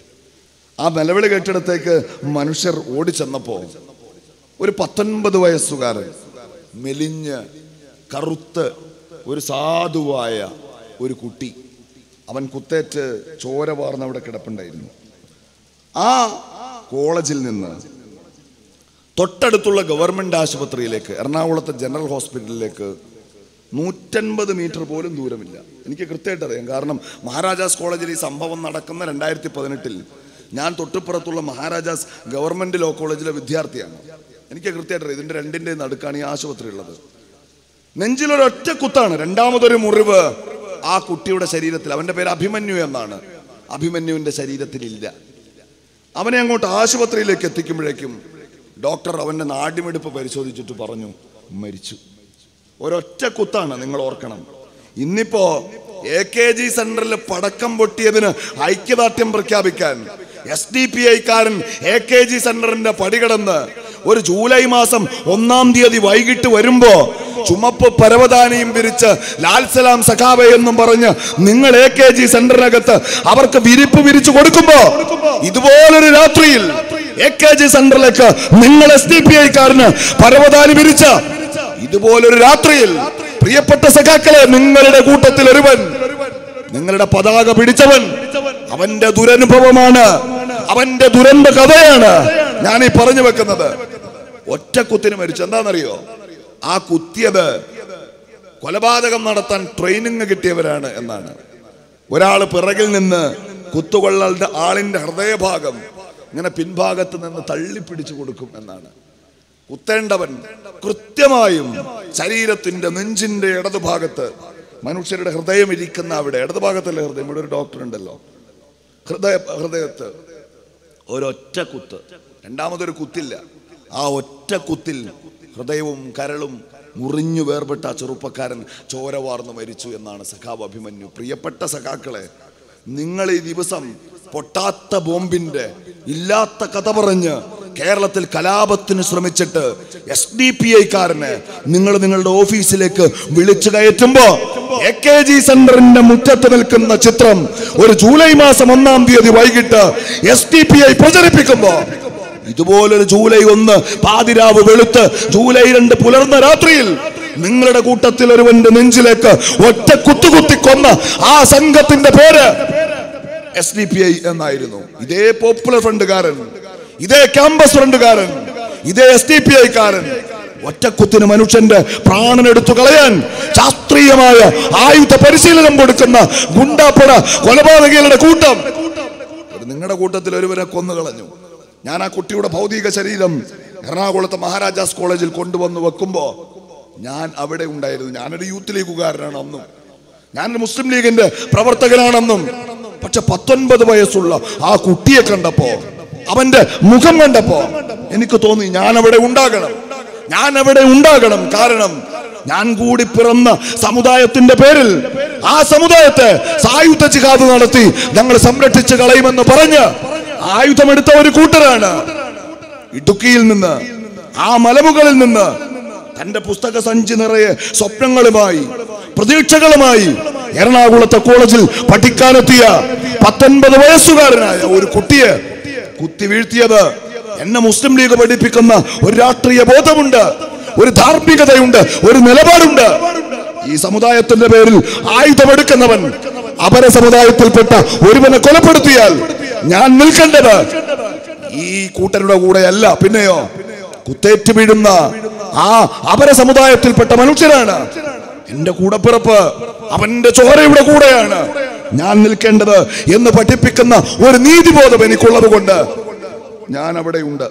ആ നിലവിളി കേട്ടിടത്തേക്ക് മനുഷ്യർ ഓടിച്ചെന്നപ്പോൾ ഒരു പത്തൊൻപത് വയസ്സുകാരൻ മെലിഞ്ഞ് കറുത്ത് ഒരു സാധുവായ ഒരു കുട്ടി അവൻ കുത്തേറ്റ് ചോര വാർന്ന് അവിടെ കിടപ്പുണ്ടായിരുന്നു ആ കോളേജിൽ നിന്ന് തൊട്ടടുത്തുള്ള ഗവൺമെന്റ് ആശുപത്രിയിലേക്ക് എറണാകുളത്തെ ജനറൽ ഹോസ്പിറ്റലിലേക്ക് നൂറ്റൻപത് മീറ്റർ പോലും ദൂരമില്ല എനിക്ക് കൃത്യമായിട്ട് അറിയാം കാരണം മഹാരാജാസ് കോളേജിൽ ഈ സംഭവം നടക്കുന്ന രണ്ടായിരത്തി പതിനെട്ടിൽ ഞാൻ തൊട്ടുപ്പുറത്തുള്ള മഹാരാജാസ് ഗവൺമെന്റ് ലോ കോളേജിലെ വിദ്യാർത്ഥിയാണ് എനിക്ക് കൃത്യമായിട്ട് അറിയാം ഇതിന്റെ രണ്ടിന്റെ നടുക്കാണ് ഈ ആശുപത്രി ഉള്ളത് നെഞ്ചിലൊരൊറ്റ കുത്താണ് രണ്ടാമതൊരു മുറിവ് ആ കുട്ടിയുടെ ശരീരത്തിൽ അവന്റെ പേര് അഭിമന്യു എന്നാണ് അഭിമന്യുവിന്റെ ശരീരത്തിലില്ല അവനെ അങ്ങോട്ട് ആശുപത്രിയിലേക്ക് എത്തിക്കുമ്പോഴേക്കും ഡോക്ടർ അവന്റെ നാടിമെടുപ്പ് പരിശോധിച്ചിട്ട് പറഞ്ഞു മരിച്ചു ഒരൊറ്റ കുത്താണ് നിങ്ങൾ ഓർക്കണം ഇന്നിപ്പോ എ കെ ജി സെന്ററിൽ പടക്കം പൊട്ടിയതിന് ഐക്യദാർഢ്യം പ്രഖ്യാപിക്കാൻ എസ് ഡി പി ഐക്കാരൻ എ കെ ജി സെന്ററിന്റെ പടികടന്ന് ഒരു ജൂലൈ മാസം ഒന്നാം തീയതി വൈകിട്ട് വരുമ്പോ ചുമപ്പ് പരവതാനിയും വിരിച്ച് ലാൽ സലാം സഖാവെ എന്നും പറഞ്ഞ് നിങ്ങൾ എ കെ ജി സെന്ററിനകത്ത് അവർക്ക് വിരിപ്പ് വിരിച്ചു കൊടുക്കുമ്പോ ഇതുപോലൊരു രാത്രിയിൽ എ കെ ജി സെന്ററിലേക്ക് നിങ്ങൾ എസ് ഡി പി ഐക്കാരന് പരവതാനി വിരിച്ച ഇതുപോലൊരു രാത്രിയിൽ പ്രിയപ്പെട്ട സഖാക്കളെ നിങ്ങളുടെ കൂട്ടത്തിൽ ഒരുവൻ നിങ്ങളുടെ പതാക പിടിച്ചവൻ അവന്റെ ദുരനുഭവമാണ് അവന്റെ ദുരന്ത കഥയാണ് ഞാൻ ഈ പറഞ്ഞു വെക്കുന്നത് ഒറ്റ കുത്തിന് മരിച്ചു എന്താണെന്നറിയോ ആ കുത്തിയത് കൊലപാതകം നടത്താൻ ട്രെയിനിങ് കിട്ടിയവരാണ് എന്നാണ് ഒരാൾ പിറകിൽ നിന്ന് കുത്തുകൊള്ളാളുടെ ആളിന്റെ ഹൃദയഭാഗം ഇങ്ങനെ പിൻഭാഗത്ത് നിന്ന് തള്ളിപ്പിടിച്ചു കൊടുക്കും എന്നാണ് കുത്തേണ്ടവൻ കൃത്യമായും ശരീരത്തിന്റെ നെഞ്ചിന്റെ ഇടതുഭാഗത്ത് മനുഷ്യരുടെ ഹൃദയം ഇരിക്കുന്ന അവിടെ ഇടതുഭാഗത്തല്ലേ ഹൃദയം ഇവിടെ ഒരു ഡോക്ടർ ഉണ്ടല്ലോ ഹൃദയ ഹൃദയത്ത് ഒരൊറ്റ കുത്ത് രണ്ടാമതൊരു കുത്തില്ല ആ ഒറ്റ കുത്തിൽ ഹൃദയവും കരളും മുറിഞ്ഞു വേർപെട്ട ആ ചെറുപ്പക്കാരൻ ചോര വാർന്നു മരിച്ചു എന്നാണ് സഖാവ് അഭിമന്യു പ്രിയപ്പെട്ട സഖാക്കളെ നിങ്ങൾ ഈ ദിവസം പൊട്ടാത്ത ബോംബിന്റെ ഇല്ലാത്ത കഥ പറഞ്ഞ് കേരളത്തിൽ കലാപത്തിന് ശ്രമിച്ചിട്ട് എസ് ഡി പി ഐക്കാരനെ നിങ്ങൾ നിങ്ങളുടെ ഓഫീസിലേക്ക് വിളിച്ചു കയറ്റുമ്പോ എ കെ ജി സെന്ററിന്റെ മുറ്റത്ത് നിൽക്കുന്ന ചിത്രം ഒരു ജൂലൈ മാസം ഒന്നാം തീയതി വൈകിട്ട് എസ് ഡി പി ഐ പ്രചരിപ്പിക്കുമ്പോ ഇതുപോലൊരു ജൂലൈ ഒന്ന് പാതിരാവ് വെളുത്ത് ജൂലൈ രണ്ട് പുലർന്ന രാത്രിയിൽ നിങ്ങളുടെ കൂട്ടത്തിൽ ഒരുവന്റെ നെഞ്ചിലേക്ക് ഒറ്റ കുത്തുകുത്തി കൊന്ന ആ സംഘത്തിന്റെ പേര് എസ് ഡി പി ഐ എന്നായിരുന്നു ഇതേ പോപ്പുലർ ഫ്രണ്ടുകാരൻ ഇതേ ക്യാമ്പസ് ഫ്രണ്ടുകാരൻ ഇതേ എസ് ഡി പി ഐക്കാരൻ ഒറ്റക്കുത്തിന് മനുഷ്യന്റെ പ്രാണൻ എടുത്തു കളയാൻ ശാസ്ത്രീയമായ ആയുധ പരിശീലനം കൊടുക്കുന്ന ഗുണ്ടാപ്പട കൊലപാതകികളുടെ കൂട്ടം ഒരു നിങ്ങളുടെ കൂട്ടത്തിൽ ഒരുവരെ കൊന്നു കളഞ്ഞു ഞാൻ ആ കുട്ടിയുടെ ഭൗതിക ശരീരം എറണാകുളത്തെ മഹാരാജാസ് കോളേജിൽ കൊണ്ടുവന്ന് വെക്കുമ്പോ ഞാൻ അവിടെ ഉണ്ടായിരുന്നു ഞാനൊരു യൂത്ത് ലീഗുകാരനാണ് അന്നും ഞാനൊരു മുസ്ലിം ലീഗിന്റെ പ്രവർത്തകനാണെന്നും പക്ഷെ പത്തൊൻപത് വയസ്സുള്ള ആ കുട്ടിയെ കണ്ടപ്പോ അവന്റെ മുഖം കണ്ടപ്പോ എനിക്ക് തോന്നി ഞാൻ അവിടെ ഉണ്ടാകണം ഞാൻ അവിടെ ഉണ്ടാകണം കാരണം ഞാൻ കൂടി പിറന്ന സമുദായത്തിന്റെ പേരിൽ ആ സമുദായത്തെ സായുധ ജിഹാദ് നടത്തി ഞങ്ങൾ സംരക്ഷിച്ച് കളയുമെന്ന് പറഞ്ഞ് ആയുധമെടുത്ത ഒരു കൂട്ടരാണ് ഇടുക്കിയിൽ നിന്ന് ആ മലമുകളിൽ നിന്ന് തന്റെ പുസ്തക സഞ്ചി നിറയെ സ്വപ്നങ്ങളുമായി പ്രതീക്ഷകളുമായി എറണാകുളത്തെ കോളേജിൽ പഠിക്കാനെത്തിയ പത്തൊൻപത് വയസ്സുകാരനായ ഒരു കുട്ടിയെ കുത്തി വീഴ്ത്തിയത് എന്നെ മുസ്ലിം ലീഗ് പഠിപ്പിക്കുന്ന ഒരു രാഷ്ട്രീയ ബോധമുണ്ട് ഒരു ധാർമ്മികതയുണ്ട് ഒരു നിലപാടുണ്ട് ഈ സമുദായത്തിന്റെ പേരിൽ ആയുധമെടുക്കുന്നവൻ അപര സമുദായത്തിൽപ്പെട്ട ഒരുവനെ കൊലപ്പെടുത്തിയാൽ ഞാൻ നിൽക്കേണ്ടത് ഈ കൂട്ടരുടെ കൂടെയല്ല പിന്നെയോ കുത്തേറ്റ് വീഴുന്ന ആ അപര സമുദായത്തിൽപ്പെട്ട മനുഷ്യരാണ് എന്റെ കൂടപ്പിറപ്പ് അവന്റെ ചോരയുടെ കൂടെയാണ് ഞാൻ നിൽക്കേണ്ടത് എന്ന് പഠിപ്പിക്കുന്ന ഒരു നീതിബോധം എനിക്കുള്ളത് കൊണ്ട് ഞാൻ അവിടെയുണ്ട്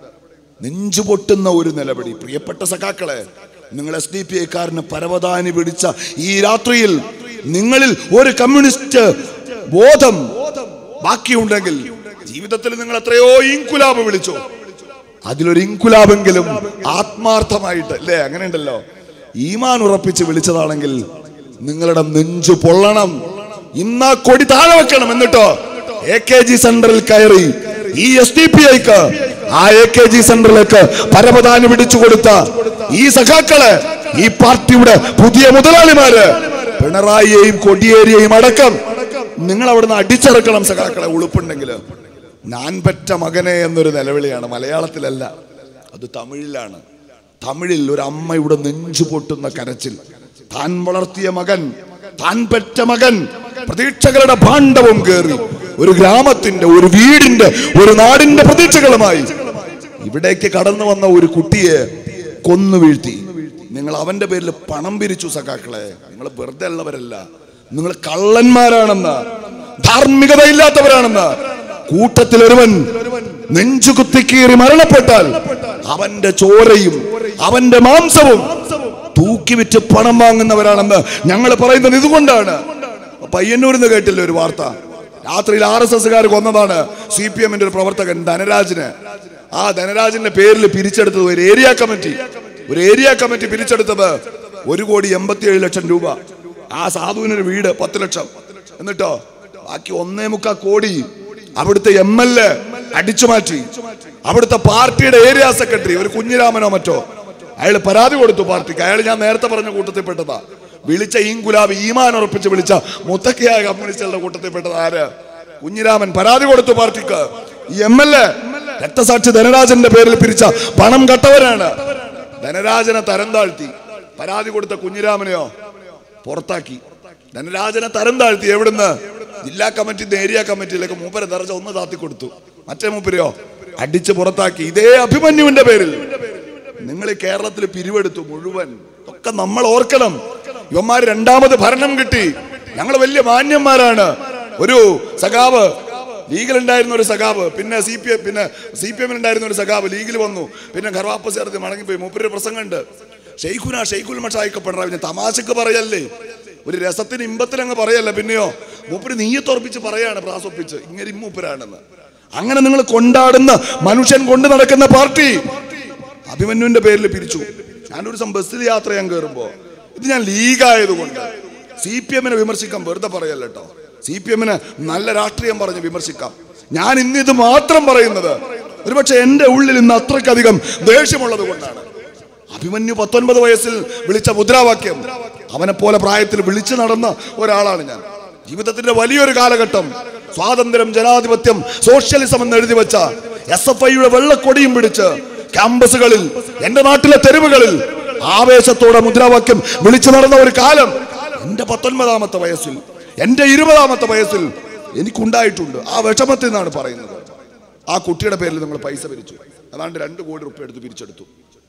നെഞ്ചു പൊട്ടുന്ന ഒരു നിലവിളി പ്രിയപ്പെട്ട സഖാക്കളെ നിങ്ങൾ എസ് ഡി പി ഐക്കാരന് പരവതാനി പിടിച്ച ഈ രാത്രിയിൽ നിങ്ങളിൽ ഒരു കമ്മ്യൂണിസ്റ്റ് ബോധം ബാക്കിയുണ്ടെങ്കിൽ ജീവിതത്തിൽ നിങ്ങൾ എത്രയോ ഇൻകുലാബ് വിളിച്ചു അതിലൊരു ഇൻകുലാബെങ്കിലും ആത്മാർത്ഥമായിട്ട് അല്ലേ അങ്ങനെ ഉണ്ടല്ലോ ഈമാൻ ഉറപ്പിച്ച് വിളിച്ചതാണെങ്കിൽ നിങ്ങളുടെ നെഞ്ചു പൊള്ളണം ഇന്നാ കൊടി താഴെ വെക്കണം എന്നിട്ടോ എ കെ ജി സെന്ററിൽ കയറി ഈ എസ് ഡി പി ഐക്ക് ആ എ കെ ജി സെന്ററിലേക്ക് പരമദാനി പിടിച്ചു കൊടുത്ത ഈ സഖാക്കള് ഈ പാർട്ടിയുടെ പുതിയ മുതലാളിമാര് പിണറായിയെയും കൊടിയേരിയെയും അടക്കം നിങ്ങൾ അവിടുന്ന് അടിച്ചിറക്കണം സഖാക്കളെ ഉളുപ്പുണ്ടെങ്കിൽ ഞാൻ പെറ്റ മകനെ എന്നൊരു നിലവിളിയാണ് മലയാളത്തിലല്ല അത് തമിഴിലാണ് തമിഴിൽ ഒരു അമ്മയുടെ നെഞ്ചു പൊട്ടുന്ന കരച്ചിൽ താൻ വളർത്തിയ മകൻ താൻ പെറ്റ മകൻ പ്രതീക്ഷകളുടെ ഭാണ്ഡവും കയറി ഒരു ഗ്രാമത്തിന്റെ ഒരു വീടിന്റെ ഒരു നാടിന്റെ പ്രതീക്ഷകളുമായി ഇവിടേക്ക് കടന്നു വന്ന ഒരു കുട്ടിയെ കൊന്നു വീഴ്ത്തി നിങ്ങൾ അവന്റെ പേരിൽ പണം പിരിച്ചു സഖാക്കളെ നിങ്ങൾ വെറുതെ ഉള്ളവരല്ല നിങ്ങൾ കള്ളന്മാരാണെന്ന് ധാർമ്മികത ഇല്ലാത്തവരാണെന്ന് കൂട്ടത്തിൽ ഒരുവൻ നെഞ്ചു കുത്തിക്കീറി മരണപ്പെട്ടാൽ അവന്റെ ചോരയും അവന്റെ മാംസവും തൂക്കി വിറ്റ് പണം വാങ്ങുന്നവരാണെന്ന് ഞങ്ങൾ പറയുന്നത് ഇതുകൊണ്ടാണ് പയ്യന്നൂരിൽ നിന്ന് കേട്ടില്ലേ ഒരു വാർത്ത രാത്രിയിൽ ആർ എസ് എസ്സുകാർ കൊന്നതാണ് സി പി എമ്മിന്റെ ഒരു പ്രവർത്തകൻ ധനരാജിന് ആ ധനരാജിന്റെ പേരിൽ പിരിച്ചെടുത്തത് ഒരു ഏരിയ കമ്മിറ്റി ഒരു ഏരിയ കമ്മിറ്റി പിരിച്ചെടുത്തത് ഒരു കോടി എൺപത്തി ഏഴ് ലക്ഷം രൂപ ആ സാധുവിനൊരു വീട് പത്ത് ലക്ഷം എന്നിട്ടോ ബാക്കി ഒന്നേ മുക്കാ കോടി അവിടുത്തെ എം എൽ എ അടിച്ചു മാറ്റി അവിടുത്തെ പാർട്ടിയുടെ ഏരിയ സെക്രട്ടറി ഒരു കുഞ്ഞിരാമനോ മറ്റോ അയാൾ പരാതി കൊടുത്തു പാർട്ടിക്ക് അയാൾ ഞാൻ നേരത്തെ പറഞ്ഞ കൂട്ടത്തിൽപ്പെട്ടതാ വിളിച്ച ഈ ഗുലാബ് ഈമാൻ ഉറപ്പിച്ച് വിളിച്ച മുത്തക്കയായ കമ്മ്യൂണിസ്റ്റുകളുടെ കൂട്ടത്തിൽപ്പെട്ടത് ആര് കുഞ്ഞിരാമൻ പരാതി കൊടുത്തു പാർട്ടിക്ക് ഈ എം എൽ എ രക്തസാക്ഷി ധനരാജന്റെ പേരിൽ പിരിച്ച പണം കട്ടവരാണ് ധനരാജനെ തരം താഴ്ത്തി പരാതി കൊടുത്ത കുഞ്ഞിരാമനെയോ പുറത്താക്കി ധനരാജനെ തരം താഴ്ത്തി എവിടുന്ന് ജില്ലാ കമ്മിറ്റി ഏരിയ കമ്മിറ്റിയിലേക്ക് മൂപ്പരെ ദർജ ഒന്ന് താത്തി കൊടുത്തു മറ്റേ മൂപ്പരെയോ അടിച്ച് പുറത്താക്കി ഇതേ അഭിമന്യുവിന്റെ പേരിൽ നിങ്ങൾ ഈ കേരളത്തിൽ പിരിവെടുത്തു മുഴുവൻ ഒക്കെ നമ്മൾ ഓർക്കണം ഇവന്മാർ രണ്ടാമത് ഭരണം കിട്ടി ഞങ്ങൾ വലിയ മാന്യന്മാരാണ് ഒരു സഖാവ് ലീഗിൽ ഉണ്ടായിരുന്ന ഒരു സഖാവ് പിന്നെ സി പി എം പിന്നെ സി പി എമ്മിൽ ഉണ്ടായിരുന്ന ഒരു സഖാവ് ലീഗിൽ വന്നു പിന്നെ ഖർവാപ്പ ചേർത്ത് മടങ്ങിപ്പോയി മൂപ്പര് പ്രസംഗമുണ്ട് ഷെയ്ഖുന ഷെയ്ഖുൽ മഷായിക്കപ്പെടാ പിന്നെ തമാശക്ക് പറയല്ലേ ഒരു രസത്തിന് ഇമ്പത്തിന് അങ്ങ് പറയല്ല പിന്നെയോ മൂപ്പര് നീയത്തുറപ്പിച്ച് പറയാണ് പ്രാസൊപ്പിച്ച് ഇങ്ങനെ മൂപ്പരാണെന്ന് അങ്ങനെ നിങ്ങൾ കൊണ്ടാടുന്ന മനുഷ്യൻ കൊണ്ട് നടക്കുന്ന പാർട്ടി അഭിമന്യുവിന്റെ പേരിൽ പിരിച്ചു ഞാനൊരു ദിവസം ബസ്സിൽ യാത്ര ചെയ്യാൻ കയറുമ്പോ ഇത് ഞാൻ ലീഗായതുകൊണ്ട് സി പി എമ്മിനെ വിമർശിക്കാൻ വെറുതെ പറയല്ല കേട്ടോ സി പി എമ്മിന് നല്ല രാഷ്ട്രീയം പറഞ്ഞ് വിമർശിക്കാം ഞാൻ ഇന്ന് ഇത് മാത്രം പറയുന്നത് ഒരുപക്ഷെ എന്റെ ഉള്ളിൽ ഇന്ന് അത്രയ്ക്കധികം ദേഷ്യമുള്ളത് കൊണ്ടാണ് അഭിമന്യു പത്തൊൻപത് വയസ്സിൽ വിളിച്ച മുദ്രാവാക്യം അവനെ പോലെ പ്രായത്തിൽ വിളിച്ചു നടന്ന ഒരാളാണ് ഞാൻ ജീവിതത്തിന്റെ വലിയൊരു കാലഘട്ടം സ്വാതന്ത്ര്യം ജനാധിപത്യം സോഷ്യലിസം എന്ന് എഴുതി വെച്ച എസ് എഫ് ഐയുടെ വെള്ളക്കൊടിയും പിടിച്ച് ക്യാമ്പസുകളിൽ എന്റെ നാട്ടിലെ തെരുവുകളിൽ ആവേശത്തോടെ മുദ്രാവാക്യം വിളിച്ചു നടന്ന ഒരു കാലം എന്റെ പത്തൊൻപതാമത്തെ വയസ്സിൽ എന്റെ ഇരുപതാമത്തെ വയസ്സിൽ എനിക്കുണ്ടായിട്ടുണ്ട് ആ വിഷമത്തിൽ നിന്നാണ് പറയുന്നത് ആ കുട്ടിയുടെ പേരിൽ നിങ്ങൾ പൈസ പിരിച്ചു അതാണ്ട് രണ്ട് കോടി റുപ്യ എടുത്ത് പിരിച്ചെടുത്തു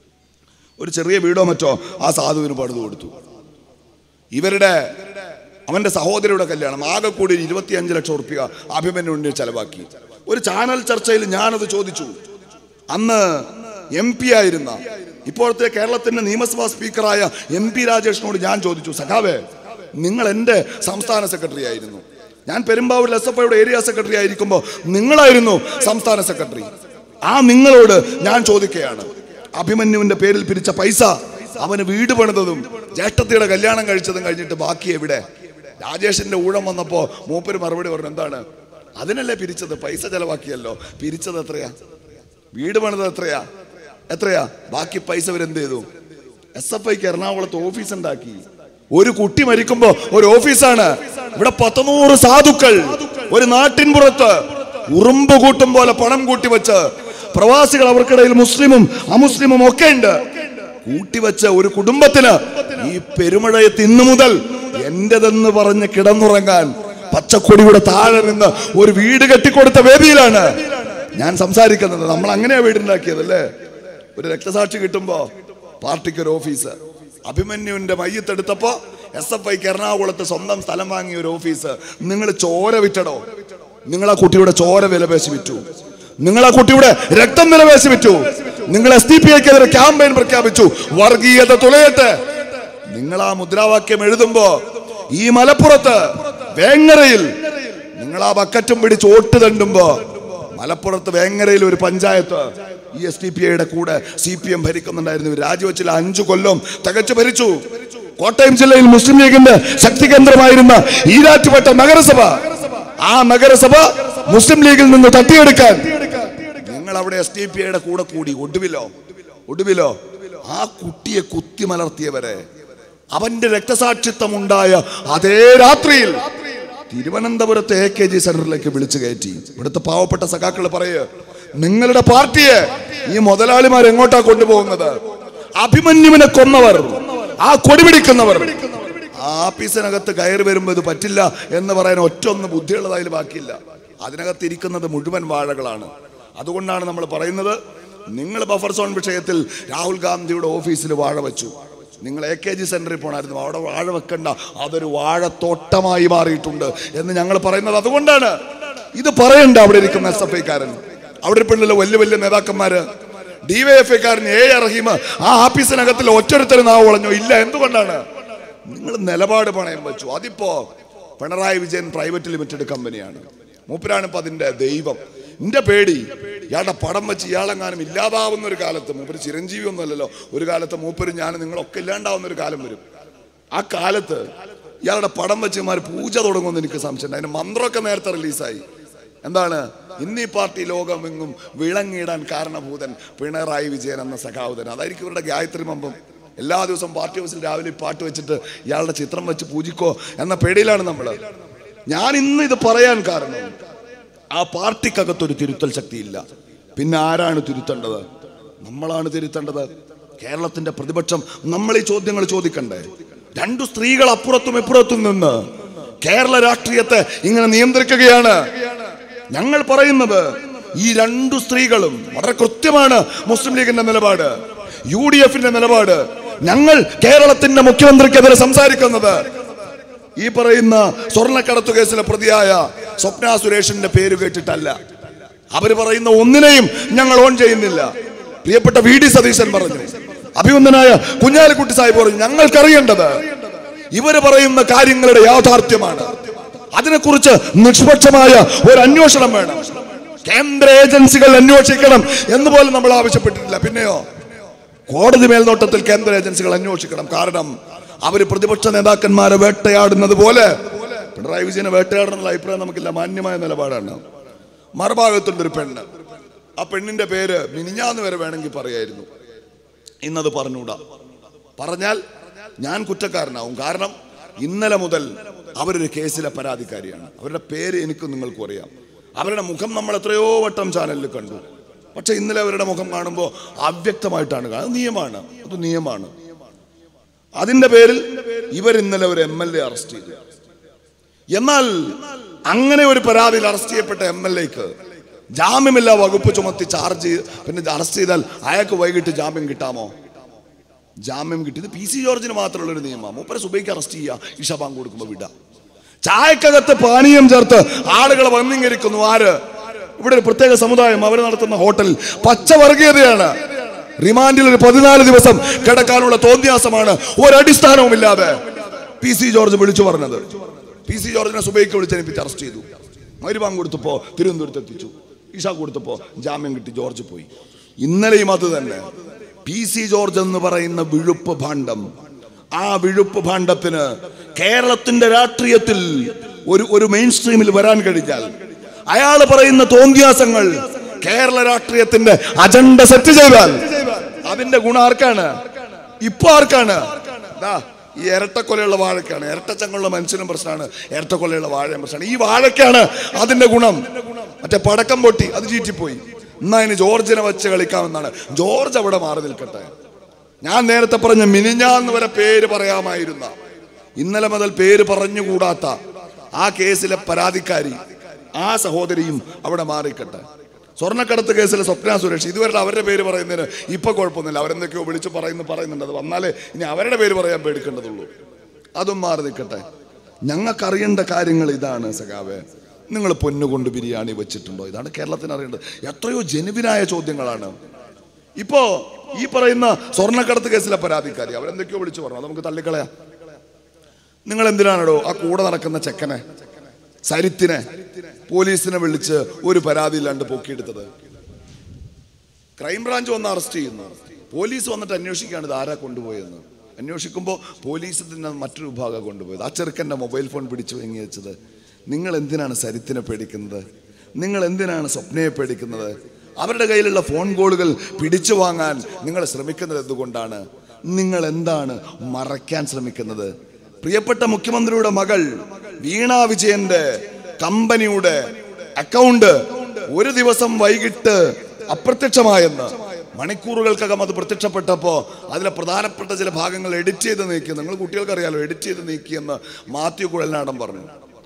ഒരു ചെറിയ വീടോ മറ്റോ ആ സാധുവിന് പണിത് കൊടുത്തു ഇവരുടെ അവന്റെ സഹോദരിയുടെ കല്യാണം ആകെ കൂടി ഇരുപത്തിയഞ്ച് ലക്ഷം റുപ്യ അഭിമന്യുവിന് ചെലവാക്കി ഒരു ചാനൽ ചർച്ചയിൽ ഞാനത് ചോദിച്ചു അന്ന് എം പി ആയിരുന്ന ഇപ്പോഴത്തെ കേരളത്തിന്റെ നിയമസഭാ സ്പീക്കറായ എം പി രാജേഷിനോട് ഞാൻ ചോദിച്ചു സഖാവേ നിങ്ങൾ എൻ്റെ സംസ്ഥാന സെക്രട്ടറി ആയിരുന്നു ഞാൻ പെരുമ്പാവൂരിൽ എസ് എഫ് ഐയുടെ ഏരിയ സെക്രട്ടറി ആയിരിക്കുമ്പോൾ നിങ്ങളായിരുന്നു സംസ്ഥാന സെക്രട്ടറി ആ നിങ്ങളോട് ഞാൻ ചോദിക്കുകയാണ് അഭിമന്യുവിന്റെ പേരിൽ പിരിച്ച പൈസ അവന് വീട് പണിതതും ജ്യേഷ്ഠത്തിയുടെ കല്യാണം കഴിച്ചതും കഴിഞ്ഞിട്ട് ബാക്കി എവിടെ രാജേഷിന്റെ ഊഴം വന്നപ്പോ മൂപ്പര് മറുപടി പറഞ്ഞു എന്താണ് അതിനല്ലേ പിരിച്ചത് പൈസ ചെലവാക്കിയല്ലോ പിരിച്ചത് എത്രയാ വീട് പണിതത് എത്രയാ എത്രയാ ബാക്കി പൈസ ഇവരെന്ത് ചെയ്തു എസ് എഫ് ഐക്ക് എറണാകുളത്ത് ഓഫീസ് ഉണ്ടാക്കി ഒരു കുട്ടി മരിക്കുമ്പോ ഒരു ഓഫീസാണ് ഇവിടെ പത്തനൂറ് സാധുക്കൾ ഒരു നാട്ടിൻ പുറത്ത് ഉറുമ്പ് കൂട്ടും പോലെ പണം കൂട്ടി വെച്ച് പ്രവാസികൾ അവർക്കിടയിൽ മുസ്ലിമും അമുസ്ലിമും ഒക്കെ ഉണ്ട് കൂട്ടിവെച്ച ഒരു കുടുംബത്തിന് ഈ പെരുമഴയത്ത് ഇന്നു മുതൽ എന്റേതെന്ന് പറഞ്ഞ് കിടന്നുറങ്ങാൻ പച്ചക്കൊടിയുടെ താഴെ നിന്ന് ഒരു വീട് കെട്ടിക്കൊടുത്ത വേദിയിലാണ് ഞാൻ സംസാരിക്കുന്നത് നമ്മൾ അങ്ങനെയാ വീടുണ്ടാക്കിയത് അല്ലേ ഒരു രക്തസാക്ഷി കിട്ടുമ്പോ പാർട്ടിക്ക് ഒരു ഓഫീസ് അഭിമന്യുവിന്റെ മയ്യത്തെടുത്തപ്പോ എസ് എഫ് ഐക്ക് എറണാകുളത്ത് സ്വന്തം സ്ഥലം വാങ്ങിയ ഒരു ഓഫീസ് നിങ്ങൾ ചോര വിറ്റടോ നിങ്ങൾ ആ കുട്ടിയുടെ ചോര വിലപേശി വിറ്റു നിങ്ങൾ ആ കുട്ടിയുടെ രക്തം വിലപേശി വിറ്റു നിങ്ങൾ എസ് ഡി പി ഐക്കെതിരെ ക്യാമ്പയിൻ പ്രഖ്യാപിച്ചു വർഗീയത തുലയട്ടെ നിങ്ങൾ ആ മുദ്രാവാക്യം എഴുതുമ്പോ ഈ മലപ്പുറത്ത് വേങ്ങരയിൽ നിങ്ങൾ ആ ബക്കറ്റും പിടിച്ച് ഓട്ട് തണ്ടുമ്പോ മലപ്പുറത്ത് വേങ്ങരയിൽ ഒരു പഞ്ചായത്ത് ഈ എസ് ഡി പി ഐയുടെ കൂടെ സി പി എം ഭരിക്കുന്നുണ്ടായിരുന്നു ഇവർ രാജിവെച്ചില്ല അഞ്ചു കൊല്ലം തികച്ചു ഭരിച്ചു കോട്ടയം ജില്ലയിൽ മുസ്ലിം ലീഗിന്റെ ശക്തി കേന്ദ്രമായിരുന്ന ഈരാറ്റുപേട്ട നഗരസഭ ആ നഗരസഭ മുസ്ലിം ലീഗിൽ നിന്ന് തട്ടിയെടുക്കാൻ നിങ്ങൾ അവിടെ എസ് ഡി പി ഐയുടെ കൂടെ കൂടി ഒടുവിലോ ഒടുവിലോ ആ കുട്ടിയെ കുത്തി മലർത്തിയവരെ അവന്റെ രക്തസാക്ഷിത്വം ഉണ്ടായ അതേ രാത്രിയിൽ തിരുവനന്തപുരത്തെ എ കെ ജി സെന്ററിലേക്ക് വിളിച്ചു കയറ്റി ഇവിടുത്തെ പാവപ്പെട്ട സഖാക്കൾ പറയ് നിങ്ങളുടെ പാർട്ടിയെ ഈ മുതലാളിമാർ എങ്ങോട്ടാ കൊണ്ടുപോകുന്നത് അഭിമന്യുവിനെ കൊന്നവർ ആ കൊടിപിടിക്കുന്നവർ ആ ആഫീസിനകത്ത് കയറി വരുമ്പോൾ ഇത് പറ്റില്ല എന്ന് പറയാൻ ഒറ്റ ഒന്ന് ബുദ്ധിയുള്ളതായാലും ബാക്കിയില്ല അതിനകത്ത് ഇരിക്കുന്നത് മുഴുവൻ വാഴകളാണ് അതുകൊണ്ടാണ് നമ്മൾ പറയുന്നത് നിങ്ങൾ ബഫർ സോൺ വിഷയത്തിൽ രാഹുൽ ഗാന്ധിയുടെ ഓഫീസിൽ വാഴ വെച്ചു നിങ്ങൾ എ കെ ജി സെന്ററിൽ പോണായിരുന്നു അവിടെ വാഴ വെക്കണ്ട അതൊരു വാഴത്തോട്ടമായി മാറിയിട്ടുണ്ട് എന്ന് ഞങ്ങൾ പറയുന്നത് അതുകൊണ്ടാണ് ഇത് പറയണ്ട അവിടെ ഇരിക്കുന്ന എസ് എഫ് ഐക്കാരൻ അവിടെ ഇരിപ്പുണ്ടല്ലോ വലിയ വലിയ നേതാക്കന്മാര് ഡിവൈഎഫ്ഐക്കാരൻ എ ആർ റഹീം ആ ആഫീസിനകത്തിൽ ഒറ്റൊരുത്തരും നാവ് വളഞ്ഞോ ഇല്ല എന്തുകൊണ്ടാണ് നിങ്ങൾ നിലപാട് പണയം വെച്ചു അതിപ്പോ പിണറായി വിജയൻ പ്രൈവറ്റ് ലിമിറ്റഡ് കമ്പനിയാണ് മൂപ്പരാണ് ഇപ്പൊ അതിന്റെ ദൈവം എന്റെ പേടി ഇയാളുടെ പടം വെച്ച് ഇയാളെങ്ങാനും ഇല്ലാതാവുന്ന ഒരു കാലത്ത് മൂപ്പര് ചിരഞ്ജീവി ഒന്നുമല്ലല്ലോ ഒരു കാലത്ത് മൂപ്പരും ഞാൻ നിങ്ങളൊക്കെ ഇല്ലാണ്ടാവുന്ന ഒരു കാലം വരും ആ കാലത്ത് ഇയാളുടെ പടം വെച്ച് ഇമാർ പൂജ തുടങ്ങുമെന്ന് എനിക്ക് സംശയമുണ്ട് അതിന്റെ മന്ത്രമൊക്കെ നേരത്തെ റിലീസായി എന്താണ് ഇന്ന് ഈ പാർട്ടി ലോകമെങ്ങും വിളങ്ങിയിടാൻ കാരണഭൂതൻ പിണറായി വിജയൻ എന്ന സഖാവുതൻ അതായിരിക്കും ഇവരുടെ ഗായത്രി മമ്പം എല്ലാ ദിവസവും പാർട്ടി ഹൗസിൽ രാവിലെ ഈ പാട്ട് വെച്ചിട്ട് ഇയാളുടെ ചിത്രം വെച്ച് പൂജിക്കോ എന്ന പേടിയിലാണ് നമ്മൾ ഞാൻ ഇന്ന് ഇത് പറയാൻ കാരണം ആ പാർട്ടിക്കകത്തൊരു തിരുത്തൽ ശക്തിയില്ല പിന്നെ ആരാണ് തിരുത്തേണ്ടത് നമ്മളാണ് തിരുത്തേണ്ടത് കേരളത്തിന്റെ പ്രതിപക്ഷം നമ്മൾ ഈ ചോദ്യങ്ങൾ ചോദിക്കണ്ടേ രണ്ടു സ്ത്രീകൾ അപ്പുറത്തും ഇപ്പുറത്തും നിന്ന് കേരള രാഷ്ട്രീയത്തെ ഇങ്ങനെ നിയന്ത്രിക്കുകയാണ് ഞങ്ങൾ പറയുന്നത് ഈ രണ്ടു സ്ത്രീകളും വളരെ കൃത്യമാണ് മുസ്ലിം ലീഗിന്റെ നിലപാട് യു ഡി എഫിന്റെ നിലപാട് ഞങ്ങൾ കേരളത്തിന്റെ മുഖ്യമന്ത്രിക്കെതിരെ സംസാരിക്കുന്നത് ഈ പറയുന്ന സ്വർണ്ണക്കടത്തു കേസിലെ പ്രതിയായ സ്വപ്ന സുരേഷിന്റെ പേര് കേട്ടിട്ടല്ല അവര് പറയുന്ന ഒന്നിനെയും ഞങ്ങൾ ഓൺ ചെയ്യുന്നില്ല പ്രിയപ്പെട്ട വി ഡി സതീശൻ പറഞ്ഞു അഭിമന്യനായ കുഞ്ഞാലിക്കുട്ടി സാഹിബ് പറഞ്ഞു ഞങ്ങൾക്കറിയേണ്ടത് ഇവര് പറയുന്ന കാര്യങ്ങളുടെ യാഥാർത്ഥ്യമാണ് അതിനെക്കുറിച്ച് നിഷ്പക്ഷമായ ഒരു അന്വേഷണം വേണം കേന്ദ്ര ഏജൻസികൾ അന്വേഷിക്കണം എന്ന് പോലും നമ്മൾ ആവശ്യപ്പെട്ടിട്ടില്ല പിന്നെയോ കോടതി മേൽനോട്ടത്തിൽ കേന്ദ്ര ഏജൻസികൾ അന്വേഷിക്കണം കാരണം അവർ പ്രതിപക്ഷ നേതാക്കന്മാരെ വേട്ടയാടുന്നത് പോലെ പിണറായി വിജയനെ വേട്ടയാടുന്നുള്ള അഭിപ്രായം നമുക്കില്ല മാന്യമായ നിലപാടാണ് മറുഭാഗത്തുണ്ട് ഒരു പെണ്ണ് ആ പെണ്ണിന്റെ പേര് മിനിഞ്ഞാന്ന് വരെ വേണമെങ്കിൽ പറയായിരുന്നു ഇന്നത് പറഞ്ഞൂടാ പറഞ്ഞാൽ ഞാൻ കുറ്റക്കാരനാവും കാരണം ഇന്നലെ മുതൽ അവരൊരു കേസിലെ പരാതിക്കാരിയാണ് അവരുടെ പേര് എനിക്കും നിങ്ങൾക്കും അറിയാം അവരുടെ മുഖം നമ്മൾ എത്രയോ വട്ടം ചാനലിൽ കണ്ടു പക്ഷെ ഇന്നലെ അവരുടെ മുഖം കാണുമ്പോൾ അവ്യക്തമായിട്ടാണ് കാണുന്നത് അത് നിയമമാണ് അത് നിയമമാണ് അതിന്റെ പേരിൽ ഇവർ ഇന്നലെ ഒരു എം എൽ എ അറസ്റ്റ് ചെയ്തു എന്നാൽ അങ്ങനെ ഒരു പരാതിയിൽ അറസ്റ്റ് ചെയ്യപ്പെട്ട എം എൽ എക്ക് ജാമ്യമില്ല വകുപ്പ് ചുമത്തി ചാർജ് ചെയ്ത് പിന്നെ അറസ്റ്റ് ചെയ്താൽ അയാൾക്ക് വൈകിട്ട് ജാമ്യം കിട്ടാമോ ജാമ്യം കിട്ടിയത് പി സി ജോർജിന് മാത്രമുള്ള ഒരു നിയമം മൂപ്പരെ സുബൈക്ക് അറസ്റ്റ് ചെയ്യുക ഇഷ ബാങ്ക് കൊടുക്കുമ്പോൾ വിടാം ചായക്കകത്ത് പാനീയം ചേർത്ത് ആളുകളെ വന്നിങ്ങരിക്കുന്നു ആര് ഇവിടെ ഒരു പ്രത്യേക സമുദായം അവർ നടത്തുന്ന ഹോട്ടൽ പച്ചവർഗീയതയാണ് റിമാൻഡിൽ ഒരു പതിനാല് ദിവസം കിടക്കാനുള്ള തോന്നിയാസമാണ് ഒരടിസ്ഥാനവുമില്ലാതെ പി സി ജോർജ് വിളിച്ചു പറഞ്ഞത് പി സി ജോർജിനെ സുബൈക്ക് വിളിച്ചെനിപ്പിച്ച് അറസ്റ്റ് ചെയ്തു മരുവാൻ കൊടുത്തപ്പോ തിരുവനന്തപുരത്ത് എത്തിച്ചു ഇഷ കൊടുത്തപ്പോ ജാമ്യം കിട്ടി ജോർജ് പോയി ഇന്നലെയും അത് തന്നെ പി സി ജോർജ് എന്ന് പറയുന്ന വിഴുപ്പ് ഭാണ്ഡം ആ വിഴുപ്പ് ഭാണ്ഡത്തിന് കേരളത്തിന്റെ രാഷ്ട്രീയത്തിൽ ഒരു ഒരു മെയിൻ സ്ട്രീമിൽ വരാൻ കഴിഞ്ഞാൽ അയാൾ പറയുന്ന തോന്നിയാസങ്ങൾ കേരള രാഷ്ട്രീയത്തിന്റെ അജണ്ട സെറ്റ് ചെയ്താൽ അതിന്റെ ഗുണം ആർക്കാണ് ഇപ്പൊ ആർക്കാണ് ദാ ഈ ഇരട്ടക്കൊലയുള്ള വാഴക്കാണ് ഇരട്ടച്ചങ്ങളുള്ള മനുഷ്യനും പ്രശ്നമാണ് ഇരട്ടക്കൊലയുള്ള വാഴയും പ്രശ്നമാണ് ഈ വാഴക്കാണ് അതിന്റെ ഗുണം മറ്റേ പടക്കം പൊട്ടി അത് ചീറ്റിപ്പോയി എന്നാ ഇനി ജോർജിനെ വെച്ച് കളിക്കാമെന്നാണ് ജോർജ് അവിടെ മാറി നിൽക്കട്ടെ ഞാൻ നേരത്തെ പറഞ്ഞ മിനിഞ്ഞാന്ന് വരെ പേര് പറയാമായിരുന്ന ഇന്നലെ മുതൽ പേര് പറഞ്ഞുകൂടാത്ത ആ കേസിലെ പരാതിക്കാരി ആ സഹോദരിയും അവിടെ മാറിക്കട്ടെ സ്വർണ്ണക്കടത്ത് കേസിലെ സ്വപ്ന സുരേഷ് ഇതുവരെ അവരുടെ പേര് പറയുന്നതിന് ഇപ്പൊ കുഴപ്പമൊന്നുമില്ല അവരെന്തൊക്കെയോ വിളിച്ച് പറയുന്നു പറയുന്നുണ്ട് അത് വന്നാലേ ഇനി അവരുടെ പേര് പറയാൻ പേടിക്കേണ്ടതുള്ളൂ അതും മാറി നിൽക്കട്ടെ ഞങ്ങൾക്കറിയേണ്ട കാര്യങ്ങൾ ഇതാണ് സഖാവേ നിങ്ങൾ പൊന്നുകൊണ്ട് ബിരിയാണി വെച്ചിട്ടുണ്ടോ ഇതാണ് കേരളത്തിന് അറിയേണ്ടത് എത്രയോ ജനുവിനായ ചോദ്യങ്ങളാണ് ഇപ്പോ ഈ പറയുന്ന സ്വർണ്ണക്കടത്ത് കേസിലെ പരാതിക്കാരി അവരെന്തൊക്കെയോ വിളിച്ചു പറഞ്ഞു അത് നമുക്ക് തള്ളിക്കളയാം നിങ്ങൾ എന്തിനാണോ ആ കൂടെ നടക്കുന്ന ചെക്കനെ സരിത്തിനെ പോലീസിനെ വിളിച്ച് ഒരു പരാതി ഇല്ലാണ്ട് പൊക്കിയെടുത്തത് ക്രൈംബ്രാഞ്ച് വന്ന് അറസ്റ്റ് ചെയ്യുന്നു പോലീസ് വന്നിട്ട് അന്വേഷിക്കുകയാണ് ഇത് ആരാ കൊണ്ടുപോയെന്ന് അന്വേഷിക്കുമ്പോൾ പോലീസ് തന്നെ മറ്റൊരു വിഭാഗം കൊണ്ടുപോയത് ആ ചെറുക്കൻ്റെ മൊബൈൽ ഫോൺ പിടിച്ചു വാങ്ങി വെച്ചത് നിങ്ങൾ എന്തിനാണ് സരിത്തിനെ പേടിക്കുന്നത് നിങ്ങൾ എന്തിനാണ് സ്വപ്നയെ പേടിക്കുന്നത് അവരുടെ കയ്യിലുള്ള ഫോൺ കോളുകൾ പിടിച്ചു വാങ്ങാൻ നിങ്ങൾ ശ്രമിക്കുന്നത് എന്തുകൊണ്ടാണ് നിങ്ങൾ എന്താണ് മറയ്ക്കാൻ ശ്രമിക്കുന്നത് പ്രിയപ്പെട്ട മുഖ്യമന്ത്രിയുടെ മകൾ വീണ വിജയന്റെ കമ്പനിയുടെ അക്കൗണ്ട് ഒരു ദിവസം വൈകിട്ട് അപ്രത്യക്ഷമായെന്ന് മണിക്കൂറുകൾക്കകം അത് പ്രത്യക്ഷപ്പെട്ടപ്പോൾ അതിലെ പ്രധാനപ്പെട്ട ചില ഭാഗങ്ങൾ എഡിറ്റ് ചെയ്ത് നീക്കി നിങ്ങൾ കുട്ടികൾക്കറിയാലോ എഡിറ്റ് ചെയ്ത് നീക്കിയെന്ന് മാത്യു കുഴൽനാടൻ പറഞ്ഞു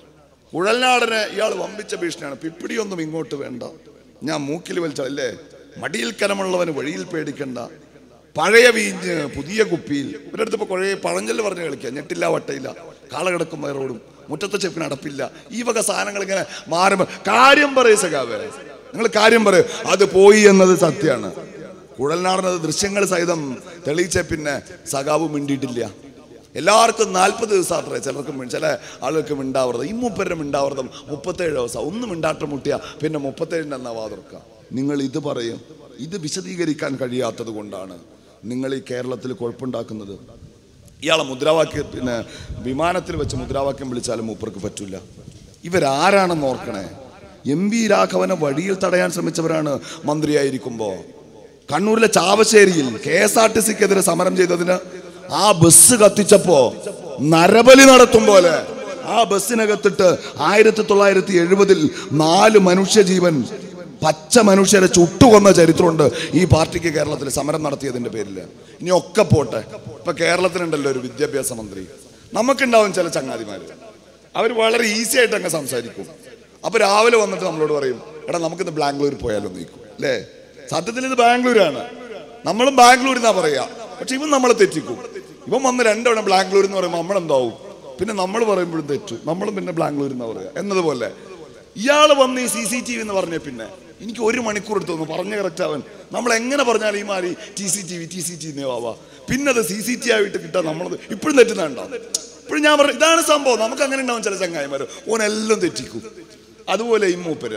കുഴൽനാടന് ഇയാൾ വമ്പിച്ച ഭീഷണിയാണ് പിപ്പിടിയൊന്നും ഇങ്ങോട്ട് വേണ്ട ഞാൻ മൂക്കിൽ വലിച്ചല്ലേ മടിയിൽ കനമുള്ളവന് വഴിയിൽ പേടിക്കണ്ട പഴയ വീഞ്ഞ് പുതിയ കുപ്പിയിൽ ഇവരുടെ അടുത്ത് ഇപ്പോൾ കുറേ പഴഞ്ചൊല്ല് പറഞ്ഞ് കളിക്കുക ഞെട്ടില്ല വട്ടയില്ല കാളകിടക്കും വയറോടും മുറ്റത്തെ ചെപ്പിന് അടപ്പില്ല ഈ വക സാധനങ്ങൾ ഇങ്ങനെ മാറുമ്പോൾ കാര്യം പറയും സഖാവേ നിങ്ങൾ കാര്യം പറയും അത് പോയി എന്നത് സത്യമാണ് കുഴൽനാടനത് ദൃശ്യങ്ങൾ സഹിതം തെളിയിച്ച പിന്നെ സഖാവ് മിണ്ടിയിട്ടില്ല എല്ലാവർക്കും നാൽപ്പത് ദിവസം അത്രേ ചിലർക്ക് മി- ചില ആളുകൾക്ക് മിണ്ടാവൃതം ഈ മൂപ്പരുടെ മിണ്ടാവൃതം മുപ്പത്തേഴ് ദിവസം ഒന്ന് മിണ്ടാട്ടം മുട്ടിയ പിന്നെ മുപ്പത്തേഴിൻ്റെ എന്നാ വാതിർക്കുക നിങ്ങൾ ഇത് പറയും ഇത് വിശദീകരിക്കാൻ കഴിയാത്തത് കൊണ്ടാണ് നിങ്ങൾ ഈ കേരളത്തിൽ കുഴപ്പമുണ്ടാക്കുന്നത് ഇയാളെ മുദ്രാവാക്യം പിന്നെ വിമാനത്തിൽ വെച്ച് മുദ്രാവാക്യം വിളിച്ചാലും മൂപ്പർക്ക് പറ്റില്ല ഇവരാരാണെന്ന് ഓർക്കണേ എം വി രാഘവനെ വഴിയിൽ തടയാൻ ശ്രമിച്ചവരാണ് മന്ത്രിയായിരിക്കുമ്പോൾ കണ്ണൂരിലെ ചാവശ്ശേരിയിൽ കെ എസ് ആർ ടി സിക്കെതിരെ സമരം ചെയ്തതിന് ആ ബസ് കത്തിച്ചപ്പോ നരബലി നടത്തും പോലെ ആ ബസ്സിനകത്തിട്ട് ആയിരത്തി തൊള്ളായിരത്തി എഴുപതിൽ നാല് മനുഷ്യജീവൻ പച്ച മനുഷ്യരെ ചുട്ടുകൊന്ന ചരിത്രമുണ്ട് ഈ പാർട്ടിക്ക് കേരളത്തിൽ സമരം നടത്തിയതിന്റെ പേരിൽ ഇനി ഒക്കെ പോട്ടെ ഇപ്പൊ കേരളത്തിനുണ്ടല്ലോ ഒരു വിദ്യാഭ്യാസ മന്ത്രി നമുക്കുണ്ടാവും ചില ചങ്ങാതിമാര് അവർ വളരെ ഈസി ആയിട്ട് അങ്ങ് സംസാരിക്കും അപ്പൊ രാവിലെ വന്നിട്ട് നമ്മളോട് പറയും എടാ നമുക്കിന്ന് ബാംഗ്ലൂർ പോയാലോ നീക്കും അല്ലേ സത്യത്തിൽ ഇത് ബാംഗ്ലൂരാണ് നമ്മളും ബാംഗ്ലൂർ എന്നാ പറയാ പക്ഷെ ഇവൻ നമ്മളെ തെറ്റിക്കും ഇവൻ വന്ന് രണ്ടവണ ബാംഗ്ലൂർ എന്ന് പറയുമ്പോൾ നമ്മളെന്താവും പിന്നെ നമ്മൾ പറയുമ്പോഴും തെറ്റും നമ്മളും പിന്നെ ബാംഗ്ലൂർ എന്നാ പറയാ എന്നതുപോലെ ഇയാൾ വന്ന് ഈ സി സി ടി വി എന്ന് പറഞ്ഞ പിന്നെ എനിക്ക് ഒരു മണിക്കൂർ എടുത്തു തോന്നുന്നു പറഞ്ഞ കറക്റ്റ് അവൻ നമ്മൾ എങ്ങനെ പറഞ്ഞാൽ ഈ മാറി T C T V T C T ആവാ പിന്നെ അത് സി സി ടി ആയിട്ട് കിട്ടാൻ നമ്മളത് ഇപ്പോഴും തെറ്റുന്നുണ്ടോ ഇപ്പോഴും ഞാൻ പറഞ്ഞു ഇതാണ് സംഭവം നമുക്ക് അങ്ങനെ ഉണ്ടാവും ചില ചങ്ങായിമാര് ഓനെല്ലാം തെറ്റിക്കും അതുപോലെ ഈ മൂപ്പര്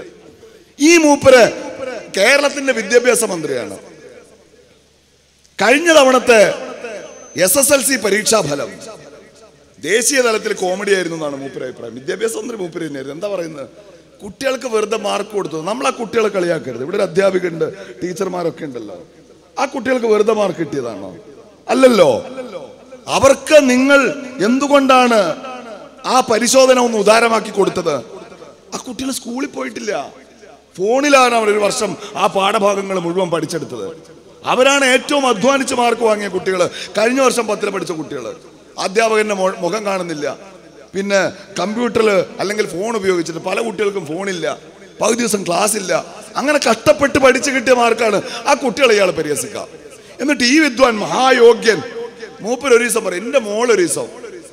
ഈ മൂപ്പര് കേരളത്തിന്റെ വിദ്യാഭ്യാസ മന്ത്രിയാണ് കഴിഞ്ഞ തവണത്തെ എസ് എസ് എൽ സി പരീക്ഷാ ഫലം ദേശീയ തലത്തിൽ കോമഡി ആയിരുന്നു എന്നാണ് മൂപ്പര് അഭിപ്രായം വിദ്യാഭ്യാസ മന്ത്രി മൂപ്പര് തന്നെയായിരുന്നു എന്താ പറയുന്നത് കുട്ടികൾക്ക് വെറുതെ മാർക്ക് കൊടുത്തു നമ്മൾ ആ കുട്ടികളെ കളിയാക്കരുത് ഇവിടെ ഒരു അധ്യാപികയുണ്ട് ടീച്ചർമാരൊക്കെ ഉണ്ടല്ലോ ആ കുട്ടികൾക്ക് വെറുതെ മാർക്ക് കിട്ടിയതാണോ അല്ലല്ലോ അവർക്ക് നിങ്ങൾ എന്തുകൊണ്ടാണ് ആ പരിശോധന ഒന്ന് ഉദാരമാക്കി കൊടുത്തത് ആ കുട്ടികൾ സ്കൂളിൽ പോയിട്ടില്ല ഫോണിലാണ് അവർ ഒരു വർഷം ആ പാഠഭാഗങ്ങൾ മുഴുവൻ പഠിച്ചെടുത്തത് അവരാണ് ഏറ്റവും അധ്വാനിച്ച് മാർക്ക് വാങ്ങിയ കുട്ടികൾ കഴിഞ്ഞ വർഷം പത്തിൽ പഠിച്ച കുട്ടികൾ അധ്യാപകന്റെ മൊ- മുഖം കാണുന്നില്ല പിന്നെ കമ്പ്യൂട്ടറിൽ അല്ലെങ്കിൽ ഫോൺ ഉപയോഗിച്ചിട്ട് പല കുട്ടികൾക്കും ഫോണില്ല പകുതി ദിവസം ക്ലാസ് ഇല്ല അങ്ങനെ കഷ്ടപ്പെട്ട് പഠിച്ചു കിട്ടിയ മാർക്കാണ് ആ കുട്ടികളെ ഇയാൾ പരിഹസിക്കുക എന്നിട്ട് ഈ വിദ്വാൻ മഹായോഗ്യൻ മൂപ്പർ ഒരു ദിവസം പറയും എൻ്റെ മോൾ ഒരു ദിവസം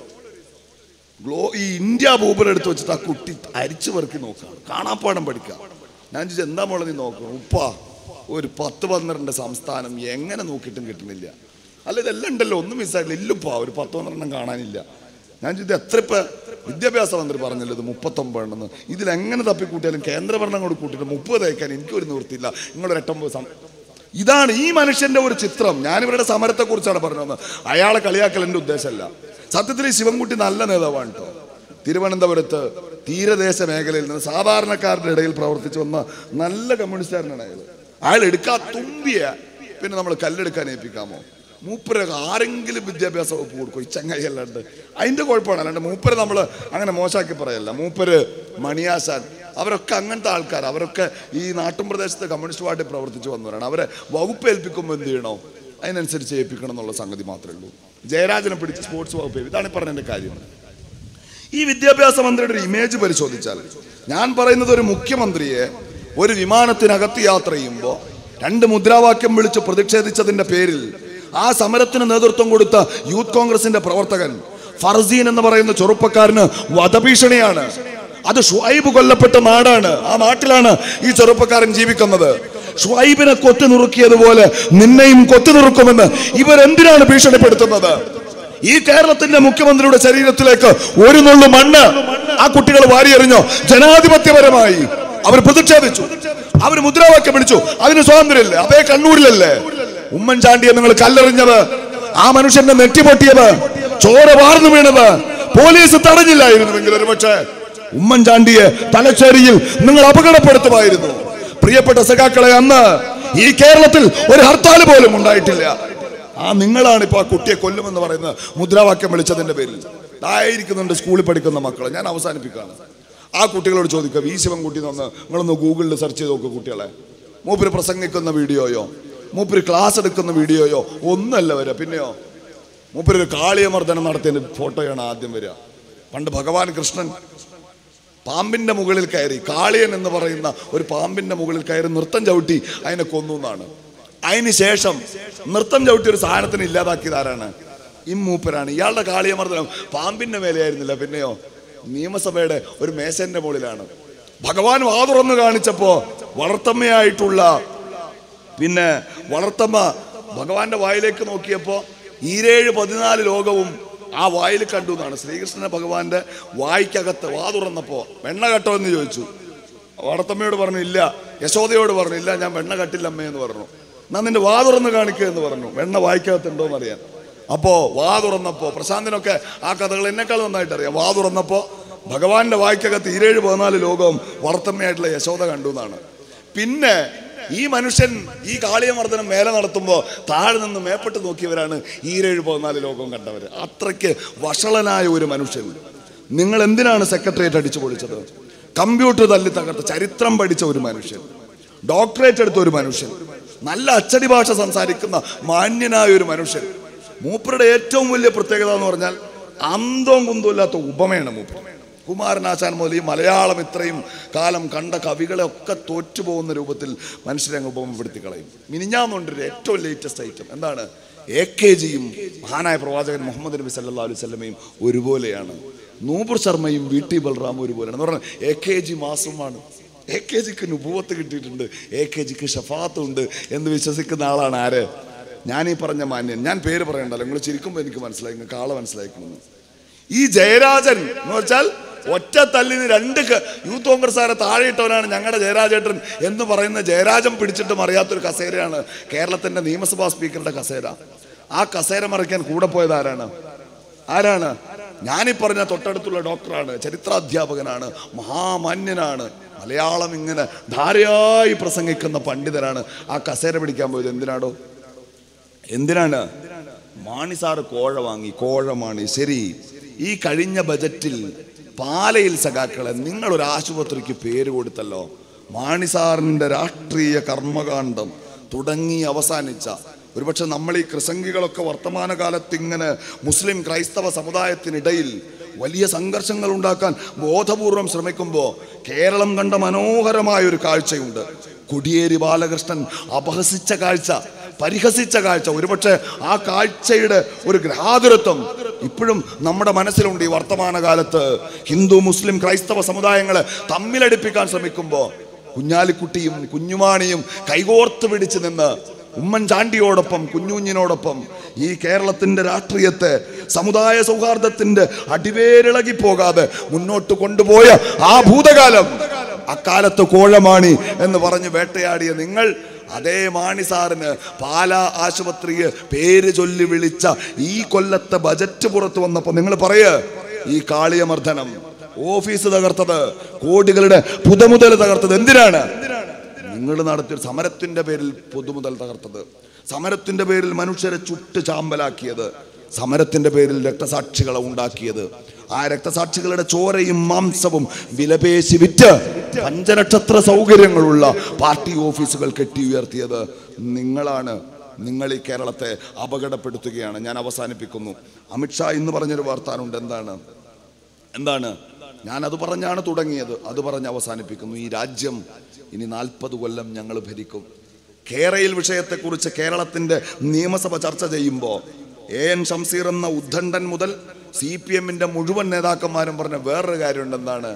ഗ്ലോ ഈ ഇന്ത്യ ഭൂപരം എടുത്ത് വെച്ചിട്ട് ആ കുട്ടി അരിച്ചു പെറുക്കി നോക്കുകയാണ് കാണാപ്പാടം പഠിക്കുക ഞാൻ ചോദിച്ചു എന്താ മോളെ നീ നോക്കണം ഉപ്പ ഒരു പത്ത് പന്ത്രണ്ട് സംസ്ഥാനം എങ്ങനെ നോക്കിയിട്ടും കിട്ടുന്നില്ല അല്ല ഇതെല്ലാം ഉണ്ടല്ലോ ഒന്നും മിസ്സായിട്ടില്ല ഇല്ലുപ്പാ ഒരു പത്ത് പന്ത്രണ്ടെണ്ണം കാണാനില്ല ഞാൻ ചോദിച്ചു എത്ര ഇപ്പൊ വിദ്യാഭ്യാസ മന്ത്രി പറഞ്ഞല്ലോ ഇത് മുപ്പത്തൊമ്പതെണ്ണെന്ന് ഇതിൽ എങ്ങനെ തപ്പിക്കൂട്ടിയാലും കേന്ദ്രഭരണം കൂടി കൂട്ടിയിട്ട് മുപ്പത് അയക്കാൻ എനിക്കൊരു നിവൃത്തിയില്ല നിങ്ങളൊരു എട്ടൊമ്പത് സം ഇതാണ് ഈ മനുഷ്യന്റെ ഒരു ചിത്രം ഞാൻ ഇവരുടെ സമരത്തെ കുറിച്ചാണ് പറഞ്ഞത് അയാളെ കളിയാക്കൽ എൻ്റെ ഉദ്ദേശമല്ല സത്യത്തിൽ ഈ ശിവൻകുട്ടി നല്ല നേതാവാണ് കേട്ടോ തിരുവനന്തപുരത്ത് തീരദേശ മേഖലയിൽ നിന്ന് സാധാരണക്കാരുടെ ഇടയിൽ പ്രവർത്തിച്ചു വന്ന നല്ല കമ്മ്യൂണിസ്റ്റുകാരനാണ് അയാൾ അയാൾ എടുക്കാ തുമ്പിയ പിന്നെ നമ്മൾ കല്ലെടുക്കാൻ ഏൽപ്പിക്കാമോ മൂപ്പര് ആരെങ്കിലും വിദ്യാഭ്യാസ വകുപ്പ് കൊടുക്കും ഈ ചങ്ങായി അല്ലാണ്ട് അതിന്റെ കുഴപ്പമാണ് അല്ലാണ്ട് മൂപ്പര് നമ്മൾ അങ്ങനെ മോശമാക്കി പറയല്ല മൂപ്പര് മണിയാശാൻ അവരൊക്കെ അങ്ങനത്തെ ആൾക്കാർ അവരൊക്കെ ഈ നാട്ടും പ്രദേശത്ത് കമ്മ്യൂണിസ്റ്റ് പാർട്ടി പ്രവർത്തിച്ചു വന്നവരാണ് അവരെ വകുപ്പ് ഏൽപ്പിക്കുമ്പോൾ എന്ത് ചെയ്യണോ അതിനനുസരിച്ച് ഏൽപ്പിക്കണം എന്നുള്ള സംഗതി മാത്രമേ ഉള്ളൂ ജയരാജനെ പിടിച്ച് സ്പോർട്സ് വകുപ്പ് ഏൽപ്പി- ഇതാണ് ഈ പറഞ്ഞതിന്റെ കാര്യം ഈ വിദ്യാഭ്യാസ മന്ത്രിയുടെ ഒരു ഇമേജ് പരിശോധിച്ചാൽ ഞാൻ പറയുന്നത് ഒരു മുഖ്യമന്ത്രിയെ ഒരു വിമാനത്തിനകത്ത് യാത്ര ചെയ്യുമ്പോൾ രണ്ട് മുദ്രാവാക്യം വിളിച്ച് പ്രതിഷേധിച്ചതിന്റെ പേരിൽ ആ സമരത്തിന് നേതൃത്വം കൊടുത്ത യൂത്ത് കോൺഗ്രസിന്റെ പ്രവർത്തകൻ ഫർസീൻ എന്ന് പറയുന്ന ചെറുപ്പക്കാരന് വധഭീഷണിയാണ് അത് ഷുഐബ് കൊല്ലപ്പെട്ട നാടാണ് ആ നാട്ടിലാണ് ഈ ചെറുപ്പക്കാരൻ ജീവിക്കുന്നത് ഷുഐബിനെ കൊത്തി നുറുക്കിയതുപോലെ നിന്നെയും കൊത്തി നുറുക്കുമെന്ന് ഇവരെന്തിനാണ് ഭീഷണിപ്പെടുത്തുന്നത് ഈ കേരളത്തിന്റെ മുഖ്യമന്ത്രിയുടെ ശരീരത്തിലേക്ക് ഒരു നുള്ളു മണ്ണ് ആ കുട്ടികൾ വാരിയെറിഞ്ഞോ ജനാധിപത്യപരമായി അവർ പ്രതിഷേധിച്ചു അവർ മുദ്രാവാക്യം വിളിച്ചു അതിന് സ്വാതന്ത്ര്യമില്ലേ അതേ കണ്ണൂരിലല്ലേ ഉമ്മൻചാണ്ടിയെ നിങ്ങൾ കല്ലെറിഞ്ഞത് ആ മനുഷ്യന്റെ നെറ്റിപൊട്ടിയത് ചോര വാർന്നു വീണത് പോലീസ് തടഞ്ഞില്ലായിരുന്നുവെങ്കിൽ ഒരുപക്ഷെ ഉമ്മൻചാണ്ടിയെ തലശ്ശേരിയിൽ നിങ്ങൾ അപകടപ്പെടുത്തുമായിരുന്നു പ്രിയപ്പെട്ട സഖാക്കളെ അന്ന് ഈ കേരളത്തിൽ ഒരു ഹർത്താൽ പോലും ഉണ്ടായിട്ടില്ല ആ നിങ്ങളാണ് ഇപ്പൊ ആ കുട്ടിയെ കൊല്ലുമെന്ന് പറയുന്ന മുദ്രാവാക്യം വിളിച്ചതിന്റെ പേരിൽ ആയിരിക്കുന്നുണ്ട് സ്കൂളിൽ പഠിക്കുന്ന മക്കളെ ഞാൻ അവസാനിപ്പിക്കുകയാണ് ആ കുട്ടികളോട് ചോദിക്കുക വി ശിവൻകുട്ടി എന്ന് നിങ്ങളൊന്ന് ഗൂഗിളിൽ സെർച്ച് ചെയ്ത് നോക്കുക കുട്ടികളെ മൂപ്പര് പ്രസംഗിക്കുന്ന വീഡിയോയോ മൂപ്പര് ക്ലാസ് എടുക്കുന്ന വീഡിയോയോ ഒന്നല്ല വരിക പിന്നെയോ മൂപ്പര് ഒരു കാളിയമർദ്ദനം നടത്തിയ ഫോട്ടോയാണ് ആദ്യം വരിക പണ്ട് ഭഗവാൻ കൃഷ്ണൻ പാമ്പിന്റെ മുകളിൽ കയറി കാളിയൻ എന്ന് പറയുന്ന ഒരു പാമ്പിന്റെ മുകളിൽ കയറി നൃത്തം ചവിട്ടി അതിനെ കൊന്നു എന്നാണ് അതിന് ശേഷം നൃത്തം ചവിട്ടി ഒരു സാധനത്തിന് ഇല്ലാതാക്കിയത് ആരാണ് ഇമ്മൂപ്പരാണ് ഇയാളുടെ കാളിയമർദ്ദനം പാമ്പിന്റെ മേലെയായിരുന്നില്ല പിന്നെയോ നിയമസഭയുടെ ഒരു മേശന്റെ മുകളിലാണ് ഭഗവാൻ വാതുറന്ന് കാണിച്ചപ്പോ വളർത്തമ്മയായിട്ടുള്ള പിന്നെ വളർത്തമ്മ ഭഗവാന്റെ വായിലേക്ക് നോക്കിയപ്പോ ഈരേഴ് പതിനാല് ലോകവും ആ വായിൽ കണ്ടു എന്നാണ് ശ്രീകൃഷ്ണനെ ഭഗവാന്റെ വായിക്കകത്ത് വാ തുറന്നപ്പോ വെണ്ണ കട്ടോ എന്ന് ചോദിച്ചു വളർത്തമ്മയോട് പറഞ്ഞു ഇല്ല യശോദയോട് പറഞ്ഞു ഇല്ല ഞാൻ വെണ്ണ കട്ടില്ല അമ്മേ എന്ന് പറഞ്ഞു എന്നാ നിന്റെ വാ തുറന്ന് കാണിക്കുക എന്ന് പറഞ്ഞു വെണ്ണ വായിക്കകത്തുണ്ടോ എന്ന് അറിയാൻ അപ്പോ വാ തുറന്നപ്പോ പ്രശാന്തിനൊക്കെ ആ കഥകൾ എന്നെക്കാൾ നന്നായിട്ട് അറിയാം വാ തുറന്നപ്പോ ഭഗവാന്റെ വായിക്കകത്ത് ഈരേഴ് പതിനാല് ലോകവും വളർത്തമ്മയായിട്ടുള്ള യശോദ കണ്ടു എന്നാണ് പിന്നെ ഈ മനുഷ്യൻ ഈ കാളിയമർദ്ദനം മേലെ നടത്തുമ്പോൾ താഴെ നിന്ന് മേപ്പെട്ട് നോക്കിയവരാണ് ഈരേഴ് പതിനാല് ലോകവും കണ്ടവർ അത്രയ്ക്ക് വഷളനായ ഒരു മനുഷ്യൻ നിങ്ങൾ എന്തിനാണ് സെക്രട്ടേറിയറ്റ് അടിച്ചു പൊളിച്ചത് കമ്പ്യൂട്ടർ തല്ലി തകർത്ത ചരിത്രം പഠിച്ച ഒരു മനുഷ്യൻ ഡോക്ടറേറ്റ് എടുത്ത ഒരു മനുഷ്യൻ നല്ല അച്ചടി ഭാഷ സംസാരിക്കുന്ന മാന്യനായ ഒരു മനുഷ്യൻ മൂപ്പരുടെ ഏറ്റവും വലിയ പ്രത്യേകത എന്ന് പറഞ്ഞാൽ അന്തവും കുന്തവും ഇല്ലാത്ത ഉപമയാണ് മൂപ്പർ കുമാരനാശാൻ മുതൽ ഈ മലയാളം ഇത്രയും കാലം കണ്ട കവികളെ ഒക്കെ തോറ്റുപോകുന്ന രൂപത്തിൽ മനുഷ്യരെ അങ്ങ് ഉപമപ്പെടുത്തി കളയും മിനിഞ്ഞാന്നുണ്ടൊരു ഏറ്റവും ലേറ്റസ്റ്റ് ഐറ്റം എന്താണ് എ കെ ജിയും മഹാനായ പ്രവാചകൻ മുഹമ്മദ് നബി സല്ലാ അലൈഹി സ്വലമയും ഒരുപോലെയാണ് നൂപുർ ശർമ്മയും വി ടി ബൽറാമും ഒരുപോലെയാണ് എന്ന് പറഞ്ഞാൽ എ കെ ജി മാസമാണ് എ കെ ജിക്ക് നുപൂവത്ത് കിട്ടിയിട്ടുണ്ട് എ കെ ജിക്ക് ഷഫാത്തും ഉണ്ട് എന്ന് വിശ്വസിക്കുന്ന ആളാണ് ആര് ഞാൻ ഈ പറഞ്ഞ മാന്യൻ ഞാൻ പേര് പറയണ്ടല്ലോ നിങ്ങൾ ചിരിക്കുമ്പോൾ എനിക്ക് മനസ്സിലായി നിങ്ങൾക്ക് ആളെ മനസ്സിലാക്കുന്നു ഈ ജയരാജൻ എന്ന് വെച്ചാൽ ഒറ്റ തല്ലിന് രണ്ട് ക- യൂത്ത് കോൺഗ്രസ്സുകാരെ താഴെയിട്ടവനാണ് ഞങ്ങളുടെ ജയരാജേട്ടൻ എന്ന് പറയുന്ന ജയരാജൻ പിടിച്ചിട്ടും അറിയാത്തൊരു കസേരയാണ് കേരളത്തിന്റെ നിയമസഭാ സ്പീക്കറുടെ കസേര ആ കസേര മറിക്കാൻ കൂടെ പോയത് ആരാണ് ആരാണ് ഞാനീ പറഞ്ഞ തൊട്ടടുത്തുള്ള ഡോക്ടറാണ് ചരിത്രാധ്യാപകനാണ് മഹാമാന്യനാണ് മലയാളം ഇങ്ങനെ ധാരയായി പ്രസംഗിക്കുന്ന പണ്ഡിതനാണ് ആ കസേര പിടിക്കാൻ പോയത് എന്തിനാടോ എന്തിനാണ് മാണി സാറ് കോഴ വാങ്ങി കോഴ മാണി ശരി ഈ കഴിഞ്ഞ ബജറ്റിൽ പാലയിൽ സഖാക്കളെ നിങ്ങളൊരു ആശുപത്രിക്ക് പേര് കൊടുത്തല്ലോ മാണി സാറിൻ്റെ രാഷ്ട്രീയ കർമ്മകാണ്ഡം തുടങ്ങി അവസാനിച്ച ഒരുപക്ഷെ നമ്മൾ ഈ കൃസംഗികളൊക്കെ വർത്തമാനകാലത്ത് ഇങ്ങനെ മുസ്ലിം ക്രൈസ്തവ സമുദായത്തിനിടയിൽ വലിയ സംഘർഷങ്ങൾ ഉണ്ടാക്കാൻ ബോധപൂർവം ശ്രമിക്കുമ്പോൾ കേരളം കണ്ട മനോഹരമായ ഒരു കാഴ്ചയുണ്ട് കൊടിയേരി ബാലകൃഷ്ണൻ അപഹസിച്ച കാഴ്ച പരിഹസിച്ച കാഴ്ച ഒരുപക്ഷെ ആ കാഴ്ചയുടെ ഒരു ഗ്രഹാതുരത്വം ഇപ്പോഴും നമ്മുടെ മനസ്സിലുണ്ട് ഈ വർത്തമാനകാലത്ത് ഹിന്ദു മുസ്ലിം ക്രൈസ്തവ സമുദായങ്ങളെ തമ്മിലടിപ്പിക്കാൻ ശ്രമിക്കുമ്പോൾ കുഞ്ഞാലിക്കുട്ടിയും കുഞ്ഞുമാണിയും കൈകോർത്ത് പിടിച്ച് നിന്ന് ഉമ്മൻചാണ്ടിയോടൊപ്പം കുഞ്ഞുഞ്ഞിനോടൊപ്പം ഈ കേരളത്തിന്റെ രാഷ്ട്രീയത്തെ സമുദായ സൗഹാർദ്ദത്തിന്റെ അടിവേരിളകി പോകാതെ മുന്നോട്ട് കൊണ്ടുപോയ ആ ഭൂതകാലം അക്കാലത്ത് കോഴമാണി എന്ന് പറഞ്ഞ് വേട്ടയാടിയ നിങ്ങൾ അതേ മാണി സാറിന് പാലാ ആശുപത്രിയെ പേര് ചൊല്ലി വിളിച്ച ഈ കൊല്ലത്തെ ബജറ്റ് പുറത്തു വന്നപ്പോൾ നിങ്ങൾ പറയ ഈ കാളിയമർദ്ദനം ഓഫീസ് തകർത്തത് കോടികളുടെ പുതമുതൽ തകർത്തത് എന്തിനാണ് നിങ്ങൾ നടത്തിയ സമരത്തിന്റെ പേരിൽ പൊതുമുതൽ തകർത്തത് സമരത്തിന്റെ പേരിൽ മനുഷ്യരെ ചുട്ട് ചാമ്പലാക്കിയത് സമരത്തിന്റെ പേരിൽ രക്തസാക്ഷികളെ ഉണ്ടാക്കിയത് ആ രക്തസാക്ഷികളുടെ ചോരയും മാംസവും വിലപേശി വിറ്റ് പഞ്ചനക്ഷത്ര സൗകര്യങ്ങളുള്ള പാർട്ടി ഓഫീസുകൾ കെട്ടി ഉയർത്തിയത് നിങ്ങളാണ് നിങ്ങൾ ഈ കേരളത്തെ അപകടപ്പെടുത്തുകയാണ് ഞാൻ അവസാനിപ്പിക്കുന്നു അമിത്ഷാ ഇന്ന് പറഞ്ഞൊരു വാർത്താനുണ്ട് എന്താണ് എന്താണ് ഞാൻ അത് പറഞ്ഞാണ് തുടങ്ങിയത് അത് പറഞ്ഞ് അവസാനിപ്പിക്കുന്നു ഈ രാജ്യം ഇനി നാൽപ്പത് കൊല്ലം ഞങ്ങൾ ഭരിക്കും കേരയിൽ വിഷയത്തെക്കുറിച്ച് കേരളത്തിന്റെ നിയമസഭ ചർച്ച ചെയ്യുമ്പോൾ എ എൻ ഷംസീർ എന്ന ഉദ്ദണ്ഡൻ മുതൽ സി പി എമ്മിന്റെ മുഴുവൻ നേതാക്കന്മാരും പറഞ്ഞ വേറൊരു കാര്യമുണ്ടെന്താണ്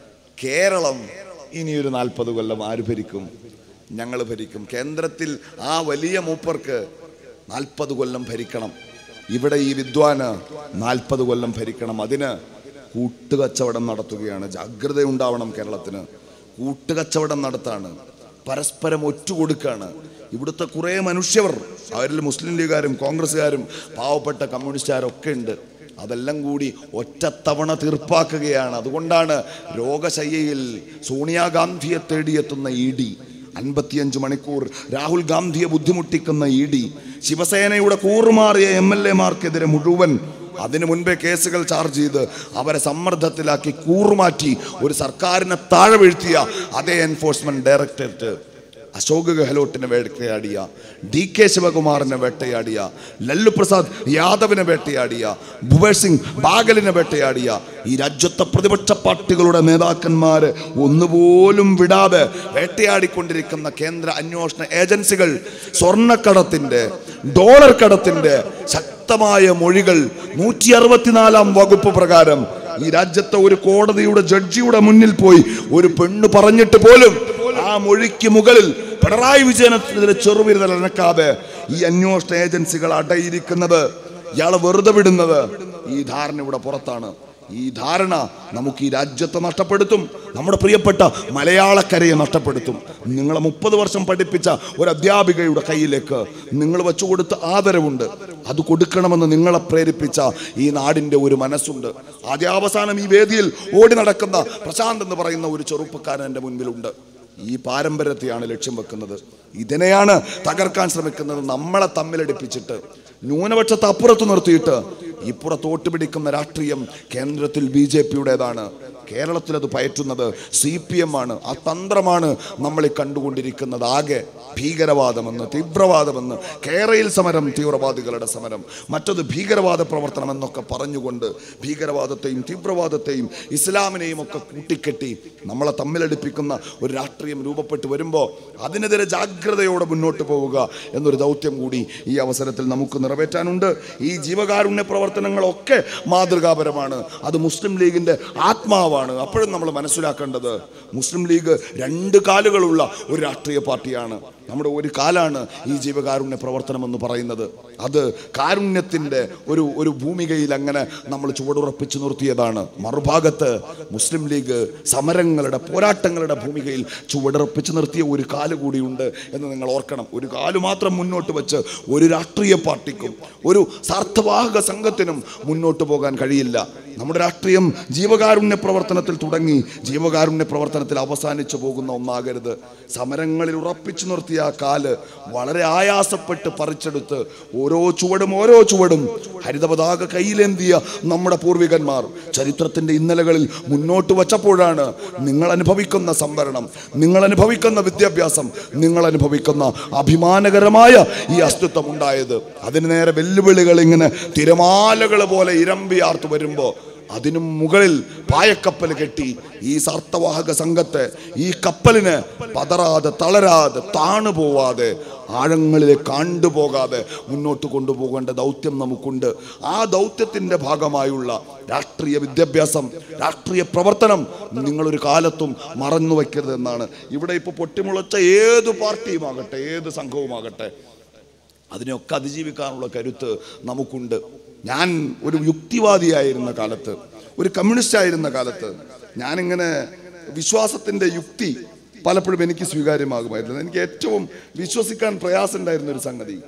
കേരളം ഇനി ഒരു നാൽപ്പത് കൊല്ലം ആര് ഭരിക്കും ഞങ്ങൾ ഭരിക്കും കേന്ദ്രത്തിൽ ആ വലിയ മൂപ്പർക്ക് നാൽപ്പത് കൊല്ലം ഭരിക്കണം ഇവിടെ ഈ വിദ്വാന് നാൽപ്പത് കൊല്ലം ഭരിക്കണം അതിന് കൂട്ടുകച്ചവടം നടത്തുകയാണ് ജാഗ്രത ഉണ്ടാവണം കേരളത്തിന് കൂട്ടുകച്ചവടം നടത്താണ് പരസ്പരം ഒറ്റുകൊടുക്കാണ് ഇവിടുത്തെ കുറേ മനുഷ്യർ അവരിൽ മുസ്ലിം ലീഗുകാരും കോൺഗ്രസ്സുകാരും പാവപ്പെട്ട കമ്മ്യൂണിസ്റ്റുകാരൊക്കെ ഉണ്ട് അതെല്ലാം കൂടി ഒറ്റത്തവണ തീർപ്പാക്കുകയാണ് അതുകൊണ്ടാണ് രോഗശയ്യയിൽ സോണിയാഗാന്ധിയെ തേടിയെത്തുന്ന ഇ ഡി അൻപത്തിയഞ്ച് മണിക്കൂർ രാഹുൽ ഗാന്ധിയെ ബുദ്ധിമുട്ടിക്കുന്ന ഇ ഡി ശിവസേനയുടെ കൂറുമാറിയ എം എൽ എമാർക്കെതിരെ മുഴുവൻ അതിനു മുൻപേ കേസുകൾ ചാർജ് ചെയ്ത് അവരെ സമ്മർദ്ദത്തിലാക്കി കൂറുമാറ്റി ഒരു സർക്കാരിനെ താഴെ വീഴ്ത്തിയ അതേ എൻഫോഴ്സ്മെന്റ് ഡയറക്ടറേറ്റ് അശോക് ഗെഹ്ലോട്ടിനെ വേട്ടയാടിയ ഡി കെ ശിവകുമാറിനെ വേട്ടയാടിയ ലല്ലു പ്രസാദ് യാദവിനെ വേട്ടയാടിയ ഭുവേഷ് സിംഗ് ബാഗലിനെ വേട്ടയാടിയ ഈ രാജ്യത്തെ പ്രതിപക്ഷ പാർട്ടികളുടെ നേതാക്കന്മാര് ഒന്നുപോലും വിടാതെ വേട്ടയാടിക്കൊണ്ടിരിക്കുന്ന കേന്ദ്ര അന്വേഷണ ഏജൻസികൾ സ്വർണ്ണക്കടത്തിന്റെ ഡോളർ കടത്തിന്റെ ശക്തമായ മൊഴികൾ നൂറ്റി അറുപത്തിനാലാം വകുപ്പ് പ്രകാരം ഈ രാജ്യത്തെ ഒരു കോടതിയുടെ ജഡ്ജിയുടെ മുന്നിൽ പോയി ഒരു പെണ്ണ് പറഞ്ഞിട്ട് പോലും ആ മൊഴിക്ക് മുകളിൽ പിണറായി വിജയനെതിരെ ചെറുവിരൽ അനക്കാതെ ഈ അന്വേഷണ ഏജൻസികൾ അടയിരിക്കുന്നത് ഇയാളെ വെറുതെ വിടുന്നത് ഈ ധാരണ ഇവിടെ പുറത്താണ് ഈ ധാരണ നമുക്ക് ഈ രാജ്യത്തെ നഷ്ടപ്പെടുത്തും നമ്മുടെ പ്രിയപ്പെട്ട മലയാളക്കരയെ നഷ്ടപ്പെടുത്തും നിങ്ങളെ മുപ്പത് വർഷം പഠിപ്പിച്ച ഒരു അധ്യാപികയുടെ കയ്യിലേക്ക് നിങ്ങൾ വെച്ചു കൊടുത്ത ആദരവുണ്ട് അത് കൊടുക്കണമെന്ന് നിങ്ങളെ പ്രേരിപ്പിച്ച ഈ നാടിൻ്റെ ഒരു മനസ്സുണ്ട് ആദ്യാവസാനം ഈ വേദിയിൽ ഓടി നടക്കുന്ന പ്രശാന്ത് എന്ന് പറയുന്ന ഒരു ചെറുപ്പക്കാരൻ എൻ്റെ മുൻപിലുണ്ട് ഈ പാരമ്പര്യത്തെയാണ് ലക്ഷ്യം വെക്കുന്നത് ഇതിനെയാണ് തകർക്കാൻ ശ്രമിക്കുന്നത് നമ്മളെ തമ്മിലടിപ്പിച്ചിട്ട് ന്യൂനപക്ഷത്തെ അപ്പുറത്ത് നിർത്തിയിട്ട് ഇപ്പുറത്തോട്ട് പിടിക്കുന്ന രാഷ്ട്രീയം കേന്ദ്രത്തിൽ ബി ജെ പിയുടേതാണ് കേരളത്തിൽ അത് പയറ്റുന്നത് സി പി എം ആണ് ആ തന്ത്രമാണ് നമ്മൾ ഈ കണ്ടുകൊണ്ടിരിക്കുന്നത് ആകെ ഭീകരവാദമെന്ന് തീവ്രവാദമെന്ന് കേരളയിൽ സമരം തീവ്രവാദികളുടെ സമരം മറ്റത് ഭീകരവാദ പ്രവർത്തനം എന്നൊക്കെ പറഞ്ഞുകൊണ്ട് ഭീകരവാദത്തെയും തീവ്രവാദത്തെയും ഇസ്ലാമിനെയും ഒക്കെ കൂട്ടിക്കെട്ടി നമ്മളെ തമ്മിലടിപ്പിക്കുന്ന ഒരു രാഷ്ട്രീയം രൂപപ്പെട്ടു വരുമ്പോൾ അതിനെതിരെ ജാഗ്രതയോടെ മുന്നോട്ട് പോവുക എന്നൊരു ദൗത്യം കൂടി ഈ അവസരത്തിൽ നമുക്ക് നിറവേറ്റാനുണ്ട് ഈ ജീവകാരുണ്യ പ്രവർത്തനങ്ങളൊക്കെ മാതൃകാപരമാണ് അത് മുസ്ലിം ലീഗിന്റെ ആത്മാവാണ് അപ്പോഴും നമ്മൾ മനസ്സിലാക്കേണ്ടത് മുസ്ലിം ലീഗ് രണ്ട് കാലുകളുള്ള ഒരു രാഷ്ട്രീയ പാർട്ടിയാണ് നമ്മുടെ ഒരു കാലാണ് ഈ ജീവകാരുണ്യ പ്രവർത്തനം എന്ന് പറയുന്നത് അത് കാരുണ്യത്തിൻ്റെ ഒരു ഒരു ഭൂമികയിൽ അങ്ങനെ നമ്മൾ ചുവടുറപ്പിച്ചു നിർത്തിയതാണ് മറുഭാഗത്ത് മുസ്ലിം ലീഗ് സമരങ്ങളുടെ പോരാട്ടങ്ങളുടെ ഭൂമികയിൽ ചുവടുറപ്പിച്ചു നിർത്തിയ ഒരു കാല് കൂടിയുണ്ട് എന്ന് നിങ്ങൾ ഓർക്കണം ഒരു കാല് മാത്രം മുന്നോട്ട് വെച്ച് ഒരു രാഷ്ട്രീയ പാർട്ടിക്കും ഒരു സാർത്ഥവാഹക സംഘത്തിനും മുന്നോട്ട് പോകാൻ കഴിയില്ല നമ്മുടെ രാഷ്ട്രീയം ജീവകാരുണ്യ പ്രവർത്തനത്തിൽ തുടങ്ങി ജീവകാരുണ്യ പ്രവർത്തനത്തിൽ അവസാനിച്ചു പോകുന്ന ഒന്നാകരുത് സമരങ്ങളിൽ ഉറപ്പിച്ചു നിർത്തിയ ആ കാല് വളരെ ആയാസപ്പെട്ട് പറിച്ചെടുത്ത് ഓരോ ചുവടും ഓരോ ചുവടും ഹരിതപതാക കയ്യിലേന്തിയ നമ്മുടെ പൂർവികന്മാർ ചരിത്രത്തിന്റെ ഇന്നലകളിൽ മുന്നോട്ട് വച്ചപ്പോഴാണ് നിങ്ങൾ അനുഭവിക്കുന്ന സംവരണം നിങ്ങൾ അനുഭവിക്കുന്ന വിദ്യാഭ്യാസം നിങ്ങൾ അനുഭവിക്കുന്ന അഭിമാനകരമായ ഈ അസ്തിത്വം ഉണ്ടായത് അതിന് നേരെ വെല്ലുവിളികൾ ഇങ്ങനെ തിരമാലകൾ പോലെ ഇരമ്പിയാർത്തു വരുമ്പോൾ അതിനും മുകളിൽ പായക്കപ്പൽ കെട്ടി ഈ സാർത്ഥവാഹക സംഘത്തെ ഈ കപ്പലിന് പതറാതെ തളരാതെ താണു പോവാതെ ആഴങ്ങളിലേക്ക് കണ്ടുപോകാതെ മുന്നോട്ട് കൊണ്ടുപോകേണ്ട ദൗത്യം നമുക്കുണ്ട് ആ ദൗത്യത്തിന്റെ ഭാഗമായുള്ള രാഷ്ട്രീയ വിദ്യാഭ്യാസം രാഷ്ട്രീയ പ്രവർത്തനം നിങ്ങളൊരു കാലത്തും മറന്നു വയ്ക്കരുതെന്നാണ് ഇവിടെ ഇപ്പോൾ പൊട്ടിമുളച്ച ഏത് പാർട്ടിയുമാകട്ടെ ഏത് സംഘവുമാകട്ടെ അതിനെയൊക്കെ അതിജീവിക്കാനുള്ള കരുത്ത് നമുക്കുണ്ട് ഞാൻ ഒരു യുക്തിവാദിയായിരുന്ന കാലത്ത് ഒരു കമ്മ്യൂണിസ്റ്റ് ആയിരുന്ന കാലത്ത് ഞാനിങ്ങനെ വിശ്വാസത്തിൻ്റെ യുക്തി പലപ്പോഴും എനിക്ക് സ്വീകാര്യമാകുമായിരുന്നു എനിക്ക് ഏറ്റവും വിശ്വസിക്കാൻ പ്രയാസമുണ്ടായിരുന്ന ഒരു സംഗതി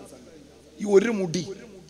ഈ ഒരു മുടി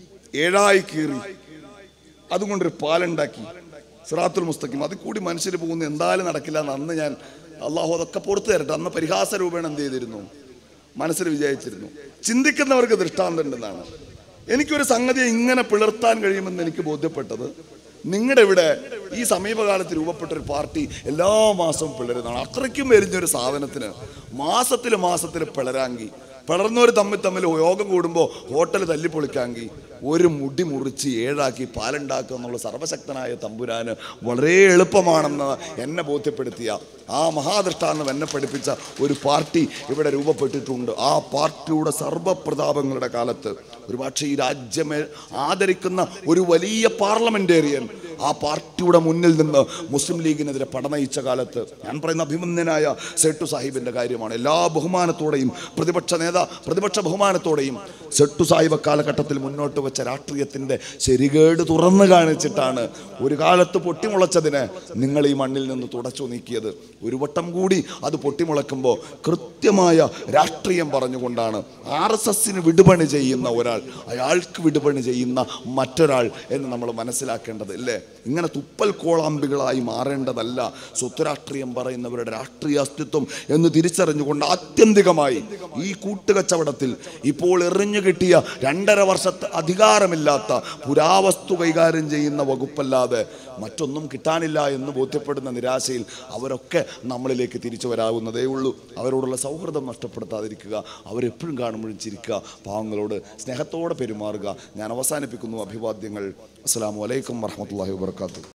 ഏഴായി കീറി അതുകൊണ്ടൊരു പാലുണ്ടാക്കി സിറാത്തുൽ മുസ്തഖിം അതിൽ കൂടി മനുഷ്യർ പോകുന്ന എന്തായാലും നടക്കില്ല എന്ന് അന്ന് ഞാൻ അള്ളാഹു അതൊക്കെ പുറത്തു തരട്ടെ അന്ന് പരിഹാസ രൂപേണ എന്ത് ചെയ്തിരുന്നു മനസ്സിൽ വിചാരിച്ചിരുന്നു ചിന്തിക്കുന്നവർക്ക് ദൃഷ്ടാന്തം ഉണ്ടെന്നാണ് എനിക്കൊരു സംഗതിയെ ഇങ്ങനെ പിളർത്താൻ കഴിയുമെന്ന് എനിക്ക് ബോധ്യപ്പെട്ടത് നിങ്ങളുടെ ഇവിടെ ഈ സമീപകാലത്ത് രൂപപ്പെട്ട ഒരു പാർട്ടി എല്ലാ മാസവും പിളരുന്നതാണ് അത്രയ്ക്കും എരിഞ്ഞൊരു സാധനത്തിന് മാസത്തിൽ മാസത്തിൽ പിളരാങ്കി പിളർന്നവർ തമ്മിൽ തമ്മിൽ യോഗം കൂടുമ്പോൾ ഹോട്ടൽ തല്ലിപ്പൊളിക്കാമെങ്കിൽ ഒരു മുടി മുറിച്ച് ഏഴാക്കി പാലുണ്ടാക്കുക എന്നുള്ള സർവശക്തനായ തമ്പുരാന് വളരെ എളുപ്പമാണെന്ന് എന്നെ ബോധ്യപ്പെടുത്തിയ ആ മഹാദൃഷ്ടാന്തം എന്നെ പഠിപ്പിച്ച ഒരു പാർട്ടി ഇവിടെ രൂപപ്പെട്ടിട്ടുണ്ട് ആ പാർട്ടിയുടെ സർവപ്രതാപങ്ങളുടെ കാലത്ത് ഒരുപക്ഷെ ഈ രാജ്യമേ ആദരിക്കുന്ന ഒരു വലിയ പാർലമെന്റേറിയൻ ആ പാർട്ടിയുടെ മുന്നിൽ നിന്ന് മുസ്ലിം ലീഗിനെതിരെ പടനയിച്ച കാലത്ത് ഞാൻ പറയുന്ന അഭിമന്യനായ സെട്ടു സാഹിബിന്റെ കാര്യമാണ് എല്ലാ ബഹുമാനത്തോടെയും പ്രതിപക്ഷ നേതാ പ്രതിപക്ഷ ബഹുമാനത്തോടെയും സെട്ടു സാഹിബ് കാലഘട്ടത്തിൽ മുന്നോട്ട് വെച്ച രാഷ്ട്രീയത്തിന്റെ ശരികേട് തുറന്നു കാണിച്ചിട്ടാണ് ഒരു കാലത്ത് പൊട്ടിമുളച്ചതിനെ നിങ്ങൾ ഈ മണ്ണിൽ നിന്ന് തുടച്ചു നീക്കിയത് ഒരു വട്ടം കൂടി അത് പൊട്ടിമുളക്കുമ്പോൾ കൃത്യമായ രാഷ്ട്രീയം പറഞ്ഞുകൊണ്ടാണ് ആർ എസ് എസിന് വിടുപണി ചെയ്യുന്ന ഒരാൾ അയാൾക്ക് വിടുപണി ചെയ്യുന്ന മറ്റൊരാൾ എന്ന് നമ്മൾ മനസ്സിലാക്കേണ്ടത് ഇല്ലേ ഇങ്ങനെ തുപ്പൽ കോളാമ്പികളായി മാറേണ്ടതല്ല സ്വത്തുരാഷ്ട്രീയം പറയുന്നവരുടെ രാഷ്ട്രീയ അസ്തിത്വം എന്ന് തിരിച്ചറിഞ്ഞുകൊണ്ട് ആത്യന്തികമായി ഈ കൂട്ടുകച്ചവടത്തിൽ ഇപ്പോൾ എറിഞ്ഞു കിട്ടിയ രണ്ടര വർഷത്തെ അധികാരമില്ലാത്ത പുരാവസ്തു കൈകാര്യം ചെയ്യുന്ന വകുപ്പല്ലാതെ മറ്റൊന്നും കിട്ടാനില്ല എന്ന് ബോധ്യപ്പെടുന്ന നിരാശയിൽ അവരൊക്കെ നമ്മളിലേക്ക് തിരിച്ചു വരാവുന്നതേ ഉള്ളൂ അവരോടുള്ള സൗഹൃദം നഷ്ടപ്പെടുത്താതിരിക്കുക അവരെപ്പോഴും കാണുമ്പോഴും ചിരിക്കുക പാവങ്ങളോട് സ്നേഹത്തോടെ പെരുമാറുക ഞാൻ അവസാനിപ്പിക്കുന്നു അഭിവാദ്യങ്ങൾ അസ്സാം വലൈക്കും വർഹമത്തല്ലാഹി വാത്തു